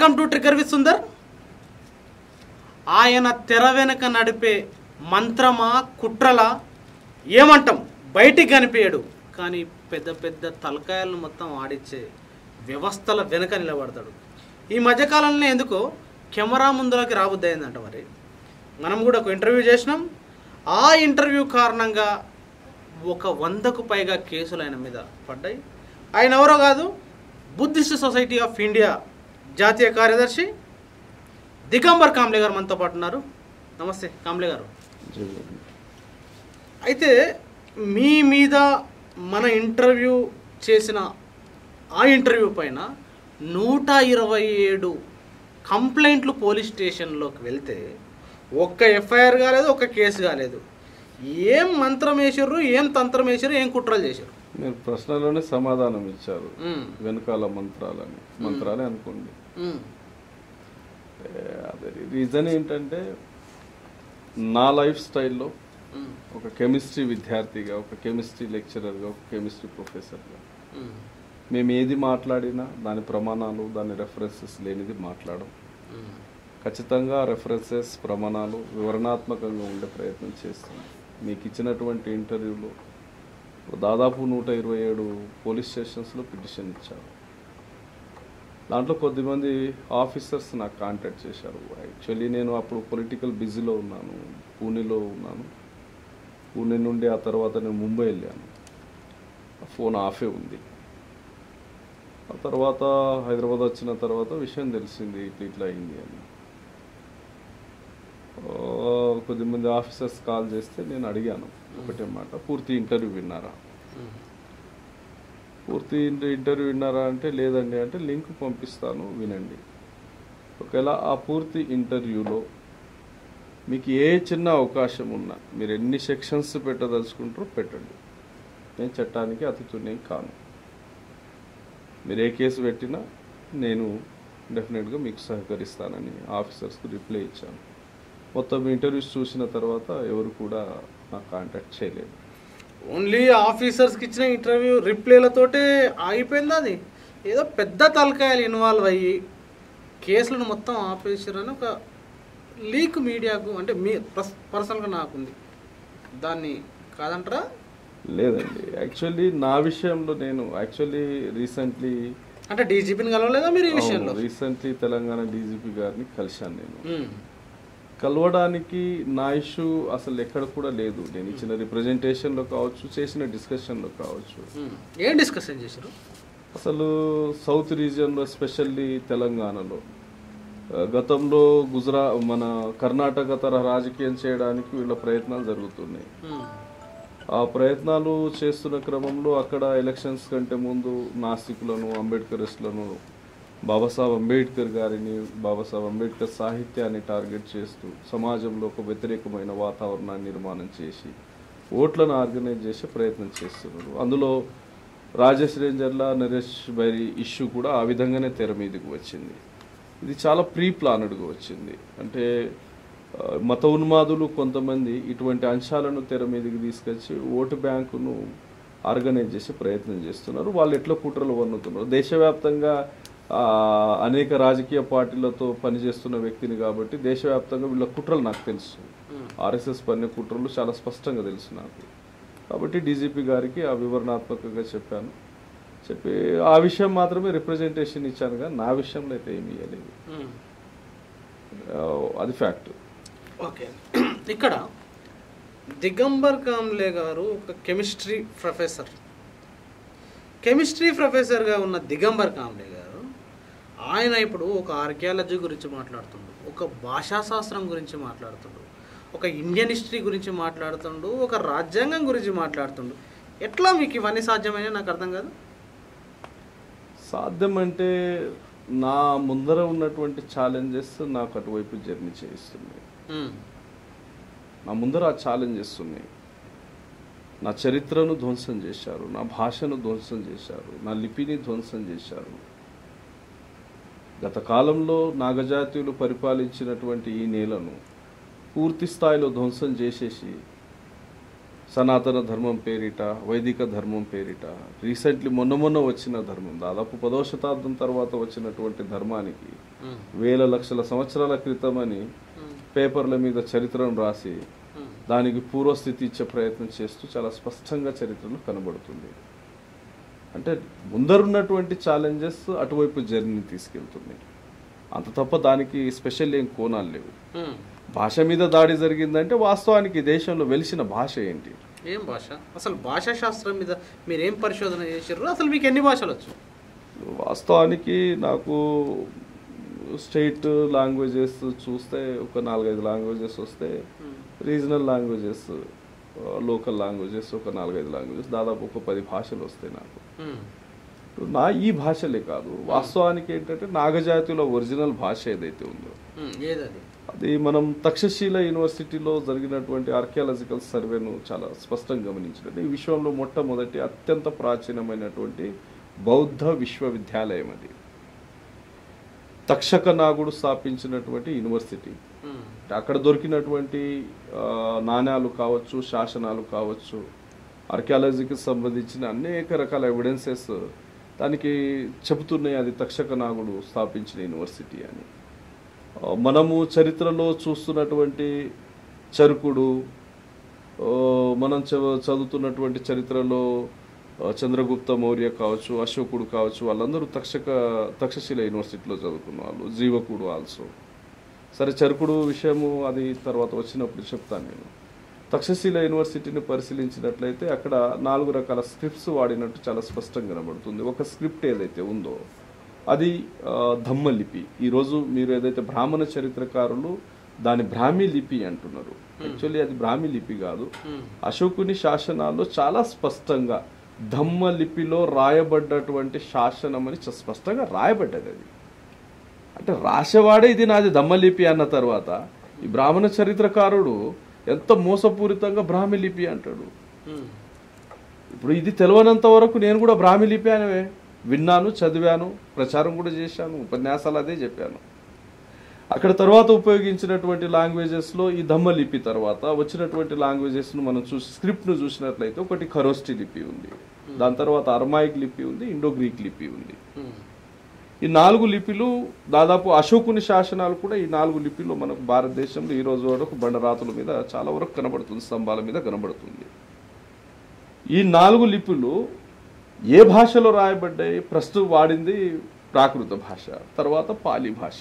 Welcome to trigger with Sundar ఆయన తెర వెనక నడిపే మంత్రమా కుట్రలా ఏమంటాం బయటికి కనిపించడు కానీ పెద్ద పెద్ద తలకాయలను మొత్తం ఆడిచ్చే వ్యవస్థల వెనక నిలబడతాడు ఈ మధ్యకాలంలో ఎందుకో కెమెరా ముందులోకి రాబుద్ది అయిందంట మరి మనం కూడా ఒక ఇంటర్వ్యూ చేసినాం ఆ ఇంటర్వ్యూ కారణంగా ఒక వందకు పైగా కేసులు ఆయన మీద పడ్డాయి ఆయన ఎవరో కాదు బుద్ధిస్ట్ సొసైటీ ఆఫ్ ఇండియా జాతీయ కార్యదర్శి దిగంబర్ కాంబ్లే గారు మనతో పాటు ఉన్నారు నమస్తే కాంబ్లే గారు అయితే మీ మీద మన ఇంటర్వ్యూ చేసిన ఆ ఇంటర్వ్యూ పైన నూట ఇరవై ఏడు కంప్లైంట్లు పోలీస్ స్టేషన్లోకి వెళ్తే ఒక్క ఎఫ్ఐఆర్ కాలేదు ఒక్క కేసు కాలేదు ఏం మంత్రం వేసారు ఏం తంత్రం వేసారు ఏం కుట్రలు చేశారు మీరు ప్రశ్నలోనే సమాధానం ఇచ్చారు ఉమ్, వెనకాల మంత్రాలని మంత్రాలే అనుకోండి ఉమ్, ఏ, అదే రీజన్ ఏంటంటే నా లైఫ్ స్టైల్లో ఉమ్, ఒక కెమిస్ట్రీ విద్యార్థిగా ఒక కెమిస్ట్రీ లెక్చరర్గా ఒక కెమిస్ట్రీ ప్రొఫెసర్గా ఉమ్, మేము ఏది మాట్లాడినా దాని ప్రమాణాలు దాని రెఫరెన్సెస్ లేనిది మాట్లాడడం ఉమ్, ఖచ్చితంగా రెఫరెన్సెస్ ప్రమాణాలు వివరణాత్మకంగా ఉండే ప్రయత్నం చేస్తాం మీకు ఇచ్చినటువంటి ఇంటర్వ్యూలో దాదాపు నూట ఇరవై ఏడు పోలీస్ స్టేషన్స్లో పిటిషన్ ఇచ్చారు దాంట్లో కొద్దిమంది ఆఫీసర్స్ నాకు కాంటాక్ట్ చేశారు యాక్చువల్లీ నేను అప్పుడు పొలిటికల్ బిజీలో ఉన్నాను పూణేలో ఉన్నాను పూణే నుండి ఆ తర్వాత నేను ముంబై వెళ్ళాను ఫోన్ ఆఫే ఉంది ఆ తర్వాత హైదరాబాద్ వచ్చిన తర్వాత విషయం తెలిసింది ఇట్లా ఇట్లా అయింది అని ఆ, కొద్దిమంది ఆఫీసర్స్ కాల్ చేస్తే నేను అడిగాను ఒకటే మాట పూర్తి ఇంటర్వ్యూ విన్నారా ఉమ్, పూర్తి ఇంట- ఇంటర్వ్యూ విన్నారా అంటే లేదండి అంటే లింక్ పంపిస్తాను వినండి ఒకవేళ ఆ పూర్తి ఇంటర్వ్యూలో మీకు ఏ చిన్న అవకాశం ఉన్నా మీరు ఎన్ని సెక్షన్స్ పెట్టదలుచుకుంటారో పెట్టండి నేను చట్టానికి అతిథునేం కాను మీరు ఏ కేసు పెట్టినా నేను డెఫినెట్గా మీకు సహకరిస్తానని ఆఫీసర్స్కి రిప్లై ఇచ్చాను మొత్తం ఇంటర్వ్యూస్ చూసిన తర్వాత ఎవరు కూడా నాకు కాంటాక్ట్ చేయలేదు ఓన్లీ ఆఫీసర్స్కి ఇచ్చిన ఇంటర్వ్యూ రిప్లైలతోటే ఆగిపోయింది అది ఏదో పెద్ద తలకాయలు ఇన్వాల్వ్ అయ్యి కేసులను మొత్తం ఆపేసారని ఒక లీక్ మీడియాకు అంటే మీ పర్స్ పర్సనల్గా నాకుంది దాన్ని కాదంటారా లేదండి యాక్చువల్లీ నా విషయంలో నేను యాక్చువల్లీ రీసెంట్లీ అంటే డీజీపీని కలవలేదా మీరు ఈ విషయంలో రీసెంట్లీ తెలంగాణ డీజీపీ గారిని కలిశాను నేను ఉమ్, కలవడానికి నా ఇష్యూ అసలు ఎక్కడ కూడా లేదు నేను ఇచ్చిన రిప్రజెంటేషన్లో కావచ్చు చేసిన డిస్కషన్లో కావచ్చు ఉమ్. ఏం డిస్కషన్ చేశారు అసలు సౌత్ రీజియన్లో ఎస్పెషల్లీ తెలంగాణలో ఆ, గతంలో గుజరా మన కర్ణాటక తరహా రాజకీయం చేయడానికి వీళ్ళ ప్రయత్నాలు జరుగుతున్నాయి ఉమ్, ఆ ప్రయత్నాలు చేస్తున్న క్రమంలో అక్కడ ఎలక్షన్స్ కంటే ముందు నాస్తికులను అంబేద్కరిస్టులను బాబాసాహెబ్ అంబేద్కర్ గారిని బాబాసాహెబ్ అంబేద్కర్ సాహిత్యాన్ని టార్గెట్ చేస్తూ సమాజంలో ఒక వ్యతిరేకమైన వాతావరణాన్ని నిర్మాణం చేసి ఓట్లను ఆర్గనైజ్ చేసే ప్రయత్నం చేస్తున్నారు అందులో రాజేష్ రేంజర్ల నరేష్ బైరి ఇష్యూ కూడా ఆ విధంగానే తెర మీదకి వచ్చింది ఇది చాలా ప్రీ ప్లానెడ్గా వచ్చింది అంటే ఆ, మత ఉన్మాదులు కొంతమంది ఇటువంటి అంశాలను తెర మీదకి తీసుకొచ్చి ఓటు బ్యాంకును ఆర్గనైజ్ చేసే ప్రయత్నం చేస్తున్నారు వాళ్ళు ఎట్లా కుట్రలు వన్నుతున్నారు దేశవ్యాప్తంగా ఆ, అనేక రాజకీయ పార్టీలతో పనిచేస్తున్న వ్యక్తిని కాబట్టి దేశవ్యాప్తంగా వీళ్ళ కుట్రలు నాకు తెలుసు ఆర్ఎస్ఎస్ పన్నే కుట్రలు చాలా స్పష్టంగా తెలుసు నాకు కాబట్టి డీజీపీ గారికి ఆ వివరణాత్మకంగా చెప్పాను చెప్పి ఆ విషయం మాత్రమే రిప్రజెంటేషన్ ఇచ్చాను కానీ నా విషయంలో అయితే ఏమీ ఇవ్వలేదు ఉమ్. ఆ, అది ఫ్యాక్ట్ ఓకే ఇక్కడ దిగంబర్ కామ్లే గారు ఒక కెమిస్ట్రీ ప్రొఫెసర్ కెమిస్ట్రీ ప్రొఫెసర్గా ఉన్న దిగంబర్ కామ్లే గారు ఆయన ఇప్పుడు ఒక ఆర్కియాలజీ గురించి మాట్లాడుతుండు ఒక భాషాశాస్త్రం గురించి మాట్లాడుతుండు ఒక ఇండియన్ హిస్టరీ గురించి మాట్లాడుతుండు ఒక రాజ్యాంగం గురించి మాట్లాడుతుండు ఎట్లా మీకు ఇవన్నీ సాధ్యమైన నాకు అర్థం కాదు సాధ్యం అంటే నా ముందర ఉన్నటువంటి ఛాలెంజెస్ నాకు అటువైపు జర్నీ చేయిస్తున్నాయి ఉమ్, నా ముందర ఆ ఛాలెంజెస్ ఉన్నాయి నా చరిత్రను ధ్వంసం చేశారు నా భాషను ధ్వంసం చేశారు నా లిపిని ధ్వంసం చేశారు గత కాలంలో నాగజాతీయులు పరిపాలించినటువంటి ఈ నేలను పూర్తి స్థాయిలో ధ్వంసం చేసేసి సనాతన ధర్మం పేరిట వైదిక ధర్మం పేరిట రీసెంట్లీ మొన్న మొన్న వచ్చిన ధర్మం దాదాపు పదవ శతాబ్దం తర్వాత వచ్చినటువంటి ధర్మానికి ఉమ్, వేల లక్షల సంవత్సరాల క్రితం అని ఉమ్, పేపర్ల మీద చరిత్రను రాసి ఉమ్, దానికి పూర్వస్థితి ఇచ్చే ప్రయత్నం చేస్తూ చాలా స్పష్టంగా చరిత్రలో కనబడుతుంది అంటే ముందరున్నటువంటి ఛాలెంజెస్ అటువైపు జర్నీని తీసుకెళ్తుంది అంత తప్ప దానికి స్పెషల్ ఏం కోణాలు లేవు ఉమ్. భాష మీద దాడి జరిగిందంటే వాస్తవానికి ఈ దేశంలో వెలిసిన భాష ఏంటి ఏం భాష అసలు భాషా శాస్త్రం మీద మీరు ఏం పరిశోధన చేసారు అసలు మీకు ఎన్ని భాషలు వచ్చు వాస్తవానికి నాకు స్టేట్ లాంగ్వేజెస్ చూస్తే ఒక నాలుగైదు లాంగ్వేజెస్ వస్తే రీజనల్ లాంగ్వేజెస్ లోకల్ లాంగ్వేజెస్ ఒక నాలుగైదు లాంగ్వేజెస్ దాదాపు ఒక పది భాషలు వస్తాయి నాకు ఉమ్, నా ఈ భాషలే కాదు వాస్తవానికి ఏంటంటే నాగజాతిలో ఒరిజినల్ భాష ఏదైతే ఉందో ఉమ్, ఏదది అది మనం తక్షశీల యూనివర్సిటీలో జరిగినటువంటి ఆర్కియాలజికల్ సర్వేను చాలా స్పష్టంగా గమనించినట్టు ఈ విశ్వంలో మొట్టమొదటి అత్యంత ప్రాచీనమైనటువంటి బౌద్ధ విశ్వవిద్యాలయం అది తక్షక నాగుడు స్థాపించినటువంటి యూనివర్సిటీ ఉమ్, అక్కడ దొరికినటువంటి ఆ, నాణ్యాలు కావచ్చు శాసనాలు కావచ్చు ఆర్కియాలజీకి సంబంధించిన అనేక రకాల ఎవిడెన్సెస్ దానికి చెబుతున్నాయి అది తక్షక నాగుడు స్థాపించిన యూనివర్సిటీ అని ఆ, మనము చరిత్రలో చూస్తున్నటువంటి చరుకుడు ఆ, మనం చ- చదువుతున్నటువంటి చరిత్రలో ఆ, చంద్రగుప్త మౌర్య కావచ్చు అశోకుడు కావచ్చు వాళ్ళందరూ తక్షక తక్షశిల యూనివర్సిటీలో చదువుకున్న వాళ్ళు జీవకుడు ఆల్సో సరే చరుకుడు విషయము అది తర్వాత వచ్చినప్పుడు చెప్తాను నేను తక్షశిల యూనివర్సిటీని పరిశీలించినట్లయితే అక్కడ నాలుగు రకాల స్క్రిప్ట్స్ వాడినట్టు చాలా స్పష్టంగా కనబడుతుంది ఒక స్క్రిప్ట్ ఏదైతే ఉందో అది ఆ, ధమ్మ లిపి ఈరోజు మీరు ఏదైతే బ్రాహ్మణ చరిత్రకారులు దాని బ్రాహ్మీ లిపి అంటున్నారు యాక్చువల్లీ అది బ్రాహ్మీ లిపి కాదు ఉమ్, అశోకుని శాసనాల్లో చాలా స్పష్టంగా ధమ్మ లిపిలో రాయబడ్డటువంటి శాసనం అని చ- స్పష్టంగా రాయబడ్డది అది అంటే రాసేవాడే ఇది నాది దమ్మలిపి అన్న తర్వాత ఈ బ్రాహ్మణ చరిత్రకారుడు ఎంత మోసపూరితంగా బ్రాహ్మి లిపి అంటాడు ఉమ్, ఇప్పుడు ఇది తెలియనంత వరకు నేను కూడా బ్రాహ్మి లిపి అనేవే విన్నాను చదివాను ప్రచారం కూడా చేశాను ఉపన్యాసాలు అదే చెప్పాను అక్కడ తర్వాత ఉపయోగించినటువంటి లాంగ్వేజెస్లో ఈ దమ్మ లిపి తర్వాత వచ్చినటువంటి లాంగ్వేజెస్ను మనం చూసి స్క్రిప్ట్ను చూసినట్లయితే ఒకటి ఖరోస్టి లిపి ఉంది దాని తర్వాత అర్మాయిక్ లిపి ఉంది ఇండో గ్రీక్ లిపి ఉంది ఉమ్, ఈ నాలుగు లిపిలు దాదాపు అశోకుని శాసనాలు కూడా ఈ నాలుగు లిపిలో మనకు భారతదేశంలో ఈ రోజు వరకు బండరాతుల మీద చాలా వరకు కనబడుతుంది స్తంభాల మీద కనబడుతుంది ఈ నాలుగు లిపులు ఏ భాషలో రాయబడ్డాయి ప్రస్తుతం వాడింది ప్రాకృత భాష తర్వాత పాలి భాష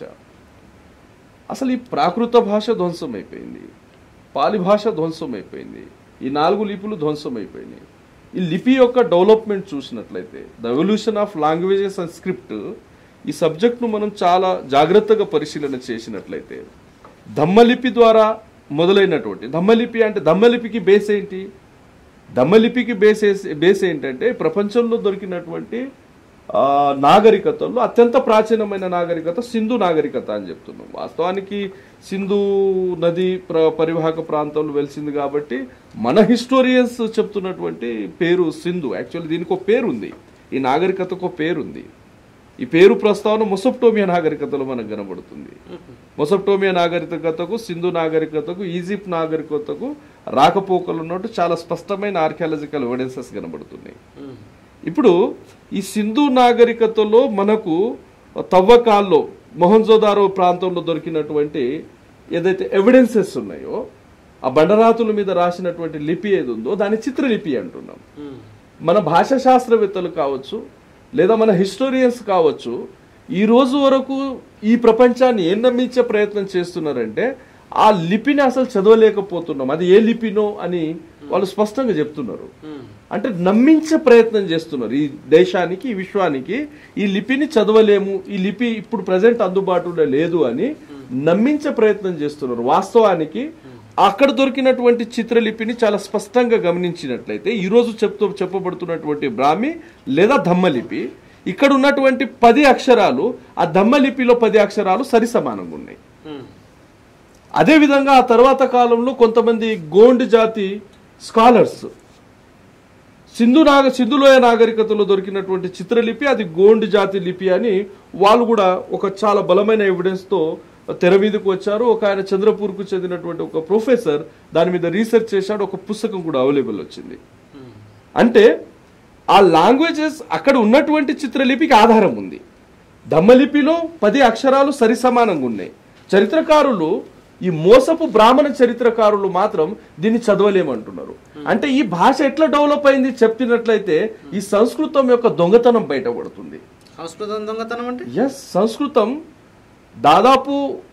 అసలు ఈ ప్రాకృత భాష ధ్వంసం అయిపోయింది పాలి భాష ధ్వంసం అయిపోయింది ఈ నాలుగు లిపులు ధ్వంసం అయిపోయినాయి ఈ లిపి యొక్క డెవలప్మెంట్ చూసినట్లయితే the evolution of languages and script ఈ సబ్జెక్ట్ను మనం చాలా జాగ్రత్తగా పరిశీలన చేసినట్లయితే దమ్మలిపి ద్వారా మొదలైనటువంటి దమ్మలిపి అంటే దమ్మలిపికి బేస్ ఏంటి దమ్మలిపికి బేస్ ఏస్- బేస్ ఏంటంటే ప్రపంచంలో దొరికినటువంటి ఆ, నాగరికతల్లో అత్యంత ప్రాచీనమైన నాగరికత సింధు నాగరికత అని చెప్తున్నాం వాస్తవానికి సింధు నది ప్ర పరివాహక ప్రాంతంలో వెలిసింది కాబట్టి మన హిస్టోరియన్స్ చెప్తున్నటువంటి పేరు సింధు యాక్చువల్లీ దీనికి ఒక పేరు ఉంది ఈ నాగరికతకు ఒక పేరు ఉంది ఈ పేరు ప్రస్తావన మొసప్టోమియా నాగరికతలో మనకు కనబడుతుంది మొసప్టోమియా నాగరికతకు సింధు నాగరికతకు ఈజిప్ట్ నాగరికతకు రాకపోకలు ఉన్నట్టు చాలా స్పష్టమైన ఆర్కియాలజికల్ ఎవిడెన్సెస్ కనబడుతున్నాయి ఉమ్, ఇప్పుడు ఈ సింధు నాగరికతలో మనకు తవ్వకాల్లో మొహంజోదారో ప్రాంతంలో దొరికినటువంటి ఏదైతే ఎవిడెన్సెస్ ఉన్నాయో ఆ బండరాతుల మీద రాసినటువంటి లిపి ఏది ఉందో దాన్ని చిత్రలిపి అంటున్నాం ఉమ్, మన భాషా శాస్త్రవేత్తలు కావచ్చు లేదా మన హిస్టోరియన్స్ కావచ్చు ఈ రోజు వరకు ఈ ప్రపంచాన్ని ఏం నమ్మించే ప్రయత్నం చేస్తున్నారంటే ఆ లిపిని అసలు చదవలేకపోతున్నాం అది ఏ లిపినో అని వాళ్ళు స్పష్టంగా చెప్తున్నారు ఉమ్, అంటే నమ్మించే ప్రయత్నం చేస్తున్నారు ఈ దేశానికి ఈ విశ్వానికి ఈ లిపిని చదవలేము ఈ లిపి ఇప్పుడు ప్రజెంట్ అందుబాటులో లేదు అని నమ్మించే ప్రయత్నం చేస్తున్నారు వాస్తవానికి అక్కడ దొరికినటువంటి చిత్రలిపిని చాలా స్పష్టంగా గమనించినట్లయితే ఈ రోజు చెప్తూ చెప్పబడుతున్నటువంటి బ్రాహ్మి లేదా ధమ్మలిపి ఇక్కడ ఉన్నటువంటి పది అక్షరాలు ఆ ధమ్మలిపిలో పది అక్షరాలు సరి సమానంగా ఉన్నాయి ఉమ్, అదేవిధంగా ఆ తర్వాత కాలంలో కొంతమంది గోండ్ జాతి స్కాలర్స్ సింధు నాగ సింధులోయ నాగరికతలో దొరికినటువంటి చిత్రలిపి అది గోండ్ జాతి లిపి అని వాళ్ళు కూడా ఒక చాలా బలమైన ఎవిడెన్స్తో తెర మీదకు వచ్చారు ఒక ఆయన చంద్రపూర్కు చెందినటువంటి ఒక ప్రొఫెసర్ దాని మీద రీసెర్చ్ చేశాడు ఒక పుస్తకం కూడా అవైలబుల్ వచ్చింది ఉమ్, అంటే ఆ లాంగ్వేజెస్ అక్కడ ఉన్నటువంటి చిత్రలిపికి ఆధారం ఉంది దమ్మలిపిలో పది అక్షరాలు సరిసమానంగా ఉన్నాయి చరిత్రకారులు ఈ మోసపు బ్రాహ్మణ చరిత్రకారులు మాత్రం దీన్ని చదవలేమంటున్నారు అంటే ఈ భాష ఎట్లా డెవలప్ అయింది చెప్పినట్లయితే ఈ సంస్కృతం యొక్క దొంగతనం బయటపడుతుంది సంస్కృతం దొంగతనం అంటే ఎస్ సంస్కృతం దాదాపు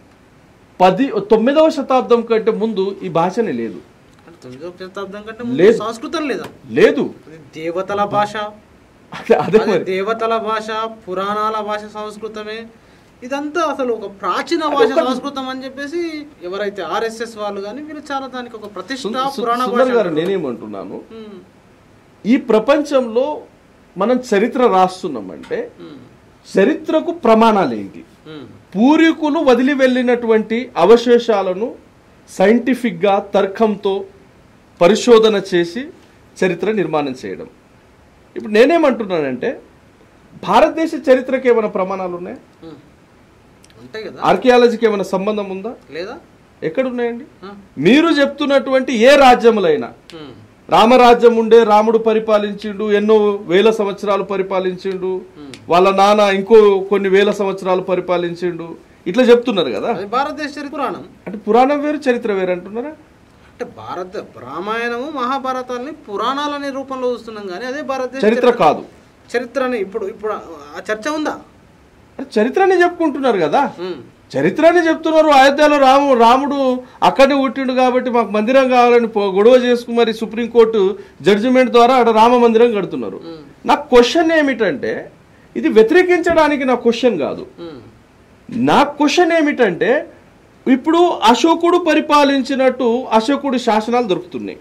పది తొమ్మిదవ శతాబ్దం కంటే ముందు ఈ భాషనే లేదు అంటే తొమ్మిదవ శతాబ్దం కంటే ముందు లేదు. సంస్కృతం లేదా లేదు అది దేవతల భాష అదే అదే అది మరి దేవతల భాష పురాణాల భాష సంస్కృతమే ఇదంతా అసలు ఒక ప్రాచీన భాష సంస్కృతం అని చెప్పేసి ఎవరైతే ఆర్ఎస్ఎస్ వాళ్ళు కానీ వీళ్ళు చాలా దానికి ఒక ప్రతిష్ట సు- సు- పురాణ భాష సుందర్ గారు అంటారు. నేనేమంటున్నాను ఉమ్, ఈ ప్రపంచంలో మనం చరిత్ర రాస్తున్నామంటే ఉమ్, చరిత్రకు ప్రమాణాలు ఏంటి ఉమ్, పూర్వీకులు వదిలి వెళ్ళినటువంటి అవశేషాలను సైంటిఫిక్గా తర్కంతో పరిశోధన చేసి చరిత్ర నిర్మాణం చేయడం ఇప్పుడు నేనేమంటున్నానంటే భారతదేశ చరిత్రకి ఏమైనా ప్రమాణాలు ఉన్నాయా ఉమ్. ఉంటాయి కదా ఆర్కియాలజీకి ఏమైనా సంబంధం ఉందా లేదా ఎక్కడున్నాయండి ఆ, మీరు చెప్తున్నటువంటి ఏ రాజ్యములైనా ఉమ్, రామరాజ్యం ఉండే రాముడు పరిపాలించిండు ఎన్నో వేల సంవత్సరాలు పరిపాలించిండు వాళ్ళ నాన్న ఇంకో కొన్ని వేల సంవత్సరాలు పరిపాలించిండు ఇట్లా చెప్తున్నారు కదా అది భారతదేశ చరిత్ర పురాణం అంటే పురాణం వేరు చరిత్ర వేరు అంటున్నారా అంటే భారత రామాయణము మహాభారతాలని పురాణాలనే రూపంలో చూస్తున్నాం కానీ అదే భారతదేశ చరిత్ర కాదు చరిత్రని ఇప్పుడు ఇప్పుడు ఆ చర్చ ఉందా అంటే చరిత్రనే చెప్పుకుంటున్నారు కదా ఉమ్, చరిత్రనే చెప్తున్నారు అయోధ్యలో రాము రాముడు అక్కడే పుట్టిండు కాబట్టి మాకు మందిరం కావాలని పో- గొడవ చేసుకుని మరి సుప్రీంకోర్టు జడ్జిమెంట్ ద్వారా అక్కడ రామ మందిరం కడుతున్నారు ఉమ్, నా క్వశ్చన్ ఏమిటంటే ఇది వ్యతిరేకించడానికి నా క్వశ్చన్ కాదు ఉమ్, నా క్వశ్చన్ ఏమిటంటే ఇప్పుడు అశోకుడు పరిపాలించినట్టు అశోకుడి శాసనాలు దొరుకుతున్నాయి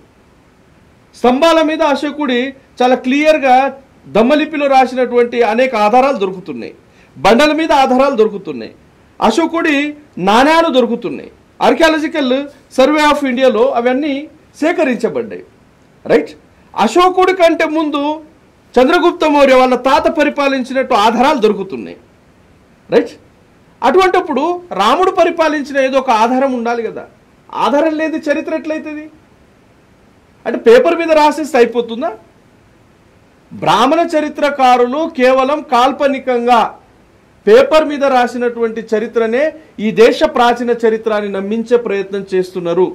స్తంభాల మీద అశోకుడి చాలా క్లియర్గా దమ్మలిపిలో రాసినటువంటి అనేక ఆధారాలు దొరుకుతున్నాయి బండల మీద ఆధారాలు దొరుకుతున్నాయి అశోకుడి నాణ్యాలు దొరుకుతున్నాయి ఆర్కియాలజికల్ సర్వే ఆఫ్ ఇండియాలో అవన్నీ సేకరించబడ్డాయి రైట్ అశోకుడి కంటే ముందు చంద్రగుప్త మౌర్య వాళ్ళ తాత పరిపాలించినట్టు ఆధారాలు దొరుకుతున్నాయి రైట్ అటువంటప్పుడు రాముడు పరిపాలించిన ఏదో ఒక ఆధారం ఉండాలి కదా ఆధారం లేని చరిత్ర ఎట్లయితుంది అంటే పేపర్ మీద రాసేస్తే అయిపోతుందా బ్రాహ్మణ చరిత్రకారులు కేవలం కాల్పనికంగా పేపర్ మీద రాసినటువంటి చరిత్రనే ఈ దేశ ప్రాచీన చరిత్ర అని నమ్మించే ప్రయత్నం చేస్తున్నారు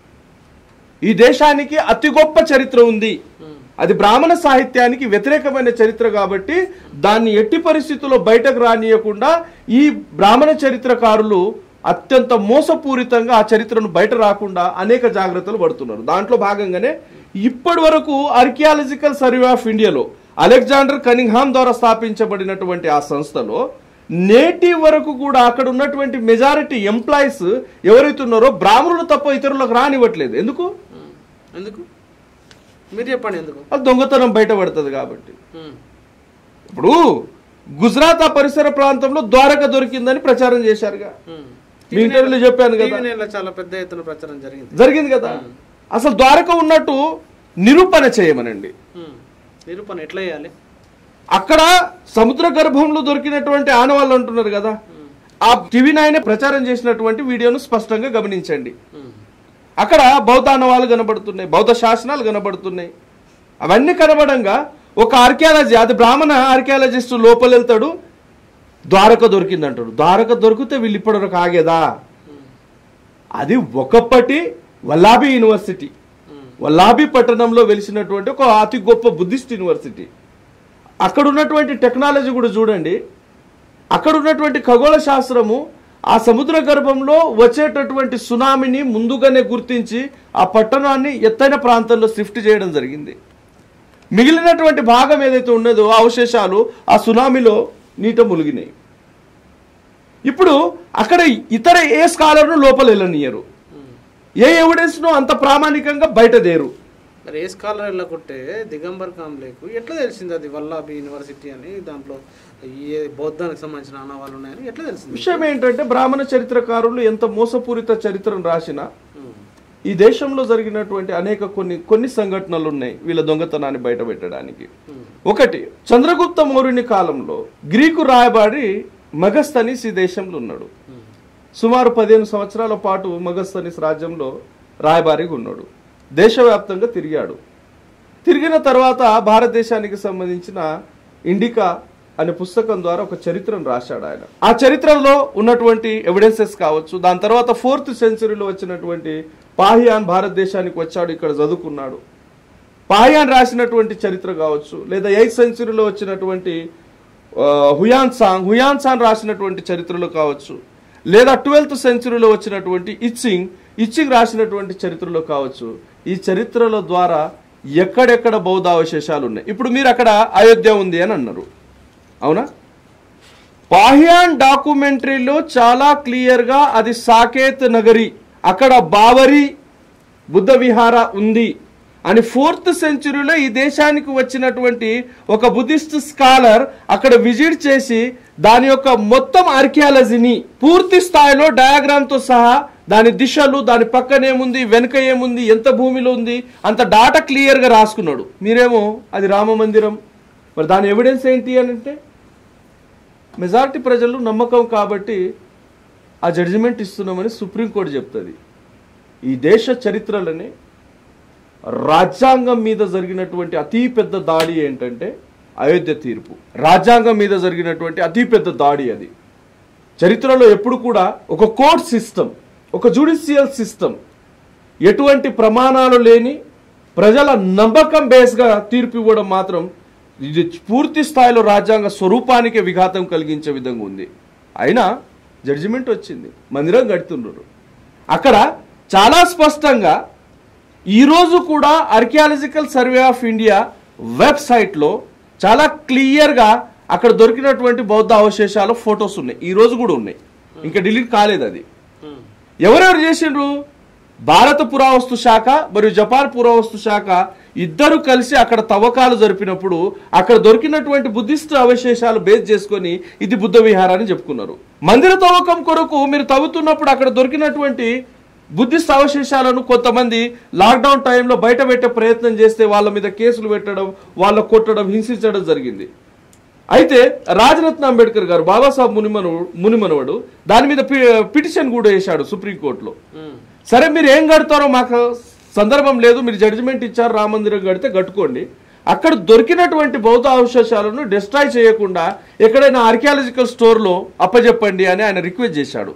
ఈ దేశానికి అతి గొప్ప చరిత్ర ఉంది అది బ్రాహ్మణ సాహిత్యానికి వ్యతిరేకమైన చరిత్ర కాబట్టి దాన్ని ఎట్టి పరిస్థితుల్లో బయటకు రానియకుండా ఈ బ్రాహ్మణ చరిత్రకారులు అత్యంత మోసపూరితంగా ఆ చరిత్రను బయట రాకుండా అనేక జాగ్రత్తలు పడుతున్నారు దాంట్లో భాగంగానే ఇప్పటి వరకు ఆర్కియాలజికల్ సర్వే ఆఫ్ ఇండియాలో అలెగ్జాండర్ కనింగ్హామ్ ద్వారా స్థాపించబడినటువంటి ఆ సంస్థలో నేటి వరకు కూడా అక్కడ ఉన్నటువంటి మెజారిటీ ఎంప్లాయీస్ ఎవరైతే ఉన్నారో బ్రాహ్మణులు తప్ప ఇతరులకు రానివ్వట్లేదు ఎందుకు ఉమ్. ఎందుకు మీరు చెప్పండి ఎందుకు అది దొంగతనం బయటపడుతుంది కాబట్టి ఉమ్, ఇప్పుడు గుజరాత్ ఆ పరిసర ప్రాంతంలో ద్వారక దొరికిందని ప్రచారం చేశారుగా ఉమ్. మీ ఇంటర్వ్యూలో చెప్పాను కదా టీవీ నైన్లో చాలా పెద్ద ఎత్తున ప్రచారం జరిగింది జరిగింది కదా అసలు ద్వారక ఉన్నట్టు నిరూపణ చేయమనండి ఉమ్. నిరూపణ ఎట్లా చేయాలి అక్కడ సముద్ర గర్భంలో దొరికినటువంటి ఆనవాళ్ళు అంటున్నారు కదా ఆ టీవీ నాయనే ప్రచారం చేసినటువంటి వీడియోను స్పష్టంగా గమనించండి ఉమ్, అక్కడ బౌద్ధ ఆనవాళ్ళు కనబడుతున్నాయి బౌద్ధ శాసనాలు కనబడుతున్నాయి అవన్నీ కనబడంగా ఒక ఆర్కియాలజీ అది బ్రాహ్మణ ఆర్కియాలజిస్ట్ లోపల వెళ్తాడు ద్వారక దొరికింది అంటాడు ద్వారక దొరికితే వీళ్ళు ఇప్పటివరకు ఆగేదా అది ఒకప్పటి వల్లాబీ యూనివర్సిటీ ఉమ్, వల్లాబీ పట్టణంలో వెలిసినటువంటి ఒక అతి గొప్ప బుద్ధిస్ట్ యూనివర్సిటీ అక్కడ ఉన్నటువంటి టెక్నాలజీ కూడా చూడండి అక్కడ ఉన్నటువంటి ఖగోళ శాస్త్రము ఆ సముద్ర గర్భంలో వచ్చేటటువంటి సునామీని ముందుగానే గుర్తించి ఆ పట్టణాన్ని ఎత్తైన ప్రాంతంలో షిఫ్ట్ చేయడం జరిగింది మిగిలినటువంటి భాగం ఏదైతే ఉన్నదో ఆ అవశేషాలు ఆ సునామీలో నీట మునిగినాయి ఇప్పుడు అక్కడ ఇతర ఏ స్కాలర్ను లోపల వెళ్ళనియరు ఉమ్. ఏ ఎవిడెన్స్ను అంత ప్రామాణికంగా బయటదేరు మరి ఏ స్కాలర్ వెళ్ళకుంటే దిగంబర్ కాంబ్లేకు ఎట్లా తెలిసింది అది వల్లాబీ యూనివర్సిటీ అని దాంట్లో ఏ బౌద్ధానికి సంబంధించిన ఆనవాళ్ళు ఉన్నాయని ఎట్లా తెలిసింది విషయం ఏంటంటే బ్రాహ్మణ చరిత్రకారులు ఎంత మోసపూరిత చరిత్రను రాసినా ఉమ్, ఈ దేశంలో జరిగినటువంటి అనేక కొన్ని కొన్ని సంఘటనలు ఉన్నాయి వీళ్ళ దొంగతనాన్ని బయట పెట్టడానికి ఉమ్, ఒకటి చంద్రగుప్త మౌర్యుని కాలంలో గ్రీకు రాయబారి మగస్తనిస్ ఈ దేశంలో ఉన్నాడు ఉమ్, సుమారు పదిహేను సంవత్సరాల పాటు మగస్తనిస్ రాజ్యంలో రాయబారిగా ఉన్నాడు దేశవ్యాప్తంగా తిరిగాడు తిరిగిన తర్వాత భారతదేశానికి సంబంధించిన ఇండికా అనే పుస్తకం ద్వారా ఒక చరిత్రను రాశాడు ఆయన ఆ చరిత్రలో ఉన్నటువంటి ఎవిడెన్సెస్ కావచ్చు దాని తర్వాత ఫోర్త్ సెంచరీలో వచ్చినటువంటి పాహియాన్ భారతదేశానికి వచ్చాడు ఇక్కడ చదువుకున్నాడు పాహియాన్ రాసినటువంటి చరిత్ర కావచ్చు లేదా ఎయిత్ సెంచరీలో వచ్చినటువంటి ఆ, హుయాన్ సాంగ్ హుయాన్ సాంగ్ రాసినటువంటి చరిత్రలు కావచ్చు లేదా ట్వెల్త్ సెంచరీలో వచ్చినటువంటి ఇచ్చింగ్ ఇచ్చింగ్ రాసినటువంటి చరిత్రలో కావచ్చు ఈ చరిత్రల ద్వారా ఎక్కడెక్కడ బౌద్ధ అవశేషాలు ఉన్నాయి ఇప్పుడు మీరు అక్కడ అయోధ్య ఉంది అని అన్నారు అవునా పాహియాన్ డాక్యుమెంటరీలో చాలా క్లియర్గా అది సాకేత్ నగరి అక్కడ బావరి బుద్ధ విహార ఉంది అని ఫోర్త్ సెంచురీలో ఈ దేశానికి వచ్చినటువంటి ఒక బుద్ధిస్ట్ స్కాలర్ అక్కడ విజిట్ చేసి దాని యొక్క మొత్తం ఆర్కియాలజీని పూర్తి స్థాయిలో diagram తో సహా దాని దిశలు దాని పక్కన ఏముంది వెనుక ఏముంది ఎంత భూమిలో ఉంది అంత డాటా క్లియర్గా రాసుకున్నాడు మీరేమో అది రామ మందిరం మరి దాని ఎవిడెన్స్ ఏంటి అని అంటే మెజారిటీ ప్రజలు నమ్మకం కాబట్టి ఆ జడ్జిమెంట్ ఇస్తున్నామని సుప్రీంకోర్టు చెప్తుంది ఈ దేశ చరిత్రలని రాజ్యాంగం మీద జరిగినటువంటి అతి పెద్ద దాడి ఏంటంటే అయోధ్య తీర్పు రాజ్యాంగం మీద జరిగినటువంటి అతి పెద్ద దాడి అది చరిత్రలో ఎప్పుడు కూడా ఒక కోర్ట్ సిస్టమ్ ఒక జుడిషియల్ సిస్టమ్ ఎటువంటి ప్రమాణాలు లేని ప్రజల నమ్మకం బేస్గా తీర్పు ఇవ్వడం మాత్రం ఇది పూర్తి స్థాయిలో రాజ్యాంగ స్వరూపానికి విఘాతం కలిగించే విధంగా ఉంది అయినా జడ్జిమెంట్ వచ్చింది మందిరం కడుతున్నారు అక్కడ చాలా స్పష్టంగా ఈరోజు కూడా ఆర్కియాలజికల్ సర్వే ఆఫ్ ఇండియా వెబ్సైట్లో చాలా క్లియర్గా అక్కడ దొరికినటువంటి బౌద్ధ అవశేషాలు ఫొటోస్ ఉన్నాయి ఈ రోజు కూడా ఉన్నాయి ఇంకా డిలీట్ కాలేదు అది ఎవరెవరు చేసిండ్రు భారత పురావస్తు శాఖ మరియు జపాన్ పురావస్తు శాఖ ఇద్దరు కలిసి అక్కడ తవ్వకాలు జరిపినప్పుడు అక్కడ దొరికినటువంటి బుద్ధిస్ట్ అవశేషాలు బేస్ చేసుకొని ఇది బుద్ధ విహారాన్ని చెప్పుకున్నారు మందిర తవ్వకం కొరకు మీరు తవ్వుతున్నప్పుడు అక్కడ దొరికినటువంటి బుద్ధిస్ట్ అవశేషాలను కొంతమంది లాక్డౌన్ టైంలో బయట పెట్టే ప్రయత్నం చేస్తే వాళ్ళ మీద కేసులు పెట్టడం వాళ్ళ కొట్టడం హింసించడం జరిగింది అయితే రాజరత్న అంబేద్కర్ గారు బాబాసాహెబ్ మునిమను మునిమనవడు దాని మీద పి- పిటిషన్ కూడా వేశాడు సుప్రీంకోర్టులో సరే మీరు ఏం కడతారో మాకు సందర్భం లేదు మీరు జడ్జిమెంట్ ఇచ్చారు రామ మందిరం కడితే కట్టుకోండి అక్కడ దొరికినటువంటి బౌద్ధ అవశేషాలను డిస్ట్రాయ్ చేయకుండా ఎక్కడైనా ఆర్కియాలజికల్ స్టోర్లో అప్పజెప్పండి అని ఆయన రిక్వెస్ట్ చేశాడు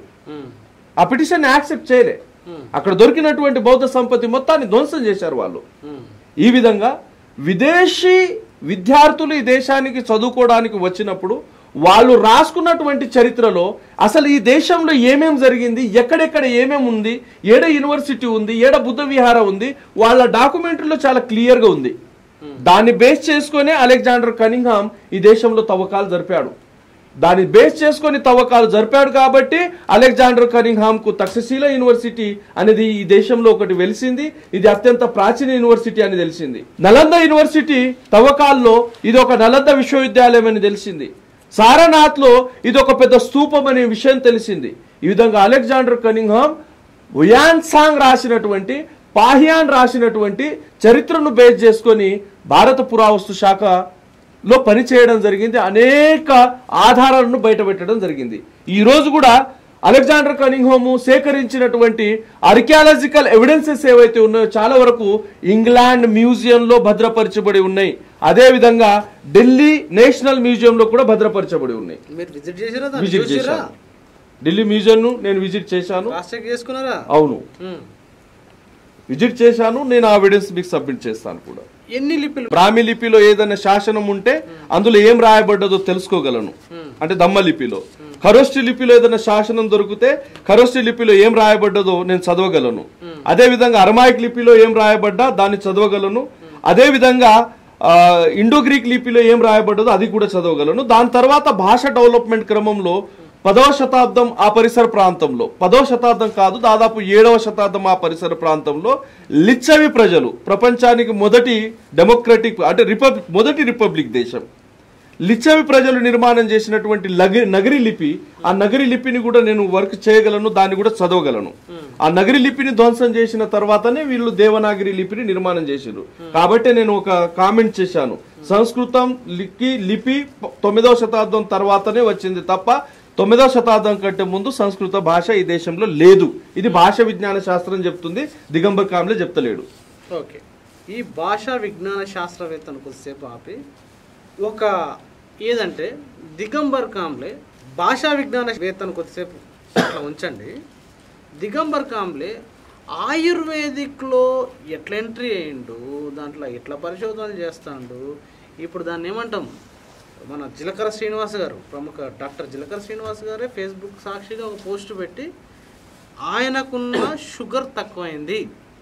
ఆ పిటిషన్ యాక్సెప్ట్ చేయలే అక్కడ దొరికినటువంటి బౌద్ధ సంపత్తి మొత్తాన్ని ధ్వంసం చేశారు వాళ్ళు ఈ విధంగా విదేశీ విద్యార్థులు ఈ దేశానికి చదువుకోవడానికి వచ్చినప్పుడు వాళ్ళు రాసుకున్నటువంటి చరిత్రలో అసలు ఈ దేశంలో ఏమేం జరిగింది ఎక్కడెక్కడ ఏమేం ఉంది ఏడ యూనివర్సిటీ ఉంది ఏడ బుద్ధ విహారం ఉంది వాళ్ళ డాక్యుమెంటరీలో చాలా క్లియర్గా ఉంది దాన్ని బేస్ చేసుకొని అలెగ్జాండర్ కనింగ్హామ్ ఈ దేశంలో తవ్వకాలు జరిపాడు దాన్ని బేస్ చేసుకొని తవ్వకాలు జరిపాడు కాబట్టి అలెగ్జాండర్ కనింగ్హామ్ కు తక్షశీల యూనివర్సిటీ అనేది ఈ దేశంలో ఒకటి వెలిసింది ఇది అత్యంత ప్రాచీన యూనివర్సిటీ అని తెలిసింది నలంద యూనివర్సిటీ తవ్వకాల్లో ఇది ఒక నలంద విశ్వవిద్యాలయం అని తెలిసింది సారనాథ్ లో ఇది ఒక పెద్ద స్తూపం అనే విషయం తెలిసింది ఈ విధంగా అలెగ్జాండర్ కనింగ్హామ్ ఉయాన్ సాంగ్ రాసినటువంటి పాహియాన్ రాసినటువంటి చరిత్రను బేస్ చేసుకొని భారత పురావస్తు శాఖలో పనిచేయడం జరిగింది అనేక ఆధారాలను బయటపెట్టడం జరిగింది ఈ రోజు కూడా అలెగ్జాండర్ కనింగ్హోము సేకరించినటువంటి ఆర్కియాలజికల్ ఎవిడెన్సెస్ ఏవైతే ఉన్నాయో చాలా వరకు ఇంగ్లాండ్ మ్యూజియంలో భద్రపరచబడి ఉన్నాయి అదే విధంగా ఢిల్లీ నేషనల్ మ్యూజియంలో కూడా భద్రపరచబడి ఉన్నాయి మీరు విజిట్ చేసిరా దాన్ని విజిట్ చూసిరా చేశాను ఢిల్లీ మ్యూజియంను నేను విజిట్ చేశాను క్రాస్ చెక్ చేసుకున్నారా అవును ఉమ్. విజిట్ చేశాను నేను ఆ ఎవిడెన్స్ మీకు సబ్మిట్ చేస్తాను కూడా ఎన్ని లిపిలు బ్రాహ్మీ లిపిలో ఏదైనా శాసనం ఉంటే అందులో ఏం రాయబడ్డదో తెలుసుకోగలను అంటే దమ్మ లిపిలో ఖరోష్టి లిపిలో ఏదైనా శాసనం దొరికితే ఖరోష్టి లిపిలో ఏం రాయబడ్డదో నేను చదవగలను అదే విధంగా అరమాయిక్ లిపిలో ఏం రాయబడ్డా దాన్ని చదవగలను అదే విధంగా ఆ, ఇండో గ్రీక్ లిపిలో ఏం రాయబడ్డదో అది కూడా చదవగలను దాని తర్వాత భాష డెవలప్మెంట్ క్రమంలో పదవ శతాబ్దం ఆ పరిసర ప్రాంతంలో పదవ శతాబ్దం కాదు దాదాపు ఏడవ శతాబ్దం ఆ పరిసర ప్రాంతంలో లిచ్చవి ప్రజలు ప్రపంచానికి మొదటి డెమోక్రటిక్ అంటే రిపబ్లిక్ మొదటి రిపబ్లిక్ దేశం లిచ్చవి ప్రజలు నిర్మాణం చేసినటువంటి లగ- నగరి లిపి ఆ నగరి లిపిని కూడా నేను వర్క్ చేయగలను దాన్ని కూడా చదవగలను ఆ నగరి లిపిని ధ్వంసం చేసిన తర్వాతనే వీళ్ళు దేవనాగరి లిపిని నిర్మాణం చేసారు కాబట్టి నేను ఒక కామెంట్ చేశాను సంస్కృతం లికి లిపి ప- తొమ్మిదవ శతాబ్దం తర్వాతనే వచ్చింది తప్ప తొమ్మిదవ శతాబ్దం కంటే ముందు సంస్కృత భాష ఈ దేశంలో లేదు ఇది భాష విజ్ఞాన శాస్త్రం చెప్తుంది దిగంబర్ కామ్లే చెప్తలేడు ఓకే ఈ భాషా విజ్ఞాన శాస్త్రవేత్తను కొద్దిసేపు ఆపి ఒక ఏదంటే దిగంబర్ కాంబ్లే భాషా విజ్ఞాన వేత్తను కొద్దిసేపు అట్లా ఉంచండి దిగంబర్ కాంబ్లే ఆయుర్వేదిక్లో ఎట్లా ఎంట్రీ అయ్యిండు దాంట్లో ఎట్లా పరిశోధనలు చేస్తాడు ఇప్పుడు దాన్ని ఏమంటాం మన జిలకర శ్రీనివాస్ గారు ప్రముఖ డాక్టర్ జిలకర శ్రీనివాస్ గారే ఫేస్బుక్ సాక్షిగా ఒక పోస్ట్ పెట్టి ఆయనకున్న షుగర్ తక్కువైంది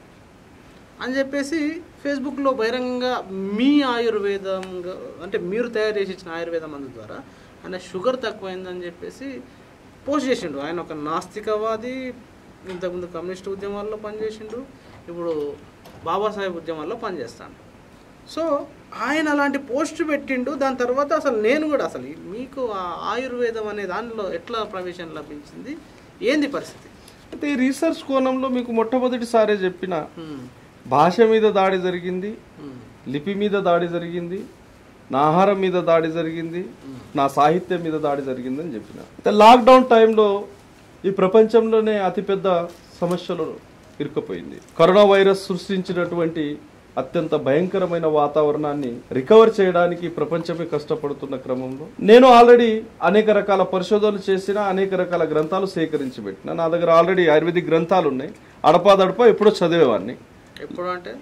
అని చెప్పేసి ఫేస్బుక్లో బహిరంగంగా మీ ఆయుర్వేదం అంటే మీరు తయారు చేసి ఇచ్చిన ఆయుర్వేద మందు ద్వారా ఆయన షుగర్ తక్కువైందని చెప్పేసి పోస్ట్ చేసిండు ఆయన ఒక నాస్తికవాది ఇంతకుముందు కమ్యూనిస్ట్ ఉద్యమాల్లో పనిచేసిండు ఇప్పుడు బాబాసాహెబ్ ఉద్యమాల్లో పనిచేస్తాడు సో ఆయన అలాంటి పోస్ట్ పెట్టిండు దాని తర్వాత అసలు నేను కూడా అసలు మీకు ఆ ఆయుర్వేదం అనే దానిలో ఎట్లా ప్రవేశం లభించింది ఏంది పరిస్థితి అయితే ఈ రీసెర్చ్ కోణంలో మీకు మొట్టమొదటిసారే చెప్పిన హ్మ్. భాష మీద దాడి జరిగింది హ్మ్. లిపి మీద దాడి జరిగింది నా ఆహారం మీద దాడి జరిగింది నా సాహిత్యం మీద దాడి జరిగిందని చెప్పిన అయితే లాక్డౌన్ టైంలో ఈ ప్రపంచంలోనే అతిపెద్ద సమస్యలు ఇరుక్కుపోయింది కరోనా వైరస్ సృష్టించినటువంటి అత్యంత భయంకరమైన వాతావరణాన్ని రికవర్ చేయడానికి ప్రపంచమే కష్టపడుతున్న క్రమంలో నేను ఆల్రెడీ అనేక రకాల పరిశోధనలు చేసిన అనేక రకాల గ్రంథాలు సేకరించి పెట్టిన నా దగ్గర ఆల్రెడీ ఆయుర్వేదిక్ గ్రంథాలు ఉన్నాయి అడపాదడపా ఎప్పుడో చదివేవాడిని ఎప్పుడు అంటే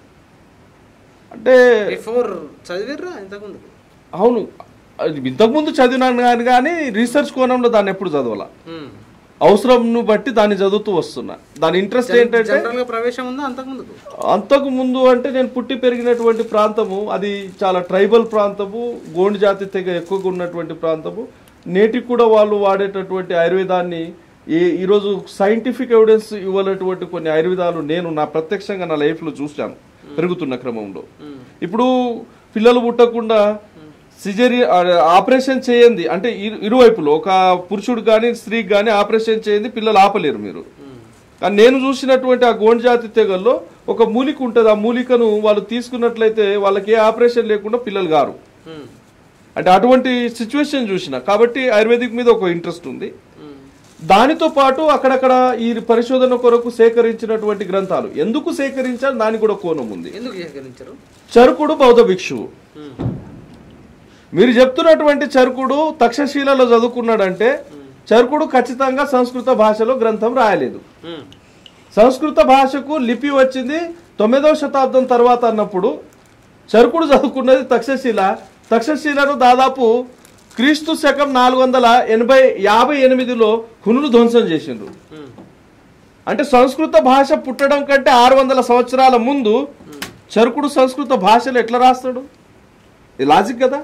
అంటే బిఫోర్ చదివిర్రా ఇంతకుముందు అవును అది ఇంతకుముందు చదివినాను కానీ కానీ రీసెర్చ్ కోణంలో దాన్ని ఎప్పుడు చదవాల అవసరంను బట్టి దాన్ని చదువుతూ వస్తున్నా దాని ఇంట్రెస్ట్ ఏంటంటే జనరల్ గా ప్రవేశం ఉందా అంతకుముందు అంతకు ముందు అంటే నేను పుట్టి పెరిగినటువంటి ప్రాంతము అది చాలా ట్రైబల్ ప్రాంతము గోండు జాతి తెగ ఎక్కువగా ఉన్నటువంటి ప్రాంతము నేటికి కూడా వాళ్ళు వాడేటటువంటి ఆయుర్వేదాన్ని ఈ ఈరోజు సైంటిఫిక్ ఎవిడెన్స్ ఇవ్వనటువంటి కొన్ని ఆయుర్వేదాలు నేను నా ప్రత్యక్షంగా నా లైఫ్లో చూశాను పెరుగుతున్న క్రమంలో ఇప్పుడు పిల్లలు పుట్టకుండా సిజరి ఆపరేషన్ చేయండి అంటే ఇరు- ఇరువైపులో ఒక పురుషుడు కానీ స్త్రీకి కానీ ఆపరేషన్ చేయండి పిల్లలు ఆపలేరు మీరు కానీ నేను చూసినటువంటి ఆ గోండ్ జాతి తెగల్లో ఒక మూలిక ఉంటుంది ఆ మూలికను వాళ్ళు తీసుకున్నట్లయితే వాళ్ళకి ఏ ఆపరేషన్ లేకుండా పిల్లలు గారు అంటే అటువంటి సిచ్యువేషన్ చూసిన కాబట్టి ఆయుర్వేదిక్ మీద ఒక ఇంట్రెస్ట్ ఉంది దానితో పాటు అక్కడక్కడ ఈ పరిశోధన కొరకు సేకరించినటువంటి గ్రంథాలు ఎందుకు సేకరించాలి దానికి కూడా కోణం ఉంది ఎందుకు సేకరించారు చరుకుడు బౌద్ధ భిక్షువు మీరు చెప్తున్నటువంటి చరుకుడు తక్షశీలలో చదువుకున్నాడంటే చరుకుడు ఖచ్చితంగా సంస్కృత భాషలో గ్రంథం రాయలేదు సంస్కృత భాషకు లిపి వచ్చింది తొమ్మిదవ శతాబ్దం తర్వాత అన్నప్పుడు చరుకుడు చదువుకున్నది తక్షశిల తక్షశిలను దాదాపు క్రీస్తు శకం నాలుగు వందల ఎనభై యాభై ఎనిమిదిలో హునులు ధ్వంసం చేసిండ్రు అంటే సంస్కృత భాష పుట్టడం కంటే ఆరు వందల సంవత్సరాల ముందు చరుకుడు సంస్కృత భాషలో ఎట్లా రాస్తాడు ఇది లాజిక్ కదా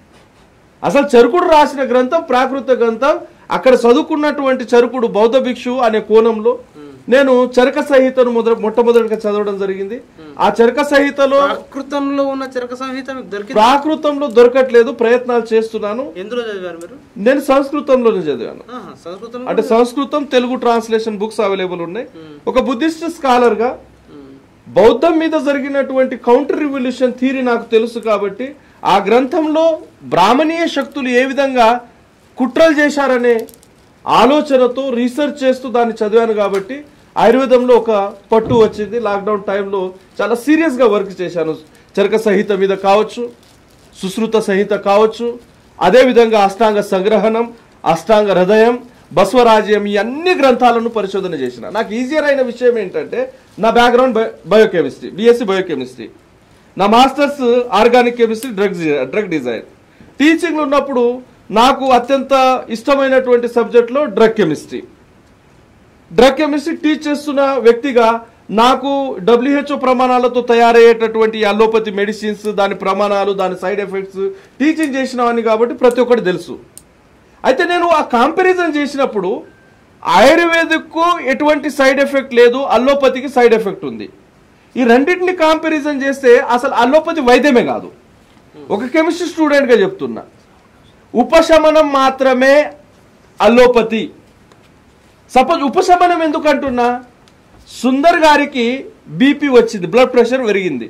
అసలు చరుకుడు రాసిన గ్రంథం ప్రాకృత గ్రంథం అక్కడ చదువుకున్నటువంటి చరుకుడు బౌద్ధ భిక్షు అనే కోణంలో నేను చరక సంహితను మొదట మొట్టమొదటిగా చదవడం జరిగింది ఆ చరక సంహితలో ప్రాకృతంలో ఉన్న చరక సంహిత మీకు దొరికింది ప్రాకృతంలో దొరకట్లేదు ప్రయత్నాలు చేస్తున్నాను ఎందులో చదివారు మీరు నేను సంస్కృతంలోనే చదివాను ఆహా, సంస్కృతం అంటే సంస్కృతం తెలుగు ట్రాన్స్లేషన్ బుక్స్ అవైలబుల్ ఉన్నాయి ఒక బుద్ధిస్ట్ స్కాలర్ గా బౌద్ధం మీద జరిగినటువంటి కౌంటర్ రివల్యూషన్ థీరీ నాకు తెలుసు కాబట్టి ఆ గ్రంథంలో బ్రాహ్మణీయ శక్తులు ఏ విధంగా కుట్రలు చేశారనే ఆలోచనతో రీసెర్చ్ చేస్తూ దాన్ని చదివాను కాబట్టి ఆయుర్వేదంలో ఒక పట్టు వచ్చింది లాక్డౌన్ టైంలో చాలా సీరియస్గా వర్క్ చేశాను చరక సంహిత మీద కావచ్చు సుశ్రుత సంహిత కావచ్చు అదేవిధంగా అష్టాంగ సంగ్రహణం అష్టాంగ హృదయం బస్వరాజ్యం ఈ అన్ని గ్రంథాలను పరిశోధన చేసిన నాకు ఈజియర్ అయిన విషయం ఏంటంటే నా background bio biochemistry BSc biochemistry నా masters organic chemistry drug drug design teaching ఉన్నప్పుడు నాకు అత్యంత ఇష్టమైనటువంటి సబ్జెక్ట్లో drug chemistry drug chemistry teach చేస్తున్న వ్యక్తిగా నాకు డబ్ల్యూహెచ్ఓ ప్రమాణాలతో తయారయ్యేటటువంటి అలోపతి మెడిసిన్స్ దాని ప్రమాణాలు దాని సైడ్ ఎఫెక్ట్స్ టీచింగ్ చేసినవని కాబట్టి ప్రతి ఒక్కటి తెలుసు అయితే నేను ఆ కంపారిజన్ చేసినప్పుడు ఆయుర్వేదిక్కు ఎటువంటి సైడ్ ఎఫెక్ట్ లేదు అల్లోపతికి సైడ్ ఎఫెక్ట్ ఉంది ఈ రెండింటిని కంపారిజన్ చేస్తే అసలు అల్లోపతి వైద్యమే కాదు ఒక కెమిస్ట్రీ స్టూడెంట్గా చెప్తున్నా ఉపశమనం మాత్రమే అల్లోపతి సపోజ్ ఉపశమనం ఎందుకు అంటున్నా సుందర్ గారికి బీపీ వచ్చింది బ్లడ్ ప్రెషర్ పెరిగింది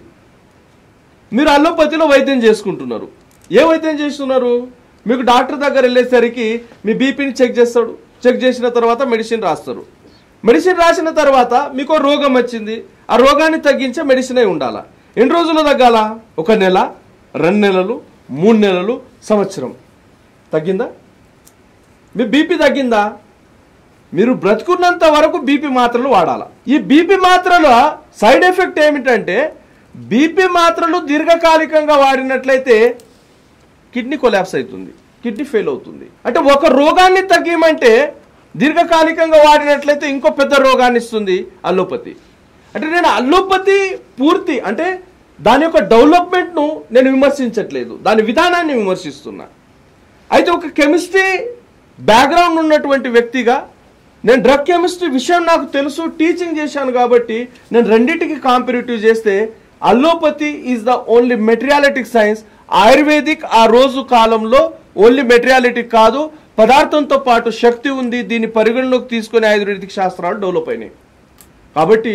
మీరు అల్లోపతిలో వైద్యం చేసుకుంటున్నారు ఏ వైద్యం చేస్తున్నారు మీకు డాక్టర్ దగ్గర వెళ్ళేసరికి మీ బీపీని చెక్ చేస్తాడు చెక్ చేసిన తర్వాత మెడిసిన్ రాస్తారు మెడిసిన్ రాసిన తర్వాత మీకు ఓ రోగం వచ్చింది ఆ రోగాన్ని తగ్గించే మెడిసిన్ అయి ఉండాలా ఎన్ని రోజులు తగ్గాల ఒక నెల రెండు నెలలు మూడు నెలలు సంవత్సరం తగ్గిందా మీ బీపీ తగ్గిందా మీరు బ్రతుకున్నంత వరకు బీపీ మాత్రలు వాడాల ఈ బీపీ మాత్రల సైడ్ ఎఫెక్ట్ ఏమిటంటే బీపీ మాత్రలు దీర్ఘకాలికంగా వాడినట్లయితే కిడ్నీ కొలాప్స్ అవుతుంది కిడ్నీ ఫెయిల్ అవుతుంది అంటే ఒక రోగాన్ని తగ్గియమంటే దీర్ఘకాలికంగా వాడినట్లయితే ఇంకో పెద్ద రోగాన్ని ఇస్తుంది అల్లోపతి అంటే నేను అల్లోపతి పూర్తి అంటే దాని యొక్క డెవలప్మెంట్ను నేను విమర్శించట్లేదు దాని విధానాన్ని విమర్శిస్తున్నా అయితే ఒక కెమిస్ట్రీ బ్యాక్గ్రౌండ్ ఉన్నటువంటి వ్యక్తిగా నేను డ్రగ్ కెమిస్ట్రీ విషయం నాకు తెలుసు టీచింగ్ చేశాను కాబట్టి నేను రెండింటికి కాంపిరేటివ్ చేస్తే allopathy is the only materialistic science ayurvedic ఆ రోజు కాలంలో ఓన్లీ మెటీరియాలిటిక్ కాదు పదార్థంతో పాటు శక్తి ఉంది దీన్ని పరిగణలోకి తీసుకుని ఆయుర్వేదిక్ శాస్త్రాలు డెవలప్ అయినాయి కాబట్టి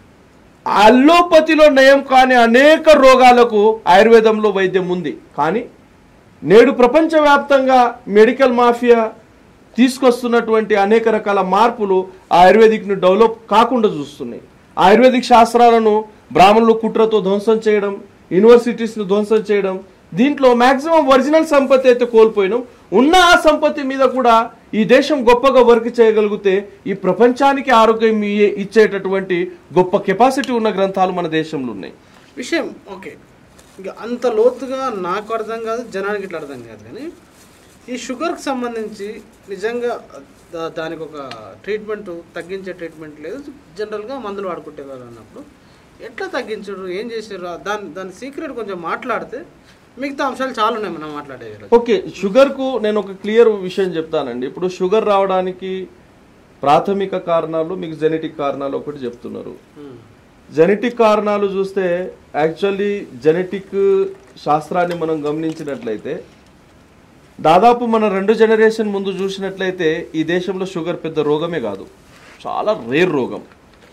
అల్లోపతిలో నయం కాని అనేక రోగాలకు ఆయుర్వేదంలో వైద్యం ఉంది కానీ నేడు ప్రపంచవ్యాప్తంగా మెడికల్ మాఫియా తీసుకొస్తున్నటువంటి అనేక రకాల మార్పులు ఆ ఆయుర్వేదిక్ను డెవలప్ కాకుండా చూస్తున్నాయి ఆయుర్వేదిక్ శాస్త్రాలను బ్రాహ్మణులు కుట్రతో ధ్వంసం చేయడం యూనివర్సిటీస్ను ధ్వంసం చేయడం దీంట్లో మాక్సిమం ఒరిజినల్ సంపత్తి అయితే కోల్పోయినాం ఉన్న ఆ సంపత్తి మీద కూడా ఈ దేశం గొప్పగా వర్క్ చేయగలిగితే ఈ ప్రపంచానికి ఆరోగ్యం ఇయ్యే- ఇచ్చేటటువంటి గొప్ప కెపాసిటీ ఉన్న గ్రంథాలు మన దేశంలో ఉన్నాయి విషయం ఓకే ఇంకా అంత లోతుగా నాకు అర్థం కాదు జనానికి ఇట్లా అర్థం కాదు కానీ ఈ షుగర్కి సంబంధించి నిజంగా దా- దానికి ఒక ట్రీట్మెంట్ తగ్గించే ట్రీట్మెంట్ లేదు జనరల్గా మందులు వాడుకుంటేవారు అన్నప్పుడు ఎట్లా తగ్గించారు ఏం చేశారు దాని దాని సీక్రెట్ కొంచెం మాట్లాడితే మిగతా అంశాలు చాలా ఉన్నాయి మనం మాట్లాడేవి ఓకే షుగర్కు నేను ఒక క్లియర్ విషయం చెప్తానండి ఇప్పుడు షుగర్ రావడానికి ప్రాథమిక కారణాలు మీకు జెనెటిక్ కారణాలు ఒకటి చెప్తున్నారు జెనెటిక్ కారణాలు చూస్తే యాక్చువల్లీ జెనెటిక్ శాస్త్రాన్ని మనం గమనించినట్లయితే దాదాపు మన రెండు జనరేషన్ ముందు చూసినట్లయితే ఈ దేశంలో షుగర్ పెద్ద రోగమే కాదు చాలా రేర్ రోగం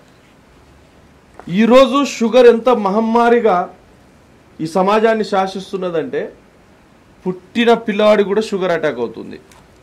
ఈరోజు షుగర్ ఎంత మహమ్మారిగా ఈ సమాజాన్ని శాసిస్తున్నదంటే పుట్టిన పిల్లవాడి కూడా షుగర్ అటాక్ అవుతుంది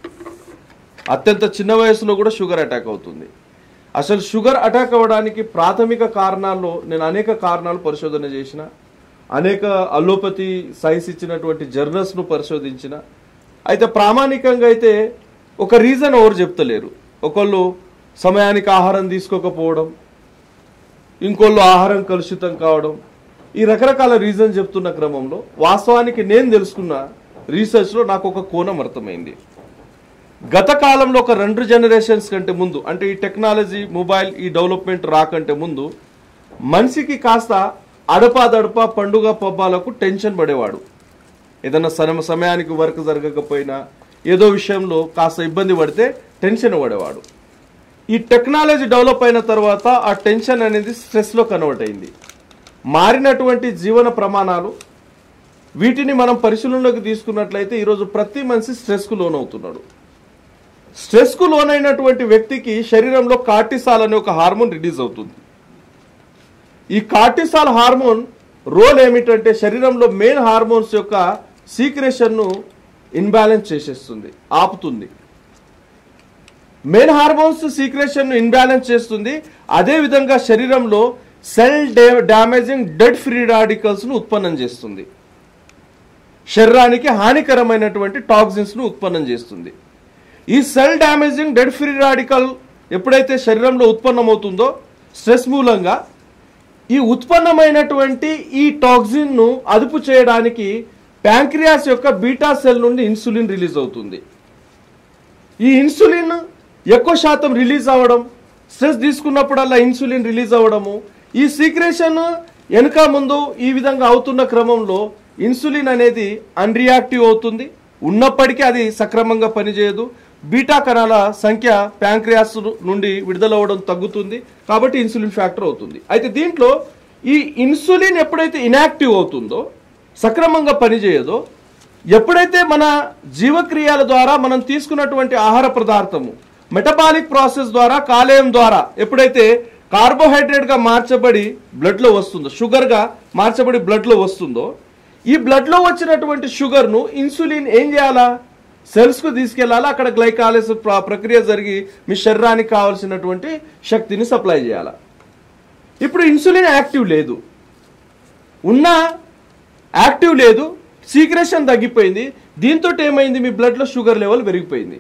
అత్యంత చిన్న వయసులో కూడా షుగర్ అటాక్ అవుతుంది అసలు షుగర్ అటాక్ అవ్వడానికి ప్రాథమిక కారణాల్లో నేను అనేక కారణాలు పరిశోధన చేసిన అనేక అలోపతి సైన్స్ ఇచ్చినటువంటి జర్నల్స్ను పరిశోధించిన అయితే ప్రామాణికంగా అయితే ఒక రీజన్ ఎవరు చెప్తలేరు ఒకళ్ళు సమయానికి ఆహారం తీసుకోకపోవడం ఇంకోళ్ళు ఆహారం కలుషితం కావడం ఈ రకరకాల రీజన్ చెప్తున్న క్రమంలో వాస్తవానికి నేను తెలుసుకున్న రీసెర్చ్లో నాకు ఒక కోణం అర్థమైంది గత కాలంలో ఒక రెండు జనరేషన్స్ కంటే ముందు అంటే ఈ టెక్నాలజీ మొబైల్ ఈ డెవలప్మెంట్ రాకంటే ముందు మనిషికి కాస్త అడపాదడప పండుగ పబ్బాలకు టెన్షన్ పడేవాడు ఏదైనా సమ సమయానికి వర్క్ జరగకపోయినా ఏదో విషయంలో కాస్త ఇబ్బంది పడితే టెన్షన్ పడేవాడు ఈ టెక్నాలజీ డెవలప్ అయిన తర్వాత ఆ టెన్షన్ అనేది స్ట్రెస్లో కన్వర్ట్ అయింది మారినటువంటి జీవన ప్రమాణాలు వీటిని మనం పరిశీలనలోకి తీసుకున్నట్లయితే ఈరోజు ప్రతి మనిషి స్ట్రెస్కు లోనవుతున్నాడు స్ట్రెస్కు లోనైనటువంటి వ్యక్తికి శరీరంలో కార్టిసాల్ అనే ఒక హార్మోన్ రిలీజ్ అవుతుంది ఈ కార్టిసాల్ హార్మోన్ రోల్ ఏమిటంటే శరీరంలో మెయిన్ హార్మోన్స్ యొక్క సీక్రెషన్ను ఇన్బ్యాలెన్స్ చేసేస్తుంది ఆపుతుంది మెయిన్ హార్మోన్స్ సీక్రెషన్ ఇన్బ్యాలెన్స్ చేస్తుంది అదే విధంగా శరీరంలో cell damaging dead free radicals ను ఉత్పన్నం చేస్తుంది శరీరానికి హానికరమైనటువంటి టాక్సిన్స్ ను ఉత్పన్నం చేస్తుంది ఈ cell damaging dead free radical ఎప్పుడైతే శరీరంలో ఉత్పన్నమవుతుందో స్ట్రెస్ మూలంగా ఈ ఉత్పన్నమైనటువంటి ఈ టాక్సిన్ ను అదుపు చేయడానికి ప్యాంక్రియాస్ యొక్క బీటా సెల్ నుండి ఇన్సులిన్ రిలీజ్ అవుతుంది ఈ ఇన్సులిన్ ఎక్కువ శాతం రిలీజ్ అవ్వడం స్ట్రెస్ తీసుకున్నప్పుడల్లా ఇన్సులిన్ రిలీజ్ అవ్వడము ఈ సీక్రేషన్ వెనుక ముందు ఈ విధంగా అవుతున్న క్రమంలో ఇన్సులిన్ అనేది అన్రియాక్టివ్ అవుతుంది ఉన్నప్పటికీ అది సక్రమంగా పనిచేయదు బీటా కణాల సంఖ్య ప్యాంక్రియాస్ నుండి విడుదలవ్వడం తగ్గుతుంది కాబట్టి ఇన్సులిన్ ఫ్యాక్టర్ అవుతుంది అయితే దీంట్లో ఈ ఇన్సులిన్ ఎప్పుడైతే ఇనాక్టివ్ అవుతుందో సక్రమంగా పనిచేయదో ఎప్పుడైతే మన జీవక్రియాల ద్వారా మనం తీసుకున్నటువంటి ఆహార పదార్థము మెటబాలిక్ ప్రాసెస్ ద్వారా కాలేయం ద్వారా ఎప్పుడైతే కార్బోహైడ్రేట్ గా మార్చబడి బ్లడ్ లో వస్తుందో షుగర్ గా మార్చబడి బ్లడ్ లో వస్తుందో ఈ బ్లడ్ లో వచ్చినటువంటి షుగర్ ను ఇన్సులిన్ ఏం చేయాలా సెల్స్ కు తీసుకెళ్లాలా అక్కడ గ్లైకాలిస్ ప్రక్రియ జరిగి మీ శరీరానికి కావాల్సినటువంటి శక్తిని సప్లై చేయాలా ఇప్పుడు ఇన్సులిన్ యాక్టివ్ లేదు ఉన్న యాక్టివ్ లేదు సీక్రెషన్ తగ్గిపోయింది దీంతో ఏమైంది మీ బ్లడ్లో షుగర్ లెవెల్ పెరిగిపోయింది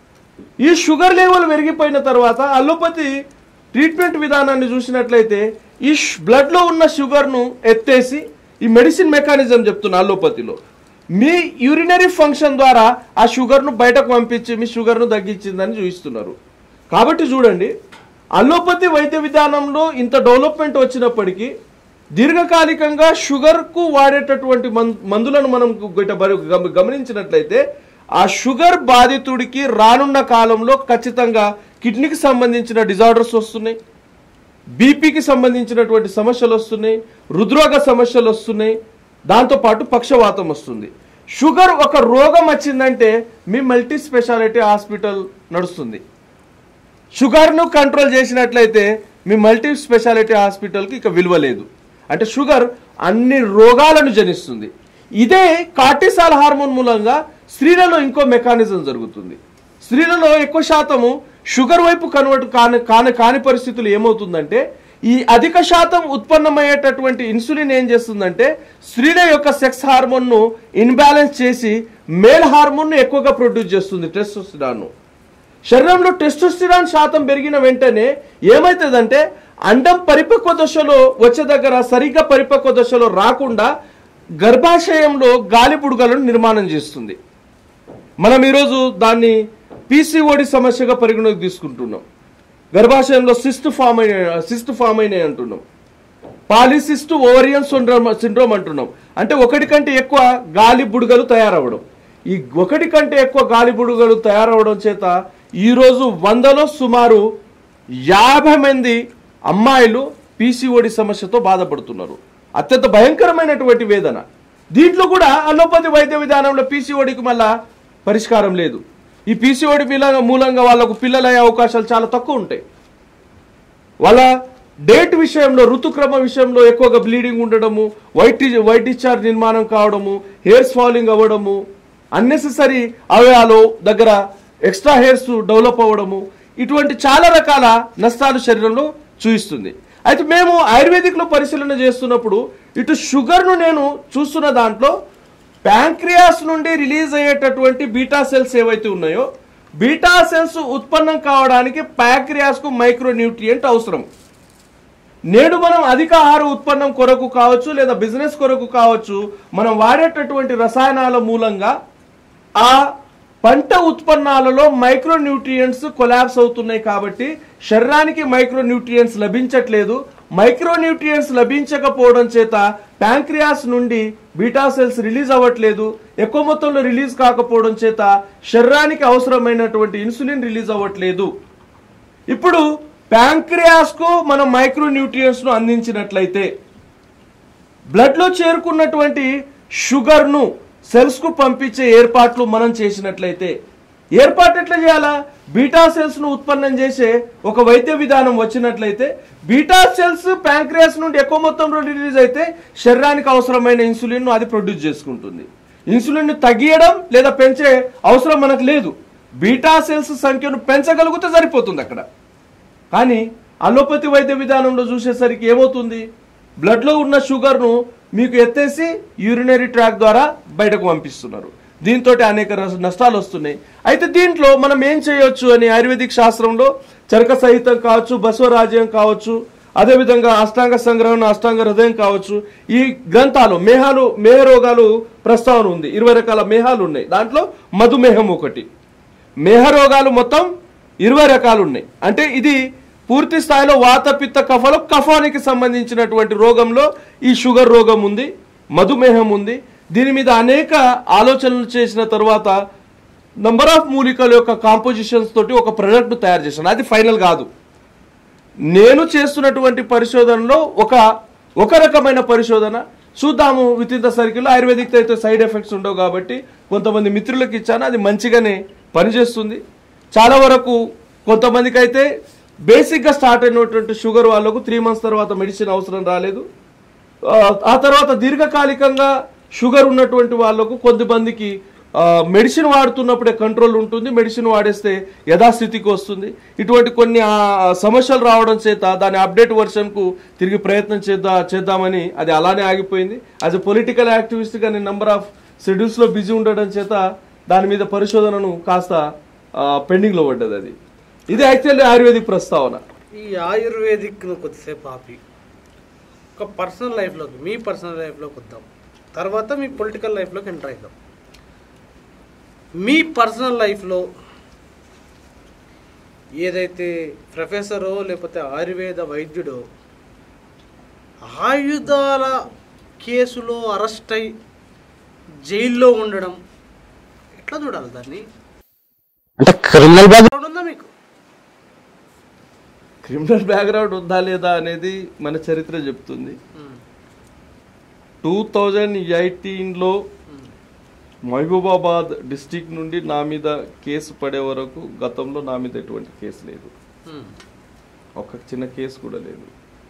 ఈ షుగర్ లెవెల్ పెరిగిపోయిన తర్వాత అల్లోపతి ట్రీట్మెంట్ విధానాన్ని చూసినట్లయితే ఈ ష్- బ్లడ్లో ఉన్న షుగర్ను ఎత్తేసి ఈ మెడిసిన్ మెకానిజం చెప్తున్నా అల్లోపతిలో మీ యూరినరీ ఫంక్షన్ ద్వారా ఆ షుగర్ను బయటకు పంపించి మీ షుగర్ను తగ్గించిందని చూపిస్తున్నారు కాబట్టి చూడండి అల్లోపతి వైద్య విధానంలో ఇంత డెవలప్మెంట్ వచ్చినప్పటికీ దీర్ఘకాలికంగా షుగర్కు వాడేటటువంటి మం- మందులను మనం గిట్ట బరి- గమ- గమనించినట్లయితే ఆ షుగర్ బాధితుడికి రానున్న కాలంలో ఖచ్చితంగా కిడ్నీకి సంబంధించిన డిజార్డర్స్ వస్తున్నాయి బీపీకి సంబంధించినటువంటి సమస్యలు వస్తున్నాయి హృద్రోగ సమస్యలు వస్తున్నాయి దాంతోపాటు పక్షవాతం వస్తుంది షుగర్ ఒక రోగం వచ్చిందంటే మీ మల్టీ స్పెషాలిటీ హాస్పిటల్ నడుస్తుంది షుగర్ను కంట్రోల్ చేసినట్లయితే మీ మల్టీ స్పెషాలిటీ హాస్పిటల్కి ఇక విలువ లేదు అంటే షుగర్ అన్ని రోగాలను జనిస్తుంది ఇదే కార్టిసాల్ హార్మోన్ మూలంగా స్త్రీలలో ఇంకో మెకానిజం జరుగుతుంది స్త్రీలలో ఎక్కువ శాతము షుగర్ వైపు కన్వర్ట్ కాని కాని కాని పరిస్థితులు ఏమవుతుందంటే ఈ అధిక శాతం ఉత్పన్నమయ్యేటటువంటి ఇన్సులిన్ ఏం చేస్తుందంటే స్త్రీల యొక్క సెక్స్ హార్మోన్ను ఇన్బ్యాలెన్స్ చేసి మేల్ హార్మోన్ను ఎక్కువగా ప్రొడ్యూస్ చేస్తుంది టెస్టోస్టిరాన్ను శరీరంలో టెస్టోస్టిరాన్ శాతం పెరిగిన వెంటనే ఏమవుతుందంటే అండం పరిపక్వ దశలో వచ్చే దగ్గర సరిగ్గా పరిపక్వ దశలో రాకుండా గర్భాశయంలో గాలి బుడగలను నిర్మాణం చేస్తుంది మనం ఈరోజు దాన్ని పీసీఓడి సమస్యగా పరిగణలోకి తీసుకుంటున్నాం గర్భాశయంలో సిస్ట్ ఫామ్ అయిన సిస్ట్ ఫామ్ అయినాయి అంటున్నాం పాలిసిస్ట్ ఓవరియన్ సిండ్రోమ్ సిండ్రోమ్ అంటున్నాం అంటే ఒకటి కంటే ఎక్కువ గాలి బుడగలు తయారవడం ఈ ఒకటి కంటే ఎక్కువ గాలి బుడగలు తయారవడం చేత ఈరోజు వందలో సుమారు యాభై మంది అమ్మాయిలు పీసీఓడి సమస్యతో బాధపడుతున్నారు అత్యంత భయంకరమైనటువంటి వేదన దీంట్లో కూడా అలోపతి వైద్య విధానంలో పీసీఓడికి మళ్ళా పరిష్కారం లేదు ఈ పీసీఓడి మూలంగా వాళ్ళకు పిల్లలయ్యే అవకాశాలు చాలా తక్కువ ఉంటాయి వాళ్ళ డేట్ విషయంలో ఋతుక్రమ విషయంలో ఎక్కువగా బ్లీడింగ్ ఉండడము వైట్ వైట్ డిశ్చార్జ్ నిర్మాణం కావడము హెయిర్స్ ఫాలింగ్ అవ్వడము అన్నెసెసరీ అవయాలు దగ్గర ఎక్స్ట్రా హెయిర్స్ డెవలప్ అవ్వడము ఇటువంటి చాలా రకాల నష్టాలు శరీరంలో చూపిస్తుంది అయితే మేము ఆయుర్వేదిక్లో పరిశీలన చేస్తున్నప్పుడు ఇటు షుగర్ను నేను చూస్తున్న దాంట్లో ప్యాంక్రియాస్ నుండి రిలీజ్ అయ్యేటటువంటి బీటా సెల్స్ ఏవైతే ఉన్నాయో బీటా సెల్స్ ఉత్పన్నం కావడానికి ప్యాంక్రియాస్కు మైక్రో న్యూట్రియంట్ అవసరం నేడు మనం అధిక ఆహార ఉత్పన్నం కొరకు కావచ్చు లేదా బిజినెస్ కొరకు కావచ్చు మనం వాడేటటువంటి రసాయనాల మూలంగా ఆ పంట ఉత్పన్నాలలో మైక్రో న్యూట్రియంట్స్ కొలాప్స్ అవుతున్నాయి కాబట్టి శరీరానికి మైక్రో న్యూట్రియంట్స్ లభించట్లేదు మైక్రో న్యూట్రియంట్స్ లభించకపోవడం చేత ప్యాంక్రియాస్ నుండి బీటా సెల్స్ రిలీజ్ అవ్వట్లేదు ఎక్కువ మొత్తంలో రిలీజ్ కాకపోవడం చేత శరీరానికి అవసరమైనటువంటి ఇన్సులిన్ రిలీజ్ అవ్వట్లేదు ఇప్పుడు ప్యాంక్రియాస్ కు మనం మైక్రో న్యూట్రియంట్స్ ను అందించినట్లయితే బ్లడ్ లో చేరుకున్నటువంటి షుగర్ ను సెల్స్ కు పంపించే ఏర్పాట్లు మనం చేసినట్లయితే ఏర్పాటు ఎట్లా చేయాలా బీటా సెల్స్ ను ఉత్పన్నం చేసే ఒక వైద్య విధానం వచ్చినట్లయితే బీటా సెల్స్ ప్యాంక్రియాస్ నుండి ఎక్కువ మొత్తంలో రిలీజ్ అయితే శరీరానికి అవసరమైన ఇన్సులిన్ ను అది ప్రొడ్యూస్ చేసుకుంటుంది ఇన్సులిన్ ను తగ్గియడం లేదా పెంచే అవసరం మనకు లేదు బీటా సెల్స్ సంఖ్యను పెంచగలిగితే సరిపోతుంది అక్కడ కానీ అలోపతి వైద్య విధానంలో చూసేసరికి ఏమవుతుంది బ్లడ్లో ఉన్న షుగర్ను మీకు ఎత్తేసి యూరినరీ ట్రాక్ ద్వారా బయటకు పంపిస్తున్నారు దీంతో అనేక రస- నష్టాలు వస్తున్నాయి అయితే దీంట్లో మనం ఏం చేయొచ్చు అని ఆయుర్వేదిక్ శాస్త్రంలో చరక సహితం కావచ్చు బసవరాజ్యం కావచ్చు అదేవిధంగా అష్టాంగ సంగ్రహణ అష్టాంగ హృదయం కావచ్చు ఈ గ్రంథాలు మేహాలు మేహ రోగాలు ప్రస్తావన ఉంది ఇరవై రకాల మేహాలు ఉన్నాయి దాంట్లో మధుమేహం ఒకటి మేహ రోగాలు మొత్తం ఇరవై రకాలు ఉన్నాయి అంటే ఇది పూర్తి స్థాయిలో వాత పిత్త కఫలో కఫానికి సంబంధించినటువంటి రోగంలో ఈ షుగర్ రోగం ఉంది మధుమేహం ఉంది దీని మీద అనేక ఆలోచనలు చేసిన తర్వాత నంబర్ ఆఫ్ మూలికల యొక్క కాంపోజిషన్స్ తోటి ఒక ప్రొడక్ట్ తయారు చేశాను అది ఫైనల్ కాదు నేను చేస్తున్నటువంటి పరిశోధనలో ఒక ఒక రకమైన పరిశోధన చూద్దాము with in the circle ayurvedic అయితే సైడ్ ఎఫెక్ట్స్ ఉండవు కాబట్టి కొంతమంది మిత్రులకు ఇచ్చాను అది మంచిగానే పనిచేస్తుంది చాలా వరకు కొంతమందికి అయితే బేసిక్గా స్టార్ట్ అయినటువంటి షుగర్ వాళ్ళకు త్రీ మంత్స్ తర్వాత మెడిసిన్ అవసరం రాలేదు ఆ, ఆ తర్వాత దీర్ఘకాలికంగా షుగర్ ఉన్నటువంటి వాళ్ళకు కొంతమందికి ఆ, మెడిసిన్ వాడుతున్నప్పుడే కంట్రోల్ ఉంటుంది మెడిసిన్ వాడేస్తే యథాస్థితికి వస్తుంది ఇటువంటి కొన్ని ఆ, సమస్యలు రావడం చేత దాని అప్డేట్ వర్షన్కు తిరిగి ప్రయత్నం చేద్దా చేద్దామని అది అలానే ఆగిపోయింది యాజ్ ఎ పొలిటికల్ యాక్టివిస్ట్గా నేను నెంబర్ ఆఫ్ షెడ్యూల్స్లో బిజీ ఉండడం చేత దాని మీద పరిశోధనను కాస్త ఆ, పెండింగ్లో పడ్డది అది ఇది యాక్చువల్లీ ఆయుర్వేదిక్ ప్రస్తావన ఈ ఆయుర్వేదిక్ను కొద్దిసేపు ఆపి ఒక పర్సనల్ లైఫ్లోకి మీ పర్సనల్ లైఫ్లోకి వద్దాం తర్వాత మీ పొలిటికల్ లైఫ్లోకి ఎంటర్ అవుదాం మీ పర్సనల్ లైఫ్లో ఏదైతే ప్రొఫెసరో లేకపోతే ఆయుర్వేద వైద్యుడో ఆయుధాల కేసులో అరెస్ట్ అయి జైల్లో ఉండడం ఎట్లా చూడాలి దాన్ని అంటే క్రిమినల్ బ్యాక్ ఉందా మీకు క్రిమినల్ బ్యాక్గ్రౌండ్ ఉందా లేదా అనేది మన చరిత్ర చెప్తుంది ఉమ్, టూ థౌజండ్ ఎయిటీన్లో మహబూబాబాద్ డిస్టిక్ నుండి నా మీద కేసు పడే వరకు గతంలో నా మీద ఎటువంటి కేసు లేదు ఉమ్, ఒక చిన్న కేసు కూడా లేదు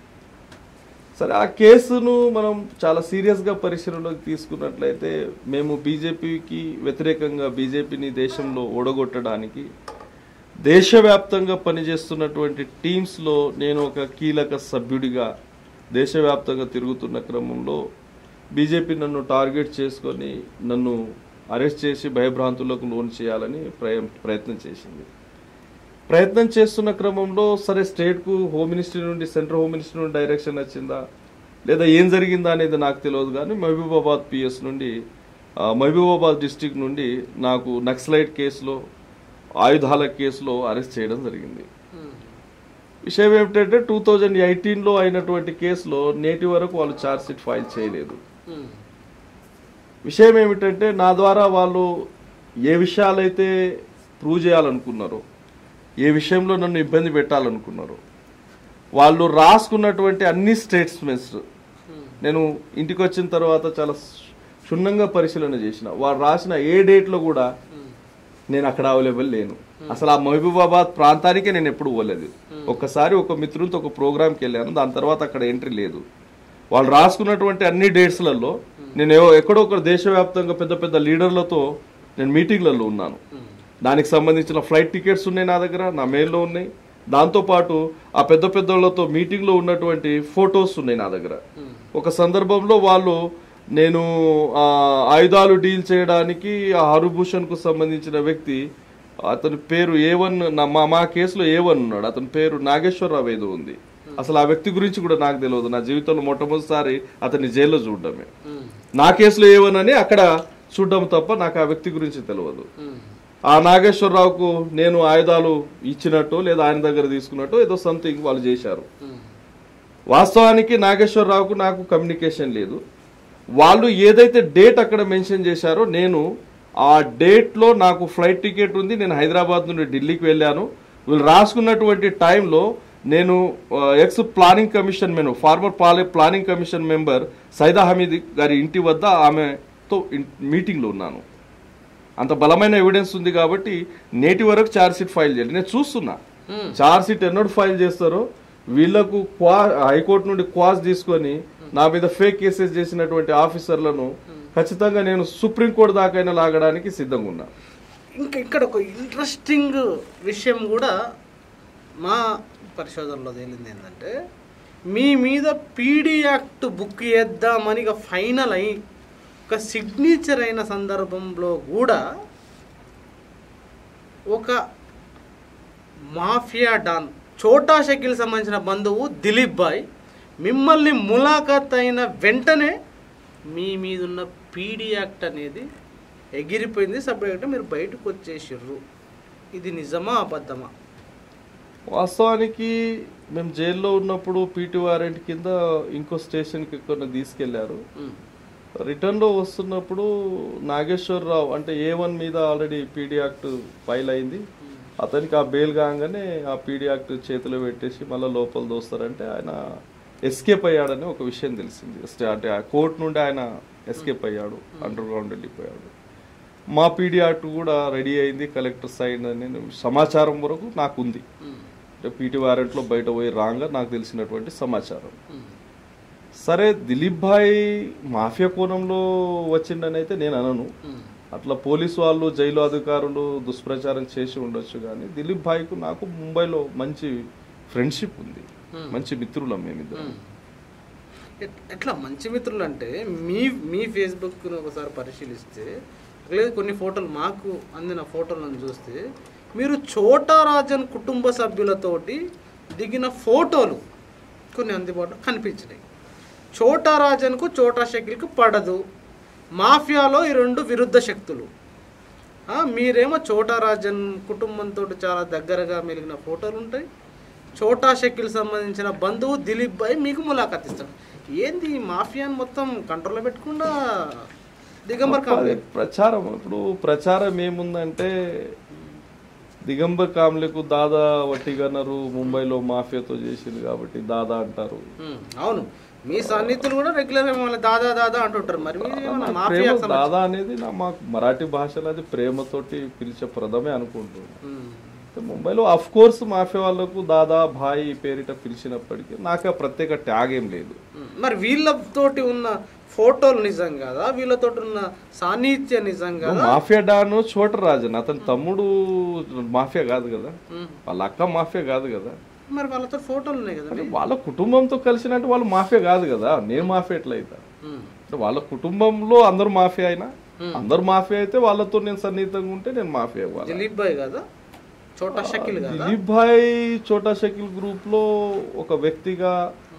సరే ఆ కేసును మనం చాలా సీరియస్గా పరిశీలనలోకి తీసుకున్నట్లయితే మేము బీజేపీకి వ్యతిరేకంగా బీజేపీని దేశంలో ఓడగొట్టడానికి దేశవ్యాప్తంగా పనిచేస్తున్నటువంటి టీమ్స్లో నేను ఒక కీలక సభ్యుడిగా దేశవ్యాప్తంగా తిరుగుతున్న క్రమంలో బీజేపీ నన్ను టార్గెట్ చేసుకొని నన్ను అరెస్ట్ చేసి భయభ్రాంతులకు లోన్ చేయాలని ప్రయ ప్రయత్నం చేసింది ప్రయత్నం చేస్తున్న క్రమంలో సరే స్టేట్కు హోమ్ మినిస్ట్రీ నుండి సెంట్రల్ హోమ్ మినిస్ట్రీ నుండి డైరెక్షన్ వచ్చిందా లేదా ఏం జరిగిందా అనేది నాకు తెలియదు కానీ మహబూబాబాద్ పిఎస్ నుండి ఆ, మహబూబాబాద్ డిస్టిక్ నుండి నాకు నక్సలైట్ కేసులో ఆయుధాల కేసులో అరెస్ట్ చేయడం జరిగింది ఉమ్, విషయం ఏమిటంటే టూ థౌజండ్ ఎయిటీన్లో అయినటువంటి కేసులో నేటి వరకు వాళ్ళు ఛార్జ్ షీట్ ఫైల్ చేయలేదు ఉమ్, విషయం ఏమిటంటే నా ద్వారా వాళ్ళు ఏ విషయాలైతే ప్రూవ్ చేయాలనుకున్నారో ఏ విషయంలో నన్ను ఇబ్బంది పెట్టాలనుకున్నారో వాళ్ళు రాసుకున్నటువంటి అన్ని స్టేట్స్మెంట్స్ నేను ఇంటికి వచ్చిన తర్వాత చాలా క్షుణ్ణంగా పరిశీలన చేసిన వారు రాసిన ఏ డేట్లో కూడా నేను అక్కడ అవైలబుల్ లేను అసలు ఆ మహబూబాబాద్ ప్రాంతానికే నేను ఎప్పుడు పోలేదు ఒక్కసారి ఒక మిత్రులతో ఒక ప్రోగ్రామ్కి వెళ్ళాను దాని తర్వాత అక్కడ ఎంట్రీ లేదు వాళ్ళు రాసుకున్నటువంటి అన్ని డేట్స్లలో నేను ఏవో- ఎక్కడో ఒక దేశవ్యాప్తంగా పెద్ద పెద్ద లీడర్లతో నేను మీటింగ్లలో ఉన్నాను దానికి సంబంధించిన ఫ్లైట్ టికెట్స్ ఉన్నాయి నా దగ్గర నా మెయిల్లో ఉన్నాయి దాంతోపాటు ఆ పెద్ద పెద్దోళ్ళతో మీటింగ్లో ఉన్నటువంటి ఫొటోస్ ఉన్నాయి నా దగ్గర ఒక సందర్భంలో వాళ్ళు నేను ఆ, ఆయుధాలు డీల్ చేయడానికి ఆ హరుభూషణ్కు సంబంధించిన వ్యక్తి అతని పేరు ఏ వన్ మా మా కేసులో ఏ వన్ ఉన్నాడు అతని పేరు నాగేశ్వరరావు ఏదో ఉంది అసలు ఆ వ్యక్తి గురించి కూడా నాకు తెలియదు నా జీవితంలో మొట్టమొదటిసారి అతన్ని జైల్లో చూడడమే ఉమ్, నా కేసులో ఏ వన్ అని అక్కడ చూడడం తప్ప నాకు ఆ వ్యక్తి గురించి తెలియదు ఉమ్, ఆ నాగేశ్వరరావుకు నేను ఆయుధాలు ఇచ్చినట్టు లేదా ఆయన దగ్గర తీసుకున్నట్టు ఏదో సంథింగ్ వాళ్ళు చేశారు ఉమ్, వాస్తవానికి నాగేశ్వరరావుకు నాకు కమ్యూనికేషన్ లేదు వాళ్ళు ఏదైతే డేట్ అక్కడ మెన్షన్ చేశారో నేను ఆ డేట్లో నాకు ఫ్లైట్ టికెట్ ఉంది నేను హైదరాబాద్ నుండి ఢిల్లీకి వెళ్ళాను వీళ్ళు రాసుకున్నటువంటి టైంలో నేను ఎక్స్ ప్లానింగ్ కమిషన్ మెను ఫార్మర్ పాలే planning commission member Syeda Hameed గారి ఇంటి వద్ద ఆమెతో ఇన్- మీటింగ్లో ఉన్నాను అంత బలమైన ఎవిడెన్స్ ఉంది కాబట్టి నేటి వరకు ఛార్జ్ షీట్ ఫైల్ చేయాలి నేను చూస్తున్నా Hmm. ఛార్జ్ షీట్ ఎన్నడూ ఫైల్ చేస్తారో వీళ్లకు క్వా హైకోర్టు నుండి క్వాజ్ తీసుకొని నా మీద ఫేక్ కేసెస్ చేసినటువంటి ఆఫీసర్లను ఖచ్చితంగా నేను సుప్రీంకోర్టు దాకైనా లాగడానికి సిద్ధంగా ఉన్నా ఇంకా ఇక్కడ ఒక ఇంట్రెస్టింగ్ విషయం కూడా మా పరిశోధనలో తేలింది ఏంటంటే మీ మీద పీడీ యాక్ట్ బుక్ చేద్దామని ఇక ఫైనల్ అయి ఒక సిగ్నేచర్ అయిన సందర్భంలో కూడా ఒక మాఫియా డాన్ చోటా షకిల్ సంబంధించిన బంధువు దిలీప్ బాయ్ మిమ్మల్ని ములాఖాత్ అయిన వెంటనే మీ మీద ఉన్న పీడీ యాక్ట్ అనేది ఎగిరిపోయింది సబ్జెక్ట్ మీరు బయటకు వచ్చేసిర్రు ఇది నిజమా అబద్ధమా వాస్తవానికి మేము జైల్లో ఉన్నప్పుడు పీటీ వారెంట్ కింద ఇంకో స్టేషన్కి కొన్ని తీసుకెళ్లారు ఉమ్, రిటర్న్లో వస్తున్నప్పుడు నాగేశ్వరరావు అంటే ఏ వన్ మీద ఆల్రెడీ పీడీ యాక్ట్ ఫైల్ అయింది అతనికి ఆ బెయిల్ కాగానే ఆ పీడీ యాక్ట్ చేతిలో పెట్టేసి మళ్ళీ లోపల దోస్తారంటే ఆయన ఎస్కేప్ అయ్యాడని ఒక విషయం తెలిసింది స్టే- అంటే ఆ కోర్టు నుండి ఆయన ఎస్కేప్ అయ్యాడు అండర్ గ్రౌండ్ వెళ్ళిపోయాడు మా పీడీ యాక్ట్ కూడా రెడీ అయింది కలెక్టర్ సైన్ అని సమాచారం వరకు నాకు ఉంది ఉమ్, అంటే పీటీ వారెంట్లో బయట పోయి రాగా నాకు తెలిసినటువంటి సమాచారం ఉమ్, సరే దిలీప్ భాయ్ మాఫియా కోణంలో వచ్చిండని అయితే నేను అనను ఉమ్, అట్లా పోలీసు వాళ్ళు జైలు అధికారులు దుష్ప్రచారం చేసి ఉండొచ్చు కానీ దిలీప్ భాయ్కు నాకు ముంబైలో మంచి ఫ్రెండ్షిప్ ఉంది Hmm. మంచి మిత్రులం మేమిద్దరం ఉమ్. ఎట్- ఎట్లా మంచి మిత్రులు అంటే మీ మీ ఫేస్బుక్ను ఒకసారి పరిశీలిస్తే లేదు కొన్ని ఫోటోలు మాకు అందిన ఫోటోలను చూస్తే మీరు చోటా రాజన్ కుటుంబ సభ్యులతోటి దిగిన ఫోటోలు కొన్ని అందుబాటులో కనిపించినాయి చోటా రాజన్కు చోటా షకిల్కు పడదు మాఫియాలో ఈ రెండు విరుద్ధ శక్తులు ఆ, మీరేమో చోటా రాజన్ కుటుంబంతో చాలా దగ్గరగా మెలిగిన ఫోటోలు ఉంటాయి చోటా షకిల్ సంబంధించిన బంధువు దిలీప్ భాయ్ మీకు ములాఖాత్ ఇస్తాడు ఏంది ఈ మాఫియాని మొత్తం కంట్రోల్లో పెట్టకుండా దిగంబర్ అది కావాలి ప్రచారం ఇప్పుడు ప్రచారం ఏముందంటే దిగంబర్ కామ్లకు దాదా వట్టిగన్నరు ముంబైలో మాఫియాతో చేసింది కాబట్టి దాదా అంటారు ఉమ్, అవును మీ సన్నిహితులు కూడా రెగ్యులర్ గా మిమ్మల్ని దాదా దాదా అంటుంటారు మరి మీరు ఏమన్నా నాకు మాఫియా ప్రేమ దాదా అనేది నా మాకు మరాఠీ భాషలో అది ప్రేమతోటి పిలిచే ప్రథమే అనుకుంటున్నాను ముంబైలో అఫ్ కోర్స్ మాఫియా వాళ్ళకు దాదా భాయ్ పేరిట పిలిచినప్పటికీ నాకు ఆ ప్రత్యేక ట్యాగ్ ఏం లేదు మరి వీళ్ళతోటి ఉన్న ఫోటోలు నిజం కదా వీళ్ళతోటి ఉన్న సాన్నిహిత్య నిజం కదా మాఫియా డాను చోటరాజన్ అతని తమ్ముడు మాఫియా కాదు కదా ఉమ్, వాళ్ళ అక్క మాఫియా కాదు కదా మరి వాళ్ళతో ఫోటోలు ఉన్నాయి కదా అంటే వాళ్ళ కుటుంబంతో కలిసినట్టు వాళ్ళు మాఫియా కాదు కదా నేను మాఫియా ఎట్లా అవుతా ఉమ్, అంటే వాళ్ళ కుటుంబంలో అందరు మాఫియా అయినా అందరు మాఫియా అయితే వాళ్ళతో నేను సన్నిహితంగా ఉంటే నేను మాఫియా ఇవ్వాలి దిలీప్ భాయ్ కదా చోటా షకిల్ కదా దిలీప్ భాయ్ చోటా షకిల్ గ్రూప్ లో ఒక వ్యక్తిగా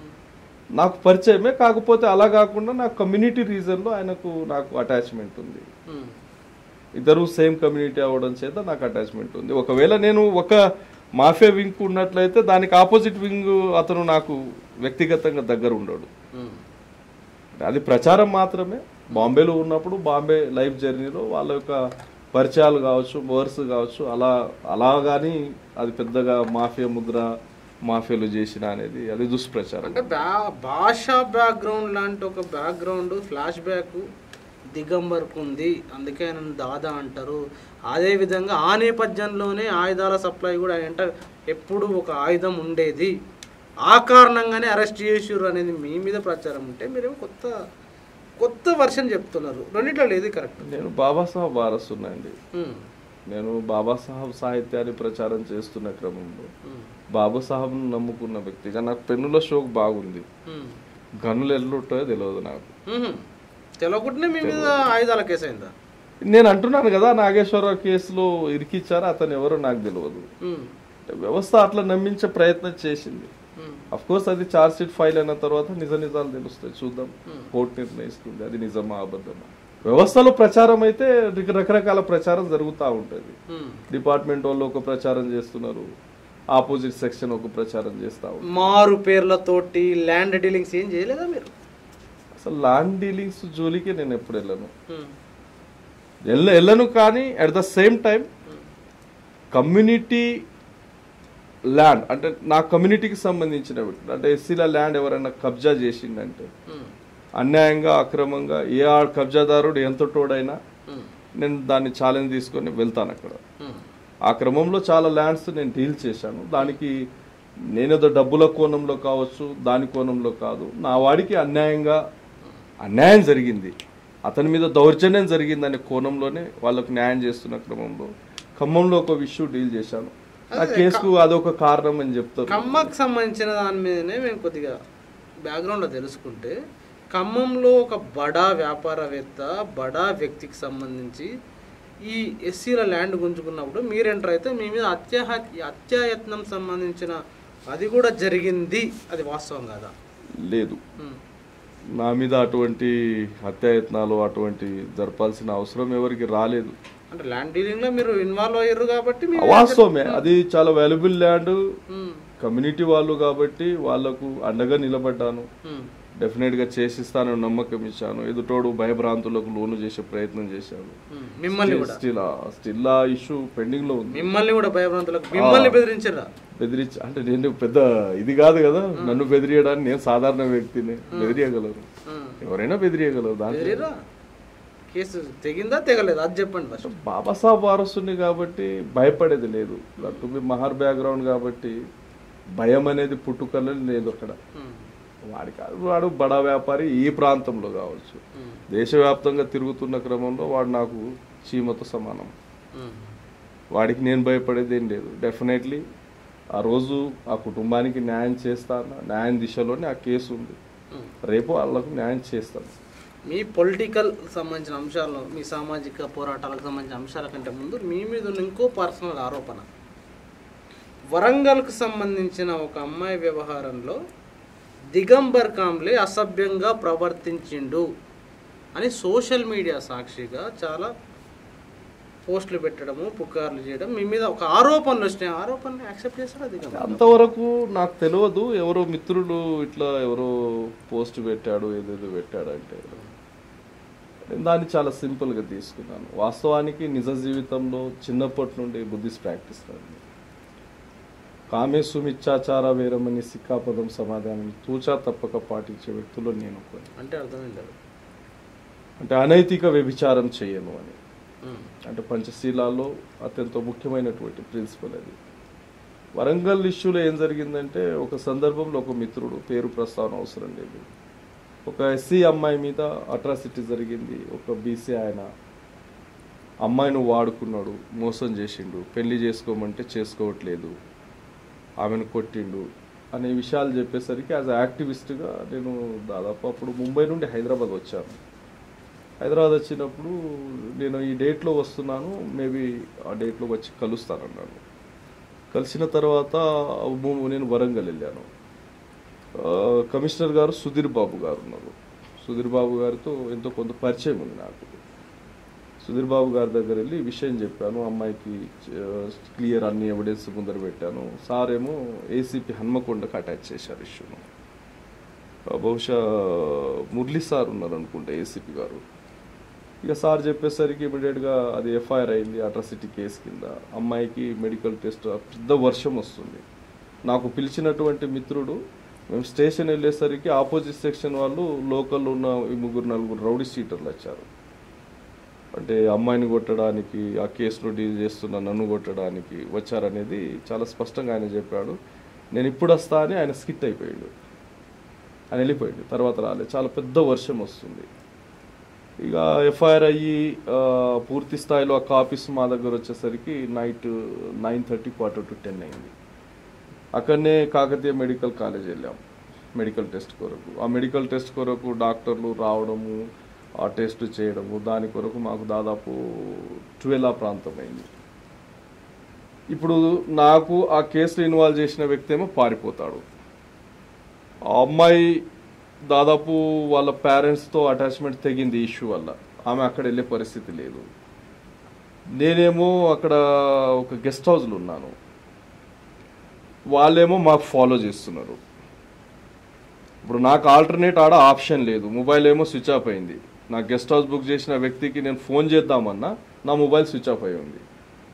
నాకు పరిచయమే కాకపోతే అలా కాకుండా నాకు కమ్యూనిటీ రీజన్ లో ఆయనకు నాకు అటాచ్మెంట్ ఉంది ఉమ్, ఇద్దరు సేమ్ కమ్యూనిటీ అవ్వడం చేత నాకు అటాచ్మెంట్ ఉంది ఒకవేళ నేను ఒక మాఫియా వింగ్ ఉన్నట్లయితే దానికి ఆపోజిట్ వింగ్ అతను నాకు వ్యక్తిగతంగా దగ్గర ఉండడు ఉమ్, అది ప్రచారం మాత్రమే బాంబేలో ఉన్నప్పుడు బాంబే లైఫ్ జర్నీలో వాళ్ళ యొక్క పరిచయాలు కావచ్చు వర్స్ కావచ్చు అలా అలా కానీ అది పెద్దగా మాఫియా ముద్ర మాఫియాలు చేసిన అనేది అది దుష్ప్రచారం అంటే బ్యా భాషా బ్యాక్గ్రౌండ్ లాంటి ఒక బ్యాక్గ్రౌండ్ ఫ్లాష్ బ్యాక్ దిగంబర్కు ఉంది అందుకే ఆయన దాదా అంటారు అదే విధంగా ఆ నేపథ్యంలోనే ఆయుధాల సప్లై కూడా ఆయన అంటే ఎప్పుడు ఒక ఆయుధం ఉండేది ఆ కారణంగానే అరెస్ట్ చేసిర్రు అనేది మీ మీద ప్రచారం ఉంటే మీరేమో కొత్త కొత్త వర్షన్ చెప్తున్నారు రెండిట్లో లేదు కరెక్ట్ నేను బాబాసాహెబ్ వారసునండి నేను బాబాసాహెబ్ సాహిత్యాన్ని ప్రచారం చేస్తున్న క్రమంలో బాబాసాహెబ్ను నమ్ముకున్న వ్యక్తిగా నాకు పెన్నుల షోక్ బాగుంది గన్నులు ఎల్లుంటాయో తెలియదు నాకు తెలవకుండానే మీ మీద ఆయుధాల కేసు అయిందా నేను అంటున్నాను కదా నాగేశ్వరరావు కేసులో ఇరికిచ్చారా అతను ఎవరో నాకు తెలియదు ఉమ్, అంటే వ్యవస్థ అట్లా నమ్మించే ప్రయత్నం చేసింది ఉమ్, అఫ్ కోర్స్ అది చార్జ్ షీట్ ఫైల్ అయిన తర్వాత నిజ నిజాలు తెలుస్తాయి చూద్దాం కోర్టు నిర్ణయిస్తుంది అది నిజమా అబద్ధమా వ్యవస్థలో ప్రచారం అయితే రక- రకరకాల ప్రచారం జరుగుతూ ఉంటుంది ఉమ్. డిపార్ట్మెంట్ వాళ్ళు ఒక ప్రచారం చేస్తున్నారు ఆపోజిట్ సెక్షన్ ఒక ప్రచారం చేస్తా ఉన్నారు మారు పేర్లతోటి ల్యాండ్ డీలింగ్స్ ఏం చేయలేదా మీరు అసలు ల్యాండ్ డీలింగ్స్ జోలికి నేను ఎప్పుడు వెళ్ళను వెళ్ళ వెళ్ళను కానీ at the same time community land అంటే నా కమ్యూనిటీకి సంబంధించిన వ్యక్తులు అంటే ఎస్సీల ల్యాండ్ ఎవరైనా కబ్జా చేసిందంటే అన్యాయంగా అక్రమంగా ఏ ఆ కబ్జాదారుడు ఎంత తోడైనా నేను దాన్ని ఛాలెంజ్ తీసుకొని వెళ్తాను అక్కడ ఆ క్రమంలో చాలా ల్యాండ్స్ నేను డీల్ చేశాను దానికి నేనేదో డబ్బుల కోణంలో కావచ్చు దాని కోణంలో కాదు నా వాడికి అన్యాయంగా అన్యాయం జరిగింది అతని మీద దౌర్జన్యం జరిగిందనే కోణంలోనే వాళ్ళకు న్యాయం చేస్తున్న క్రమంలో ఖమ్మంలో ఒక ఇష్యూ డీల్ చేశాను ఆ కేసుకు అదొక కారణం అని చెప్తారు ఖమ్మకు సంబంధించిన దాని మీదనే మేము కొద్దిగా బ్యాక్గ్రౌండ్లో తెలుసుకుంటే ఖమ్మంలో ఒక బడా వ్యాపారవేత్త బడా వ్యక్తికి సంబంధించి ఈ ఎస్సీల ల్యాండ్ గుంజుకున్నప్పుడు మీరు ఎంటర్ అయితే మీ మీద అత్యాహ అత్యాయత్నం సంబంధించిన అది కూడా జరిగింది అది వాస్తవం కాదా లేదు ఉమ్. నా మీద అటువంటి హత్యాయత్నాలు అటువంటి జరపాల్సిన అవసరం ఎవరికి రాలేదు అంటే ల్యాండ్ డీలింగ్ లో మీరు ఇన్వాల్వ్ అయ్యారు కాబట్టి మీ మీద వాస్తవమే అది చాలా వాల్యుబుల్ ల్యాండ్ ఉమ్, కమ్యూనిటీ వాళ్ళు కాబట్టి వాళ్ళకు అండగా నిలబడ్డాను ఉమ్, డెఫినెట్ గా చేసిస్తానని నమ్మకం ఇచ్చాను ఎదుటోడు భయభ్రాంతులకు లోను చేసే ప్రయత్నం చేశాను ఉమ్. మిమ్మల్ని కూడా స్టిల్ స్టిల్ ఆ ఇష్యూ పెండింగ్ లో ఉంది మిమ్మల్ని కూడా భయభ్రాంతులకు మిమ్మల్ని బెదిరించారా బెదిరించి అంటే నేను పెద్ద ఇది కాదు కదా నన్ను బెదిరియడానికి నేను సాధారణ వ్యక్తిని బెదిరియగలరు ఉమ్. ఎవరైనా బెదిరియగలరు దాంట్లో బెదిరిరా కేసు తెగిందా తెగలేదా అది చెప్పండి ఫస్ట్ బాబాసాహెబ్ వారసుని కాబట్టి భయపడేది లేదు టు బి మహర్ బ్యాక్గ్రౌండ్ కాబట్టి భయం అనేది పుట్టుకలో లేదు అక్కడ ఉమ్, వాడి కాదు వాడు బడా వ్యాపారి ఈ ప్రాంతంలో కావచ్చు ఉమ్, దేశవ్యాప్తంగా తిరుగుతున్న క్రమంలో వాడు నాకు చీమతో సమానం ఉమ్, వాడికి నేను భయపడేది ఏం లేదు డెఫినెట్లీ ఆ రోజు ఆ కుటుంబానికి న్యాయం చేస్తాను న్యాయం దిశలోనే ఆ కేసు ఉంది ఉమ్. రేపు వాళ్ళకు న్యాయం చేస్తాను మీ పొలిటికల్ సంబంధించిన అంశాలు మీ సామాజిక పోరాటాలకు సంబంధించిన అంశాల కంటే ముందు మీ మీద ఉన్న ఇంకో పర్సనల్ ఆరోపణ వరంగల్కు సంబంధించిన ఒక అమ్మాయి వ్యవహారంలో దిగంబర్ కాంబ్లే అసభ్యంగా ప్రవర్తించిండు అని సోషల్ మీడియా సాక్షిగా చాలా పోస్టులు పెట్టడము పుకార్లు చేయడం మీ మీద ఒక ఆరోపణలు వచ్చినాయి ఆ ఆరోపణలు యాక్సెప్ట్ చేస్తారా దిగంబర్ అంతవరకు నాకు తెలియదు ఎవరో మిత్రులు ఇట్లా ఎవరో పోస్ట్ పెట్టాడు ఏదేదో పెట్టాడు అంటే నేను దాన్ని చాలా సింపుల్గా తీసుకున్నాను వాస్తవానికి నిజ జీవితంలో చిన్నప్పటి నుండి బుద్ధిస్ట్ ప్రాక్టీస్ నాది. కామేశు మిచ్చాచార వేరమని సిక్కాపదం సమాధానం తూచా తప్పక పాటించే వ్యక్తులు నేను ఒకని. అంటే అర్థమైంది అది. అంటే అనైతిక వ్యభిచారం చేయను అని ఉమ్. అంటే పంచశీలాల్లో అత్యంత ముఖ్యమైనటువంటి ప్రిన్సిపల్ అది వరంగల్ ఇష్యూలో ఏం జరిగిందంటే ఒక సందర్భంలో ఒక మిత్రుడు పేరు ప్రస్తావన అవసరం లేదు ఒక ఎస్సీ అమ్మాయి మీద అట్రాసిటీ జరిగింది ఒక బీసీ ఆయన అమ్మాయిని వాడుకున్నాడు మోసం చేసిండు పెళ్లి చేసుకోమంటే చేసుకోవట్లేదు ఆమెను కొట్టిండు అనే విషయాలు చెప్పేసరికి యాజ్ యాక్టివిస్ట్గా నేను దాదాపు అప్పుడు ముంబై నుండి హైదరాబాద్ వచ్చాను హైదరాబాద్ వచ్చినప్పుడు నేను ఈ డేట్లో వస్తున్నాను మేబీ ఆ డేట్లో వచ్చి కలుస్తానన్నాను కలిసిన తర్వాత ము- నేను వరంగల్ వెళ్ళాను ఆ, కమిషనర్ గారు సుధీర్ బాబు గారు ఉన్నారు సుధీర్ బాబు గారితో ఎంతో కొంత పరిచయం ఉంది నాకు సుధీర్ బాబు గారి దగ్గర వెళ్ళి ఈ విషయం చెప్పాను అమ్మాయికి క్లియర్ అన్ని ఎవిడెన్స్ ముందర పెట్టాను సార్ ఏమో ఏసీపీ హన్మకొండకు అటాచ్ చేశారు ఇష్యూను ఆ, బహుశా మురళీ సార్ ఉన్నారు అనుకుంటా ఏసీపీ గారు ఇక సార్ చెప్పేసరికి ఇమీడియట్గా అది ఎఫ్ఐఆర్ అయింది అట్రాసిటీ కేసు కింద అమ్మాయికి మెడికల్ టెస్ట్ పెద్ద వర్షం వస్తుంది నాకు పిలిచినటువంటి మిత్రుడు మేము స్టేషన్ వెళ్ళేసరికి ఆపోజిట్ సెక్షన్ వాళ్ళు లోకల్ ఉన్న ఈ ముగ్గురు నలుగురు రౌడీ సీటర్లు వచ్చారు అంటే అమ్మాయిని కొట్టడానికి ఆ కేసులో డీల్ చేస్తున్న నన్ను కొట్టడానికి వచ్చారనేది చాలా స్పష్టంగా ఆయన చెప్పాడు నేను ఇప్పుడు వస్తా అని ఆయన స్కిట్ అయిపోయాడు ఆయన వెళ్ళిపోయాడు తర్వాత రాలేదు చాలా పెద్ద వర్షం వస్తుంది ఇక ఎఫ్ఐఆర్ అయ్యి ఆ, పూర్తి స్థాయిలో ఆ కాపీస్ మా దగ్గర వచ్చేసరికి night nine thirty quarter to ten అయింది అక్కడనే కాకతీయ మెడికల్ కాలేజ్ వెళ్ళాం మెడికల్ టెస్ట్ కొరకు ఆ మెడికల్ టెస్ట్ కొరకు డాక్టర్లు రావడము ఆ టెస్ట్ చేయడము దాని కొరకు మాకు దాదాపు ట్వెల్వ్ ఆ ప్రాంతం అయింది ఇప్పుడు నాకు ఆ కేసులో ఇన్వాల్వ్ చేసిన వ్యక్తి ఏమో పారిపోతాడు ఆ అమ్మాయి దాదాపు వాళ్ళ పేరెంట్స్తో అటాచ్మెంట్ తెగింది ఇష్యూ వల్ల ఆమె అక్కడ వెళ్ళే పరిస్థితి లేదు నేనేమో అక్కడ ఒక గెస్ట్ హౌస్లో ఉన్నాను వాళ్ళేమో మాకు ఫాలో చేస్తున్నారు ఇప్పుడు నాకు ఆల్టర్నేట్ ఆడ ఆప్షన్ లేదు మొబైల్ ఏమో స్విచ్ ఆఫ్ అయింది నా గెస్ట్ హౌస్ బుక్ చేసిన వ్యక్తికి నేను ఫోన్ చేద్దామన్నా నా మొబైల్ స్విచ్ ఆఫ్ అయి ఉంది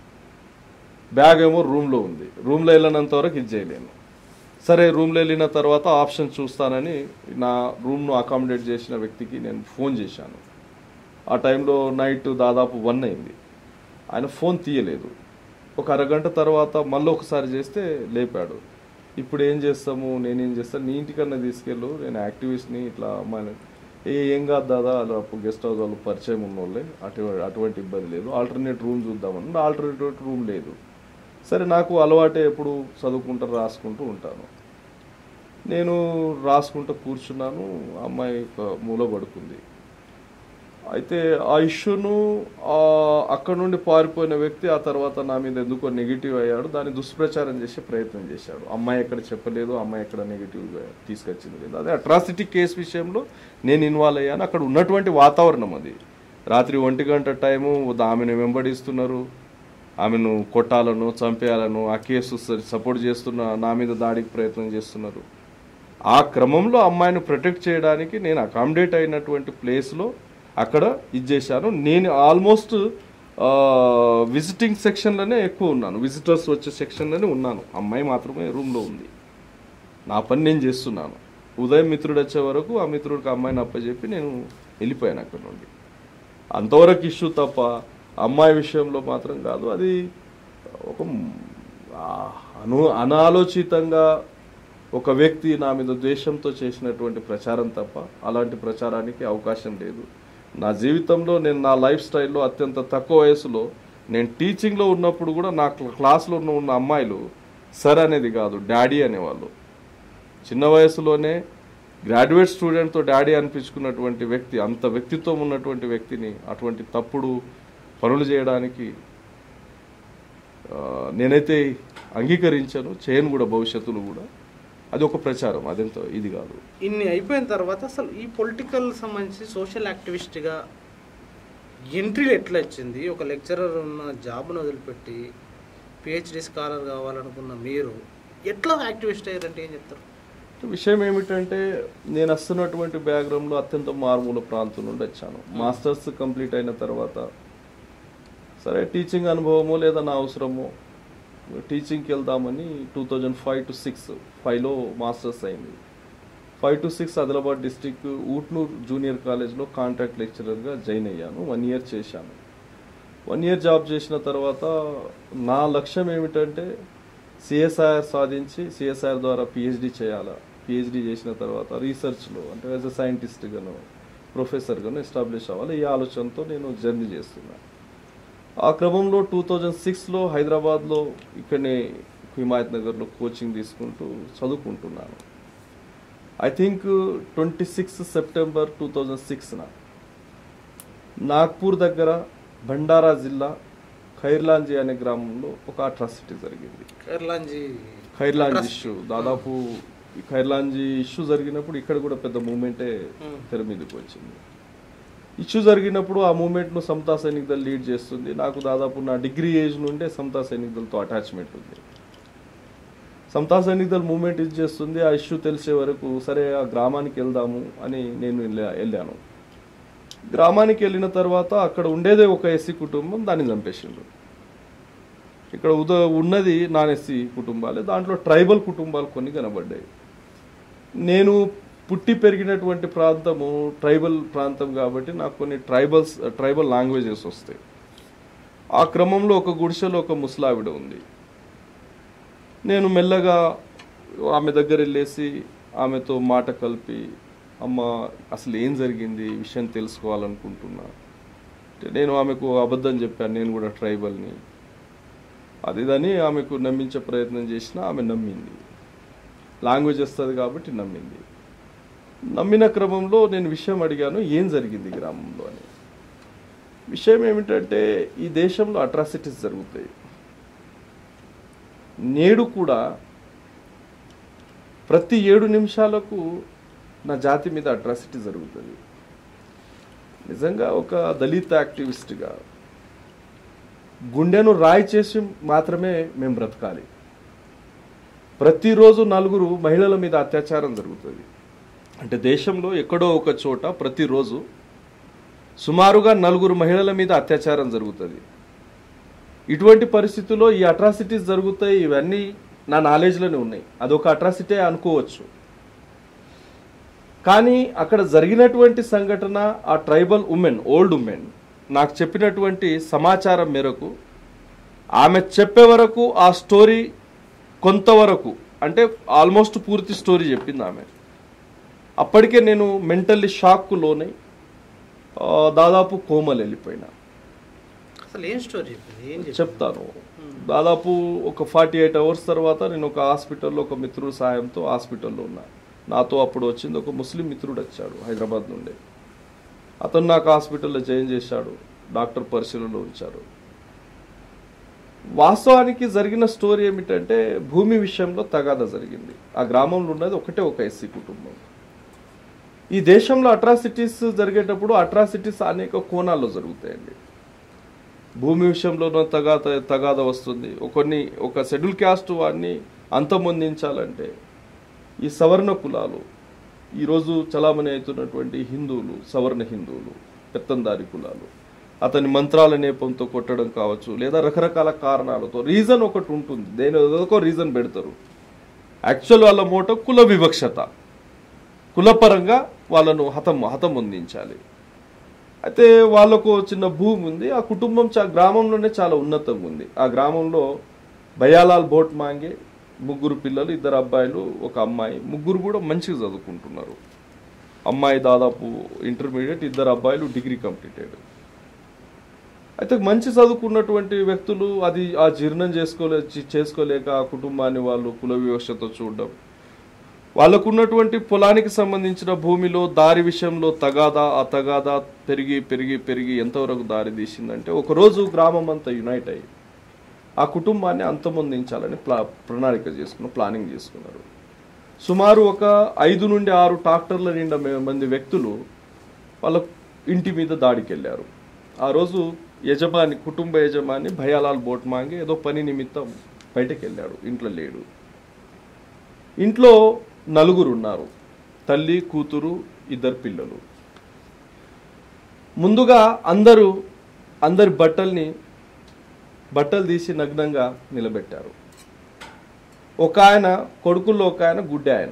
బ్యాగ్ ఏమో రూమ్లో ఉంది రూమ్లో వెళ్ళినంత వరకు ఇది చేయలేను సరే రూమ్లో వెళ్ళిన తర్వాత ఆప్షన్ చూస్తానని నా రూమ్ను అకామిడేట్ చేసిన వ్యక్తికి నేను ఫోన్ చేశాను ఆ టైంలో నైట్ దాదాపు వన్ అయింది ఆయన ఫోన్ తీయలేదు ఒక అరగంట తర్వాత మళ్ళీ ఒకసారి చేస్తే లేపాడు ఇప్పుడు ఏం చేస్తాము నేనేం చేస్తాను నీ ఇంటికన్నా తీసుకెళ్ళు నేను యాక్టివిస్ట్ని ఇట్లా అమ్మాయిని ఏ ఏం కాదు దాదా అలా గెస్ట్ హౌస్ వాళ్ళు పరిచయం ఉన్నోళ్ళే అటువంటి అటువంటి ఇబ్బంది లేదు ఆల్టర్నేట్ రూమ్ చూద్దామని ఆల్టర్నేట్ రూమ్ లేదు సరే నాకు అలవాటే ఎప్పుడు చదువుకుంటూ రాసుకుంటూ ఉంటాను నేను రాసుకుంటూ కూర్చున్నాను ఆ అమ్మాయి ఒక మూల పడుకుంది అయితే ఆ ఇష్యూను ఆ అక్కడ నుండి పారిపోయిన వ్యక్తి ఆ తర్వాత నా మీద ఎందుకో నెగిటివ్ అయ్యాడు దాన్ని దుష్ప్రచారం చేసే ప్రయత్నం చేశాడు అమ్మాయి ఎక్కడ చెప్పలేదు అమ్మాయి ఎక్కడ నెగిటివ్గా తీసుకొచ్చింది లేదు అదే అట్రాసిటీ కేసు విషయంలో నేను ఇన్వాల్వ్ అయ్యాను అక్కడ ఉన్నటువంటి వాతావరణం అది రాత్రి ఒంటి గంట టైము ఆమెను వెంబడిస్తున్నారు ఆమెను కొట్టాలను చంపేయాలను ఆ కేసు స- సపోర్ట్ చేస్తున్న నా మీద దాడికి ప్రయత్నం చేస్తున్నారు ఆ క్రమంలో అమ్మాయిని ప్రొటెక్ట్ చేయడానికి నేను అకామిడేట్ అయినటువంటి ప్లేస్లో అక్కడ ఇది చేశాను నేను ఆల్మోస్ట్ విజిటింగ్ సెక్షన్లోనే ఎక్కువ ఉన్నాను విజిటర్స్ వచ్చే సెక్షన్లోనే ఉన్నాను అమ్మాయి మాత్రమే రూమ్లో ఉంది నా పని నేను చేస్తున్నాను ఉదయం మిత్రుడు వచ్చే వరకు ఆ మిత్రుడికి అమ్మాయిని అప్పచెప్పి నేను వెళ్ళిపోయాను అక్కడ నుండి అంతవరకు ఇష్యూ తప్ప అమ్మాయి విషయంలో మాత్రం కాదు అది ఒక ఆ, అను అనాలోచితంగా ఒక వ్యక్తి నా మీద ద్వేషంతో చేసినటువంటి ప్రచారం తప్ప అలాంటి ప్రచారానికి అవకాశం లేదు నా జీవితంలో నేను నా లైఫ్ స్టైల్లో అత్యంత తక్కువ వయసులో నేను టీచింగ్లో ఉన్నప్పుడు కూడా నా క్ల- క్లాస్లో ఉన్న ఉన్న అమ్మాయిలు సర్ అనేది కాదు డాడీ అనేవాళ్ళు చిన్న వయసులోనే గ్రాడ్యుయేట్ స్టూడెంట్తో డాడీ అనిపించుకున్నటువంటి వ్యక్తి అంత వ్యక్తిత్వం ఉన్నటువంటి వ్యక్తిని అటువంటి తప్పుడు పనులు చేయడానికి ఆ, నేనైతే అంగీకరించాను చేయను కూడా భవిష్యత్తులో కూడా అది ఒక ప్రచారం అదెంత ఇది కాదు ఇన్ని అయిపోయిన తర్వాత అసలు ఈ పొలిటికల్ సంబంధించి సోషల్ యాక్టివిస్ట్గా ఎంట్రీలు ఎట్లా వచ్చింది ఒక లెక్చరర్ ఉన్న జాబ్ను వదిలిపెట్టి పిహెచ్డి స్కాలర్ కావాలనుకున్న మీరు ఎట్లా యాక్టివిస్ట్ అయ్యారంటే ఏం చెప్తారు విషయం ఏమిటంటే నేను వస్తున్నటువంటి బ్యాక్గ్రౌండ్లో అత్యంత మారుమూల ప్రాంతం నుండి వచ్చాను మాస్టర్స్ కంప్లీట్ అయిన తర్వాత సరే టీచింగ్ అనుభవమో లేదా నా అవసరమో టీచింగ్కి వెళ్దామని two thousand five to six ఫైవ్లో మాస్టర్స్ అయింది five to six Adilabad district Utnoor junior కాలేజ్లో కాంట్రాక్ట్ లెక్చరర్గా జాయిన్ అయ్యాను వన్ ఇయర్ చేశాను వన్ ఇయర్ జాబ్ చేసిన తర్వాత నా లక్ష్యం ఏమిటంటే సిఎస్ఐఆర్ సాధించి సిఎస్ఐఆర్ ద్వారా పిహెచ్డి చేయాలా పిహెచ్డి చేసిన తర్వాత రీసెర్చ్లో అంటే యాజ్ అ సైంటిస్ట్గాను ప్రొఫెసర్గాను ఎస్టాబ్లిష్ అవ్వాలి ఈ ఆలోచనతో నేను జర్నీ చేస్తున్నాను ఆ క్రమంలో టూ థౌజండ్ సిక్స్లో హైదరాబాద్లో ఇక్కడనే హిమాయత్ నగర్లో కోచింగ్ తీసుకుంటూ చదువుకుంటున్నాను I think twenty six September two thousand సిక్స్న నాగ్పూర్ దగ్గర బండారా జిల్లా ఖైర్లాంజీ అనే గ్రామంలో ఒక అట్రాసిటీ జరిగింది కేరళాంజీ ఖైర్లాంజీ ఇష్యూ దాదాపు ఈ ఖైర్లాంజీ ఇష్యూ జరిగినప్పుడు ఇక్కడ కూడా పెద్ద మూమెంటే తెర మీదకి వచ్చింది ఇష్యూ జరిగినప్పుడు ఆ మూమెంట్ను సమతా సైనిక్ దళ్ లీడ్ చేస్తుంది నాకు దాదాపు నా డిగ్రీ ఏజ్ నుండే సమతా సైనిక్ దళతో అటాచ్మెంట్ ఉంది సమతా సైనిక్ దళ్ మూమెంట్ ఇది చేస్తుంది ఆ ఇష్యూ తెలిసే వరకు సరే ఆ గ్రామానికి వెళ్దాము అని నేను వెళ్ళా- వెళ్ళాను గ్రామానికి వెళ్ళిన తర్వాత అక్కడ ఉండేదే ఒక ఎస్సీ కుటుంబం దాన్ని చంపేసిండ్రు ఇక్కడ ఉద ఉన్నది నాన్ ఎస్సీ కుటుంబాలే దాంట్లో ట్రైబల్ కుటుంబాలు కొన్ని కనబడ్డాయి నేను పుట్టి పెరిగినటువంటి ప్రాంతము ట్రైబల్ ప్రాంతం కాబట్టి నాకు కొన్ని ట్రైబల్స్ ట్రైబల్ లాంగ్వేజెస్ వస్తాయి ఆ క్రమంలో ఒక గుడిసెలో ఒక ముసలావిడ ఉంది నేను మెల్లగా ఆమె దగ్గర వెళ్ళేసి ఆమెతో మాట కలిపి అమ్మ అసలు ఏం జరిగింది ఈ విషయం తెలుసుకోవాలనుకుంటున్నా అంటే నేను ఆమెకు అబద్ధం చెప్పాను నేను కూడా ట్రైబల్ని అది ఇదని ఆమెకు నమ్మించే ప్రయత్నం చేసినా ఆమె నమ్మింది లాంగ్వేజ్ వస్తుంది కాబట్టి నమ్మింది నమ్మిన క్రమంలో నేను విషయం అడిగాను ఏం జరిగింది గ్రామంలో అని విషయం ఏమిటంటే ఈ దేశంలో అట్రాసిటీస్ జరుగుతాయి నేడు కూడా ప్రతి ఏడు నిమిషాలకు నా జాతి మీద అట్రాసిటీ జరుగుతుంది నిజంగా ఒక దళిత యాక్టివిస్ట్గా గుండెను రాయి చేసి మాత్రమే మేము బ్రతకాలి ప్రతిరోజు నలుగురు మహిళల మీద అత్యాచారం జరుగుతుంది అంటే దేశంలో ఎక్కడో ఒక చోట ప్రతిరోజు సుమారుగా నలుగురు మహిళల మీద అత్యాచారం జరుగుతుంది ఇటువంటి పరిస్థితుల్లో ఈ అట్రాసిటీస్ జరుగుతాయి ఇవన్నీ నా నాలెడ్జ్లోనే ఉన్నాయి అదొక అట్రాసిటీ అనుకోవచ్చు కానీ అక్కడ జరిగినటువంటి సంఘటన ఆ ట్రైబల్ ఉమెన్ ఓల్డ్ ఉమెన్ నాకు చెప్పినటువంటి సమాచారం మేరకు ఆమె చెప్పే వరకు ఆ స్టోరీ కొంతవరకు అంటే ఆల్మోస్ట్ పూర్తి స్టోరీ చెప్పింది ఆమె అప్పటికే నేను మెంటల్లీ షాక్కు లోనై ఆ, దాదాపు కోమలు వెళ్ళిపోయినా అసలు ఏం స్టోరీ చెప్పింది ఏం చెప్పింది? చెప్తాను దాదాపు ఒక ఫార్టీ ఎయిట్ అవర్స్ తర్వాత నేను ఒక హాస్పిటల్లో ఒక మిత్రుడు సాయంతో హాస్పిటల్లో ఉన్నా నాతో అప్పుడు వచ్చింది ఒక ముస్లిం మిత్రుడు వచ్చాడు హైదరాబాద్ నుండి అతను నాకు హాస్పిటల్లో జాయిన్ చేశాడు డాక్టర్ పరిశీలనలో ఉంచారు వాస్తవానికి జరిగిన స్టోరీ ఏమిటంటే భూమి విషయంలో తగాదా జరిగింది ఆ గ్రామంలో ఉన్నది ఒకటే ఒక ఎస్సీ కుటుంబం ఈ దేశంలో అట్రాసిటీస్ జరిగేటప్పుడు అట్రాసిటీస్ అనేక కోణాల్లో జరుగుతాయండి భూమి విషయంలోనూ తగాద తగాద వస్తుంది కొన్ని ఒక షెడ్యూల్ క్యాస్ట్ వాడిని అంతమొందించాలంటే ఈ సవర్ణ కులాలు ఈరోజు చలామణి అవుతున్నటువంటి హిందువులు సవర్ణ హిందువులు పెత్తందారి కులాలు అతని మంత్రాల నేపంతో కొట్టడం కావచ్చు లేదా రకరకాల కారణాలతో రీజన్ ఒకటి ఉంటుంది దేని ఒక రీజన్ పెడతారు యాక్చువల్ వాళ్ళ మోటో కుల వివక్షత కులపరంగా వాళ్ళను హతం హతం అందించాలి అయితే వాళ్ళకు చిన్న భూమి ఉంది ఆ కుటుంబం చా గ్రామంలోనే చాలా ఉన్నతంగా ఉంది ఆ గ్రామంలో బయాలాల్ బోట్ మాంగే ముగ్గురు పిల్లలు ఇద్దరు అబ్బాయిలు ఒక అమ్మాయి ముగ్గురు కూడా మంచిగా చదువుకుంటున్నారు అమ్మాయి దాదాపు ఇంటర్మీడియట్ ఇద్దరు అబ్బాయిలు డిగ్రీ కంప్లీటెడ్ అయితే మంచి చదువుకున్నటువంటి వ్యక్తులు అది ఆ జీర్ణం చేసుకోలే చేసుకోలేక ఆ కుటుంబాన్ని వాళ్ళు కుల వివక్షతో చూడడం వాళ్ళకు ఉన్నటువంటి పొలానికి సంబంధించిన భూమిలో దారి విషయంలో తగాదా ఆ తగాదా పెరిగి పెరిగి పెరిగి ఎంతవరకు దారి తీసిందంటే ఒకరోజు గ్రామం అంతా యునైట్ అయ్యి ఆ కుటుంబాన్ని అంతమొందించాలని ప్లా ప్రణాళిక చేసుకున్నారు ప్లానింగ్ చేసుకున్నారు సుమారు ఒక ఐదు నుండి ఆరు ట్రాక్టర్ల నిండా మే- మంది వ్యక్తులు వాళ్ళ ఇంటి మీద దాడికి వెళ్ళారు ఆ రోజు యజమాని కుటుంబ యజమాని భయాలాల్ బోట్మాంగి ఏదో పని నిమిత్తం బయటకు వెళ్ళాడు ఇంట్లో లేడు ఇంట్లో నలుగురు ఉన్నారు తల్లి కూతురు ఇద్దరు పిల్లలు ముందుగా అందరూ అందరి బట్టల్ని బట్టలు తీసి నగ్నంగా నిలబెట్టారు ఒక ఆయన కొడుకుల్లో ఒక ఆయన గుడ్డి ఆయన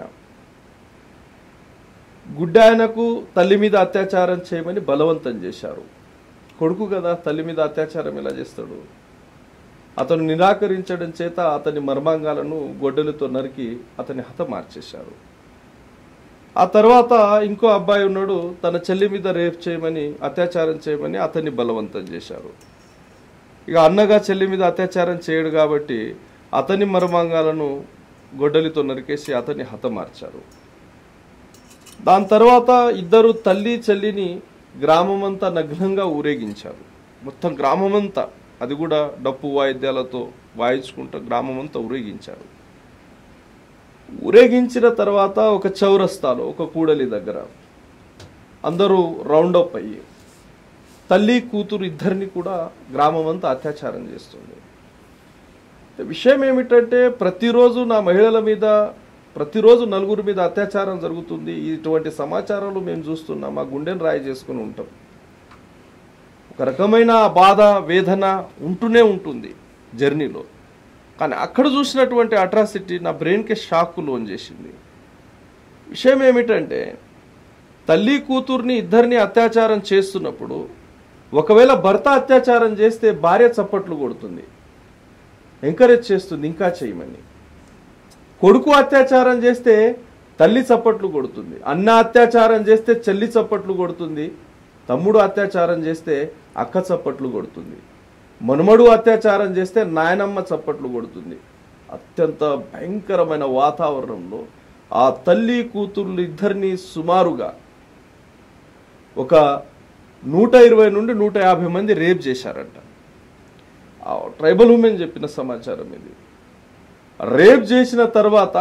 గుడ్డి ఆయనకు తల్లి మీద అత్యాచారం చేయమని బలవంతం చేశారు కొడుకు కదా తల్లి మీద అత్యాచారం ఎలా చేస్తాడు అతను నిరాకరించడం చేత అతని మర్మాంగాలను గొడ్డలతో నరికి అతని హతమార్చేశారు ఆ తర్వాత ఇంకో అబ్బాయి ఉన్నాడు తన చెల్లి మీద రేప్ చేయమని అత్యాచారం చేయమని అతన్ని బలవంతం చేశారు ఇక అన్నగా చెల్లి మీద అత్యాచారం చేయడు కాబట్టి అతని మర్మాంగాలను గొడ్డలితో నరికేసి అతన్ని హతమార్చారు దాని తర్వాత ఇద్దరు తల్లి చెల్లిని గ్రామమంతా నగ్నంగా ఊరేగించారు మొత్తం గ్రామమంతా అది కూడా డప్పు వాయిద్యాలతో వాయించుకుంటూ గ్రామమంతా ఊరేగించారు ఊరేగించిన తర్వాత ఒక చౌరస్తాలో ఒక కూడలి దగ్గర అందరూ రౌండప్ అయ్యి తల్లి కూతురు ఇద్దరిని కూడా గ్రామం అంతా అత్యాచారం చేస్తుంది విషయం ఏమిటంటే ప్రతిరోజు నా మహిళల మీద ప్రతిరోజు నలుగురి మీద అత్యాచారం జరుగుతుంది ఇటువంటి సమాచారాలు మేము చూస్తున్నాం మా గుండెని రాయి చేసుకుని ఉంటాం ఒక రకమైన బాధ వేదన ఉంటూనే ఉంటుంది జర్నీలో కానీ అక్కడ చూసినటువంటి అట్రాసిటీ నా బ్రెయిన్కి షాక్ లోన్ చేసింది విషయం ఏమిటంటే తల్లి కూతుర్ని ఇద్దరిని అత్యాచారం చేస్తున్నప్పుడు ఒకవేళ భర్త అత్యాచారం చేస్తే భార్య చప్పట్లు కొడుతుంది ఎంకరేజ్ చేస్తుంది ఇంకా చేయమని కొడుకు అత్యాచారం చేస్తే తల్లి చప్పట్లు కొడుతుంది అన్న అత్యాచారం చేస్తే చెల్లి చప్పట్లు కొడుతుంది తమ్ముడు అత్యాచారం చేస్తే అక్క చప్పట్లు కొడుతుంది మనుమడు అత్యాచారం చేస్తే నాయనమ్మ చప్పట్లు కొడుతుంది అత్యంత భయంకరమైన వాతావరణంలో ఆ తల్లి కూతుర్లు ఇద్దరిని సుమారుగా ఒక నూట ఇరవై నుండి నూట యాభై మంది రేప్ చేశారంట ఆ ట్రైబల్ ఉమెన్ చెప్పిన సమాచారం ఇది రేప్ చేసిన తర్వాత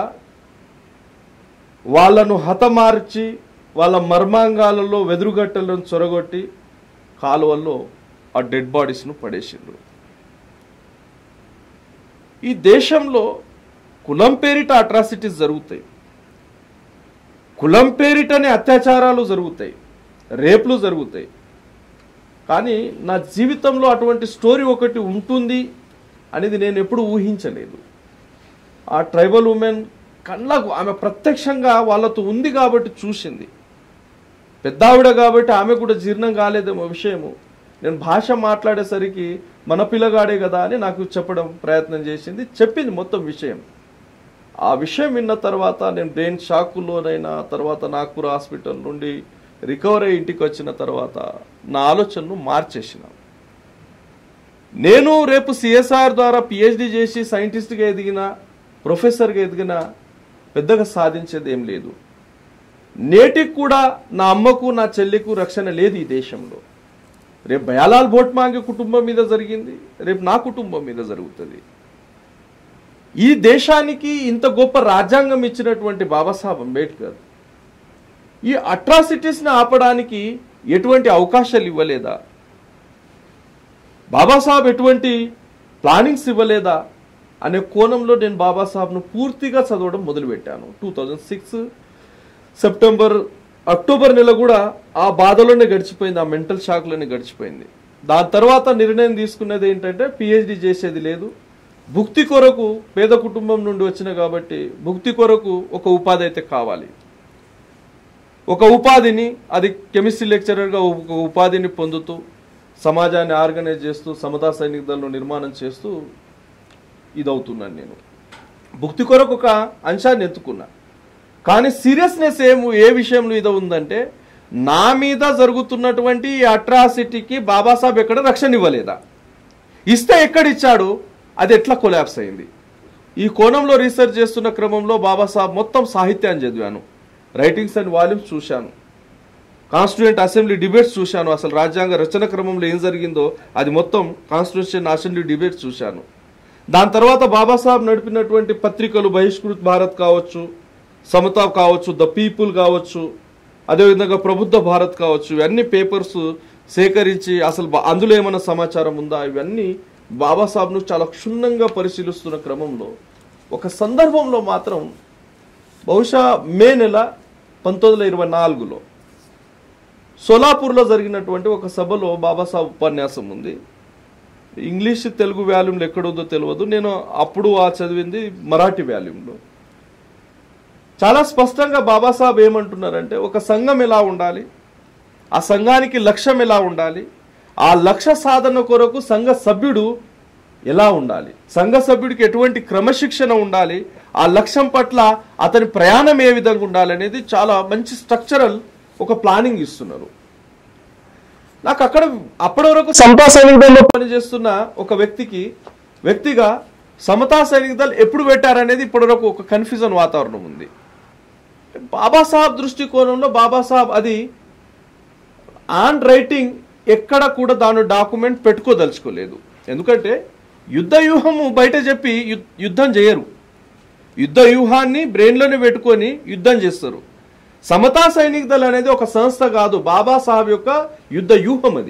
వాళ్ళను హతమార్చి వాళ్ళ మర్మాంగాలలో వెదురుగట్టలను చొరగొట్టి కాలువల్లో ఆ డెడ్ బాడీస్ను పడేసిండ్రు ఈ దేశంలో కులం పేరిట అట్రాసిటీస్ జరుగుతాయి కులం పేరిటనే అత్యాచారాలు జరుగుతాయి రేపులు జరుగుతాయి కానీ నా జీవితంలో అటువంటి స్టోరీ ఒకటి ఉంటుంది అనేది నేను ఎప్పుడు ఊహించలేదు ఆ ట్రైబల్ ఉమెన్ కళ్ళకు ఆమె ప్రత్యక్షంగా వాళ్ళతో ఉంది కాబట్టి చూసింది పెద్దావిడ కాబట్టి ఆమె కూడా జీర్ణం కాలేదేమో విషయము నేను భాష మాట్లాడేసరికి మన పిల్లగాడే కదా అని నాకు చెప్పడం ప్రయత్నం చేసింది చెప్పింది మొత్తం విషయం ఆ విషయం విన్న తర్వాత నేను బ్రెయిన్ షాకులోనైనా తర్వాత నాగ్పూర్ హాస్పిటల్ నుండి రికవర్ అయ్యి ఇంటికి వచ్చిన తర్వాత నా ఆలోచనను మార్చేసిన నేను రేపు సిఎస్ఆర్ ద్వారా పిహెచ్డి చేసి సైంటిస్ట్గా ఎదిగిన ప్రొఫెసర్గా ఎదిగిన పెద్దగా సాధించేది ఏం లేదు నేటికి కూడా నా అమ్మకు నా చెల్లికు రక్షణ లేదు ఈ దేశంలో రేపు బయాలాల్ భోట్మాంగి కుటుంబం మీద జరిగింది రేపు నా కుటుంబం మీద జరుగుతుంది ఈ దేశానికి ఇంత గొప్ప రాజ్యాంగం ఇచ్చినటువంటి బాబాసాహెబ్ అంబేద్కర్ ఈ అట్రాసిటీస్ని ఆపడానికి ఎటువంటి అవకాశాలు ఇవ్వలేదా బాబాసాహెబ్ ఎటువంటి ప్లానింగ్స్ ఇవ్వలేదా అనే కోణంలో నేను బాబాసాహెబ్ను పూర్తిగా చదవడం మొదలుపెట్టాను two thousand six September October నెల కూడా ఆ బాధలోనే గడిచిపోయింది ఆ మెంటల్ షాక్లోనే గడిచిపోయింది దాని తర్వాత నిర్ణయం తీసుకున్నది ఏంటంటే పిహెచ్డి చేసేది లేదు భుక్తి కొరకు పేద కుటుంబం నుండి వచ్చిన కాబట్టి భుక్తి కొరకు ఒక ఉపాధి అయితే కావాలి ఒక ఉపాధిని అది కెమిస్ట్రీ లెక్చరర్గా ఒక ఉపాధిని పొందుతూ సమాజాన్ని ఆర్గనైజ్ చేస్తూ సమతా సైనిక దళను నిర్మాణం చేస్తూ ఇదవుతున్నాను నేను భుక్తి కొరకు ఒక అంశాన్ని ఎత్తుకున్నా కానీ సీరియస్నెస్ ఏం ఏ విషయంలో ఇది ఉందంటే నా మీద జరుగుతున్నటువంటి ఈ అట్రాసిటీకి బాబాసాహెబ్ ఎక్కడ రక్షణ ఇవ్వలేదా ఇస్తే ఎక్కడిచ్చాడు అది ఎట్లా కొలాప్స్ అయింది ఈ కోణంలో రీసెర్చ్ చేస్తున్న క్రమంలో బాబాసాహెబ్ మొత్తం సాహిత్యాన్ని చదివాను రైటింగ్స్ అండ్ వాల్యూమ్స్ చూశాను కాన్స్టిట్యూయెంట్ అసెంబ్లీ డిబేట్స్ చూశాను అసలు రాజ్యాంగ రచన క్రమంలో ఏం జరిగిందో అది మొత్తం కాన్స్టిట్యూషన్ అసెంబ్లీ డిబేట్స్ చూశాను దాని తర్వాత బాబాసాహెబ్ నడిపినటువంటి పత్రికలు బహిష్కృత్ భారత్ కావచ్చు సమతా కావచ్చు ద పీపుల్ కావచ్చు అదేవిధంగా ప్రబుద్ధ భారత్ కావచ్చు ఇవన్నీ పేపర్స్ సేకరించి అసలు బా- అందులో ఏమైనా సమాచారం ఉందా ఇవన్నీ బాబాసాహెబ్ను చాలా క్షుణ్ణంగా పరిశీలిస్తున్న క్రమంలో ఒక సందర్భంలో మాత్రం బహుశా మే నెల పంతొమ్మిది వందల ఇరవై నాలుగులో సోలాపూర్లో జరిగినటువంటి ఒక సభలో బాబాసాహెబ్ ఉపన్యాసం ఉంది ఇంగ్లీష్ తెలుగు వాల్యూమ్లో ఎక్కడుందో తెలియదు నేను అప్పుడు ఆ చదివింది మరాఠీ వాల్యూమ్లో చాలా స్పష్టంగా బాబాసాహెబ్ ఏమంటున్నారంటే ఒక సంఘం ఎలా ఉండాలి ఆ సంఘానికి లక్ష్యం ఎలా ఉండాలి ఆ లక్ష్య సాధన కొరకు సంఘ సభ్యుడు ఎలా ఉండాలి సంఘ సభ్యుడికి ఎటువంటి క్రమశిక్షణ ఉండాలి ఆ లక్ష్యం పట్ల అతని ప్రయాణం ఏ విధంగా ఉండాలి అనేది చాలా మంచి స్ట్రక్చరల్ ఒక ప్లానింగ్ ఇస్తున్నారు నాకు అక్కడ అప్పటి వరకు సమతా సైనిక దళంలో పనిచేస్తున్న ఒక వ్యక్తికి వ్యక్తిగా సమతా సైనిక దళ్ ఎప్పుడు పెట్టారనేది ఇప్పటివరకు ఒక కన్ఫ్యూజన్ వాతావరణం ఉంది బాబాసాహెబ్ దృష్టికోణంలో బాబాసాహెబ్ అది ఆన్ రైటింగ్ ఎక్కడ కూడా దాని డాక్యుమెంట్ పెట్టుకోదలుచుకోలేదు ఎందుకంటే యుద్ధ వ్యూహము బయట చెప్పి యు- యుద్ధం చేయరు యుద్ధ వ్యూహాన్ని బ్రెయిన్లోనే పెట్టుకొని యుద్ధం చేస్తారు సమతా సైనిక దళ అనేది ఒక సంస్థ కాదు బాబాసాహెబ్ యొక్క యుద్ధ వ్యూహం అది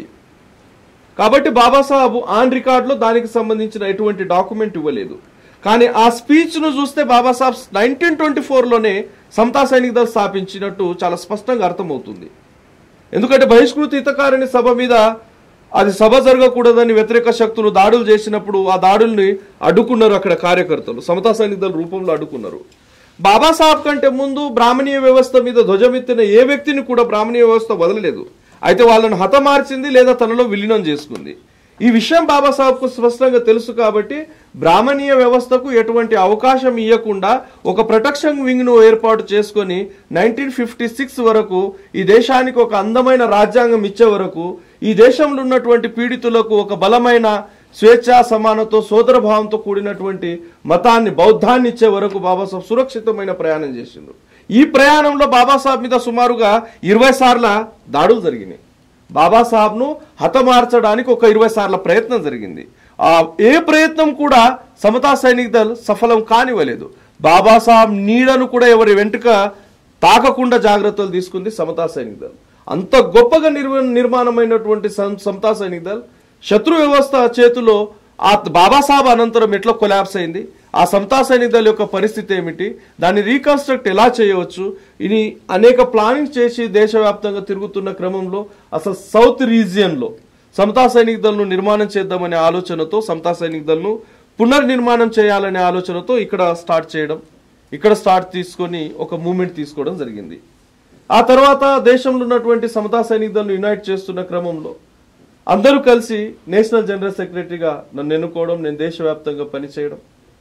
కాబట్టి బాబాసాహెబ్ ఆన్ రికార్డులో దానికి సంబంధించిన ఎటువంటి డాక్యుమెంట్ ఇవ్వలేదు కానీ ఆ స్పీచ్ ను చూస్తే బాబాసాహెబ్ నైన్టీన్ ట్వంటీ ఫోర్లోనే సమతా సైనిక దళ స్థాపించినట్టు చాలా స్పష్టంగా అర్థమవుతుంది ఎందుకంటే బహిష్కృత హితకారిణి సభ మీద అది సభ జరగకూడదని వ్యతిరేక శక్తులు దాడులు చేసినప్పుడు ఆ దాడుల్ని అడ్డుకున్నారు అక్కడ కార్యకర్తలు సమతా సైనిక దళ రూపంలో అడ్డుకున్నారు బాబాసాహెబ్ కంటే ముందు బ్రాహ్మణీయ వ్యవస్థ మీద ధ్వజమెత్తిన ఏ వ్యక్తిని కూడా బ్రాహ్మణీయ వ్యవస్థ వదలలేదు అయితే వాళ్ళను హతమార్చింది లేదా తనలో విలీనం చేసుకుంది ఈ విషయం బాబాసాహెబ్కు స్పష్టంగా తెలుసు కాబట్టి బ్రాహ్మణీయ వ్యవస్థకు ఎటువంటి అవకాశం ఇవ్వకుండా ఒక ప్రొటెక్షన్ వింగ్ ను ఏర్పాటు చేసుకొని నైన్టీన్ ఫిఫ్టీ సిక్స్ వరకు ఈ దేశానికి ఒక అందమైన రాజ్యాంగం ఇచ్చే వరకు ఈ దేశంలో ఉన్నటువంటి పీడితులకు ఒక బలమైన స్వేచ్ఛ సమానతో సోదరభావంతో కూడినటువంటి మతాన్ని బౌద్ధాన్ని ఇచ్చే వరకు బాబాసాహెబ్ సురక్షితమైన ప్రయాణం చేసిండు ఈ ప్రయాణంలో బాబాసాహెబ్ మీద సుమారుగా ఇరవై సార్ల దాడులు జరిగినాయి బాబాసాహెబ్ను హతమార్చడానికి ఒక ఇరవై సార్ల ప్రయత్నం జరిగింది ఆ ఏ ప్రయత్నం కూడా సమతా సైనిక దళ్ సఫలం కానివ్వలేదు బాబాసాహెబ్ నీడను కూడా ఎవరి వెంటుక తాకకుండా జాగ్రత్తలు తీసుకుంది సమతా సైనిక దళ్ అంత గొప్పగా నిర్వ నిర్మాణమైనటువంటి సం- సమతా సైనిక దళ్ శత్రు వ్యవస్థ చేతిలో ఆ బాబాసాహెబ్ అనంతరం ఎట్లా కొలాప్స్ అయింది ఆ సమతా సైనిక దళ యొక్క పరిస్థితి ఏమిటి దాన్ని రీకన్స్ట్రక్ట్ ఎలా చేయవచ్చు ఇది అనేక ప్లానింగ్ చేసి దేశవ్యాప్తంగా తిరుగుతున్న క్రమంలో అసలు సౌత్ రీజియన్లో సమతా సైనిక దళను నిర్మాణం చేద్దామనే ఆలోచనతో సమతా సైనిక దళను పునర్నిర్మాణం చేయాలనే ఆలోచనతో ఇక్కడ స్టార్ట్ చేయడం ఇక్కడ స్టార్ట్ తీసుకొని ఒక మూమెంట్ తీసుకోవడం జరిగింది ఆ తర్వాత దేశంలో ఉన్నటువంటి సమతా సైనిక దళను యునైట్ చేస్తున్న క్రమంలో అందరూ కలిసి నేషనల్ జనరల్ సెక్రటరీగా నన్ను ఎన్నుకోవడం నేను దేశవ్యాప్తంగా పనిచేయడం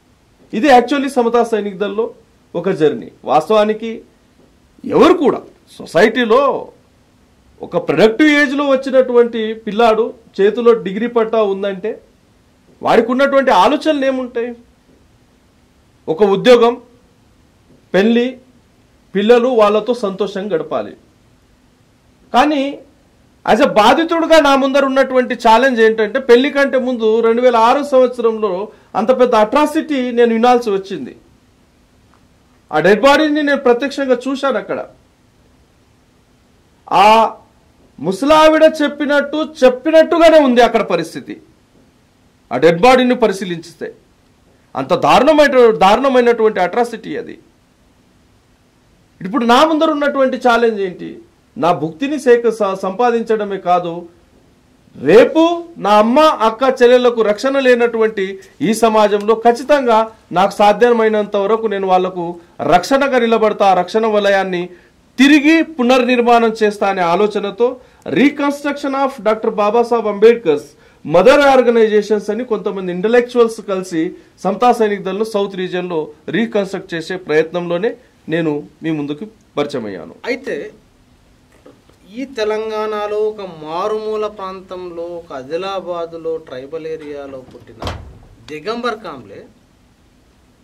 ఇది యాక్చువల్లీ సమతా సైనిక దళలో ఒక జర్నీ వాస్తవానికి ఎవరు కూడా సొసైటీలో ఒక ప్రొడక్టివ్ ఏజ్లో వచ్చినటువంటి పిల్లాడు చేతిలో డిగ్రీ పట్టా ఉందంటే వాడికి ఉన్నటువంటి ఆలోచనలు ఏముంటాయి ఒక ఉద్యోగం పెళ్ళి పిల్లలు వాళ్ళతో సంతోషంగా గడపాలి కానీ యాజ్ అ బాధితుడుగా నా ముందర ఉన్నటువంటి ఛాలెంజ్ ఏంటంటే పెళ్లి కంటే ముందు రెండు వేల ఆరు సంవత్సరంలో అంత పెద్ద అట్రాసిటీ నేను వినాల్సి వచ్చింది ఆ డెడ్ బాడీని నేను ప్రత్యక్షంగా చూశాను అక్కడ ఆ ముసలావిడ చెప్పినట్టు చెప్పినట్టుగానే ఉంది అక్కడ పరిస్థితి ఆ డెడ్ బాడీని పరిశీలించితే అంత దారుణమైన దారుణమైనటువంటి అట్రాసిటీ అది ఇప్పుడు నా ముందర ఉన్నటువంటి ఛాలెంజ్ ఏంటి నా భుక్తిని సేక స- సంపాదించడమే కాదు రేపు నా అమ్మ అక్క చెల్లెళ్లకు రక్షణ లేనటువంటి ఈ సమాజంలో ఖచ్చితంగా నాకు సాధ్యమైనంత వరకు నేను వాళ్లకు రక్షణగా నిలబడతా ఆ రక్షణ వలయాన్ని తిరిగి పునర్నిర్మాణం చేస్తా అనే ఆలోచనతో reconstruction of doctor Babasaheb Ambedkar's mother organisations అని కొంతమంది ఇంటలెక్చువల్స్ కలిసి సమతా సైనిక దళను సౌత్ రీజియన్లో రీకన్స్ట్రక్ట్ చేసే ప్రయత్నంలోనే నేను మీ ముందుకు పరిచయం అయ్యాను అయితే ఈ తెలంగాణలో ఒక మారుమూల ప్రాంతంలో ఒక ఆదిలాబాదులో ట్రైబల్ ఏరియాలో పుట్టిన దిగంబర్ కాంబ్లే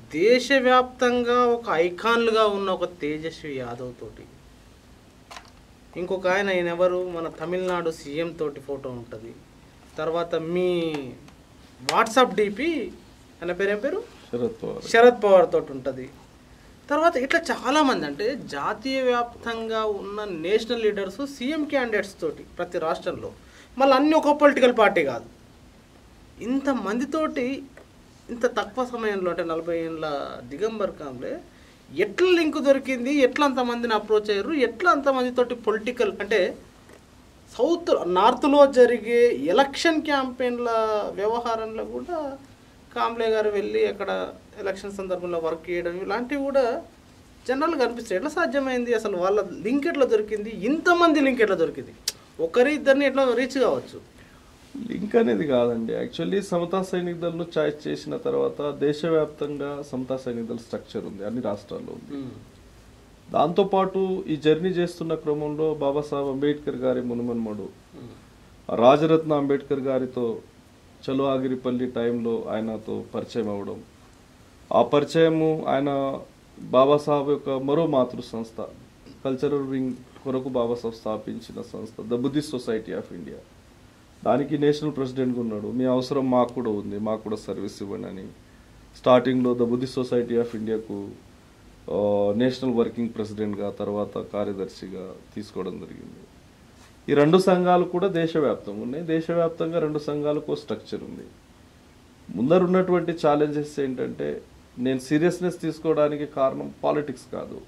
దేశవ్యాప్తంగా ఒక ఐకాన్లుగా ఉన్న ఒక తేజస్వి యాదవ్ తోటి ఇంకొక ఆయన ఆయన ఎవరు మన తమిళనాడు సీఎం తోటి ఫోటో ఉంటుంది తర్వాత మీ వాట్సాప్ డిపి ఆయన పేరు ఏం పేరు శరద్ పవార్ శరద్ పవార్ తోటి ఉంటుంది తర్వాత ఇట్లా చాలామంది అంటే జాతీయ వ్యాప్తంగా ఉన్న నేషనల్ లీడర్స్ సీఎం క్యాండిడేట్స్ తోటి ప్రతి రాష్ట్రంలో మళ్ళీ అన్ని ఒక పొలిటికల్ పార్టీ కాదు ఇంత మందితోటి ఇంత తక్కువ సమయంలో అంటే నలభై ఏళ్ళ దిగంబర్ కాంబ్లే ఎట్లా లింక్ దొరికింది ఎట్లా అంతమందిని అప్రోచ్ అయ్యారు ఎట్లా అంతమందితోటి పొలిటికల్ అంటే సౌత్ నార్త్లో జరిగే ఎలక్షన్ క్యాంపెయిన్ల వ్యవహారంలో కూడా కాంబ్లే గారు వెళ్ళి అక్కడ ఎలక్షన్ సందర్భంలో వర్క్ చేయడం ఇలాంటివి కూడా జనరల్గా అనిపిస్తాయి ఎట్లా సాధ్యమైంది అసలు వాళ్ళ లింక్ ఎట్లా దొరికింది ఇంతమంది లింక్ ఎట్లా దొరికింది ఒకరి ఇద్దరిని ఎట్లా రీచ్ కావచ్చు లింక్ అనేది కాదండి యాక్చువల్లీ సమతా సైనిక దళను చాయిస్ చేసిన తర్వాత దేశవ్యాప్తంగా సమతా సైనిక దళ స్ట్రక్చర్ ఉంది అన్ని రాష్ట్రాల్లో ఉంది దాంతోపాటు ఈ జర్నీ చేస్తున్న క్రమంలో బాబాసాహెబ్ అంబేద్కర్ గారి మునుమన్మడు రాజరత్న అంబేద్కర్ గారితో చలో ఆగిరిపల్లి టైంలో ఆయనతో పరిచయం అవ్వడం ఆ పరిచయము ఆయన బాబాసాహెబ్ యొక్క మరో మాతృ సంస్థ కల్చరల్ వింగ్ కొరకు బాబాసాహెబ్ స్థాపించిన సంస్థ the Buddhist society of India దానికి నేషనల్ ప్రెసిడెంట్గా ఉన్నాడు మీ అవసరం మాకు కూడా ఉంది మాకు కూడా సర్వీస్ ఇవ్వండి అని స్టార్టింగ్లో ద బుద్ధిస్ట్ సొసైటీ ఆఫ్ ఇండియాకు ఆ, నేషనల్ వర్కింగ్ ప్రెసిడెంట్గా తర్వాత కార్యదర్శిగా తీసుకోవడం జరిగింది ఈ రెండు సంఘాలు కూడా దేశవ్యాప్తంగా ఉన్నాయి దేశవ్యాప్తంగా రెండు సంఘాలకు స్ట్రక్చర్ ఉంది ముందర ఉన్నటువంటి ఛాలెంజెస్ ఏంటంటే నేను సీరియస్నెస్ తీసుకోవడానికి కారణం పాలిటిక్స్ కాదు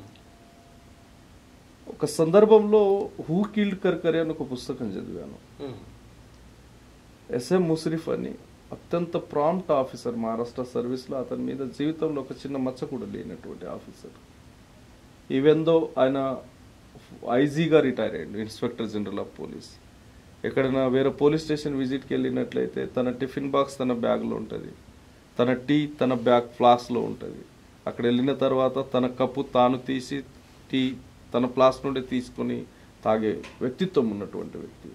ఒక సందర్భంలో హూ కిల్డ్ కర్కరే అని ఒక పుస్తకం చదివాను ఎస్ఎం ముస్రిఫ్ అని అత్యంత ప్రాంప్ట్ ఆఫీసర్ మహారాష్ట్ర సర్వీస్లో అతని మీద జీవితంలో ఒక చిన్న మచ్చ కూడా లేనటువంటి ఆఫీసర్ ఈవెన్ దో ఆయన ఐజీగా రిటైర్ అయ్యాడు ఇన్స్పెక్టర్ జనరల్ ఆఫ్ పోలీస్ ఎక్కడైనా వేరే పోలీస్ స్టేషన్ విజిట్కి వెళ్ళినట్లయితే తన టిఫిన్ బాక్స్ తన బ్యాగ్లో ఉంటుంది తన టీ తన బ్యాగ్ ఫ్లాస్క్లో ఉంటుంది అక్కడ వెళ్ళిన తర్వాత తన కప్పు తాను తీసి టీ తన ఫ్లాస్ నుండి తీసుకొని తాగే వ్యక్తిత్వం ఉన్నటువంటి వ్యక్తి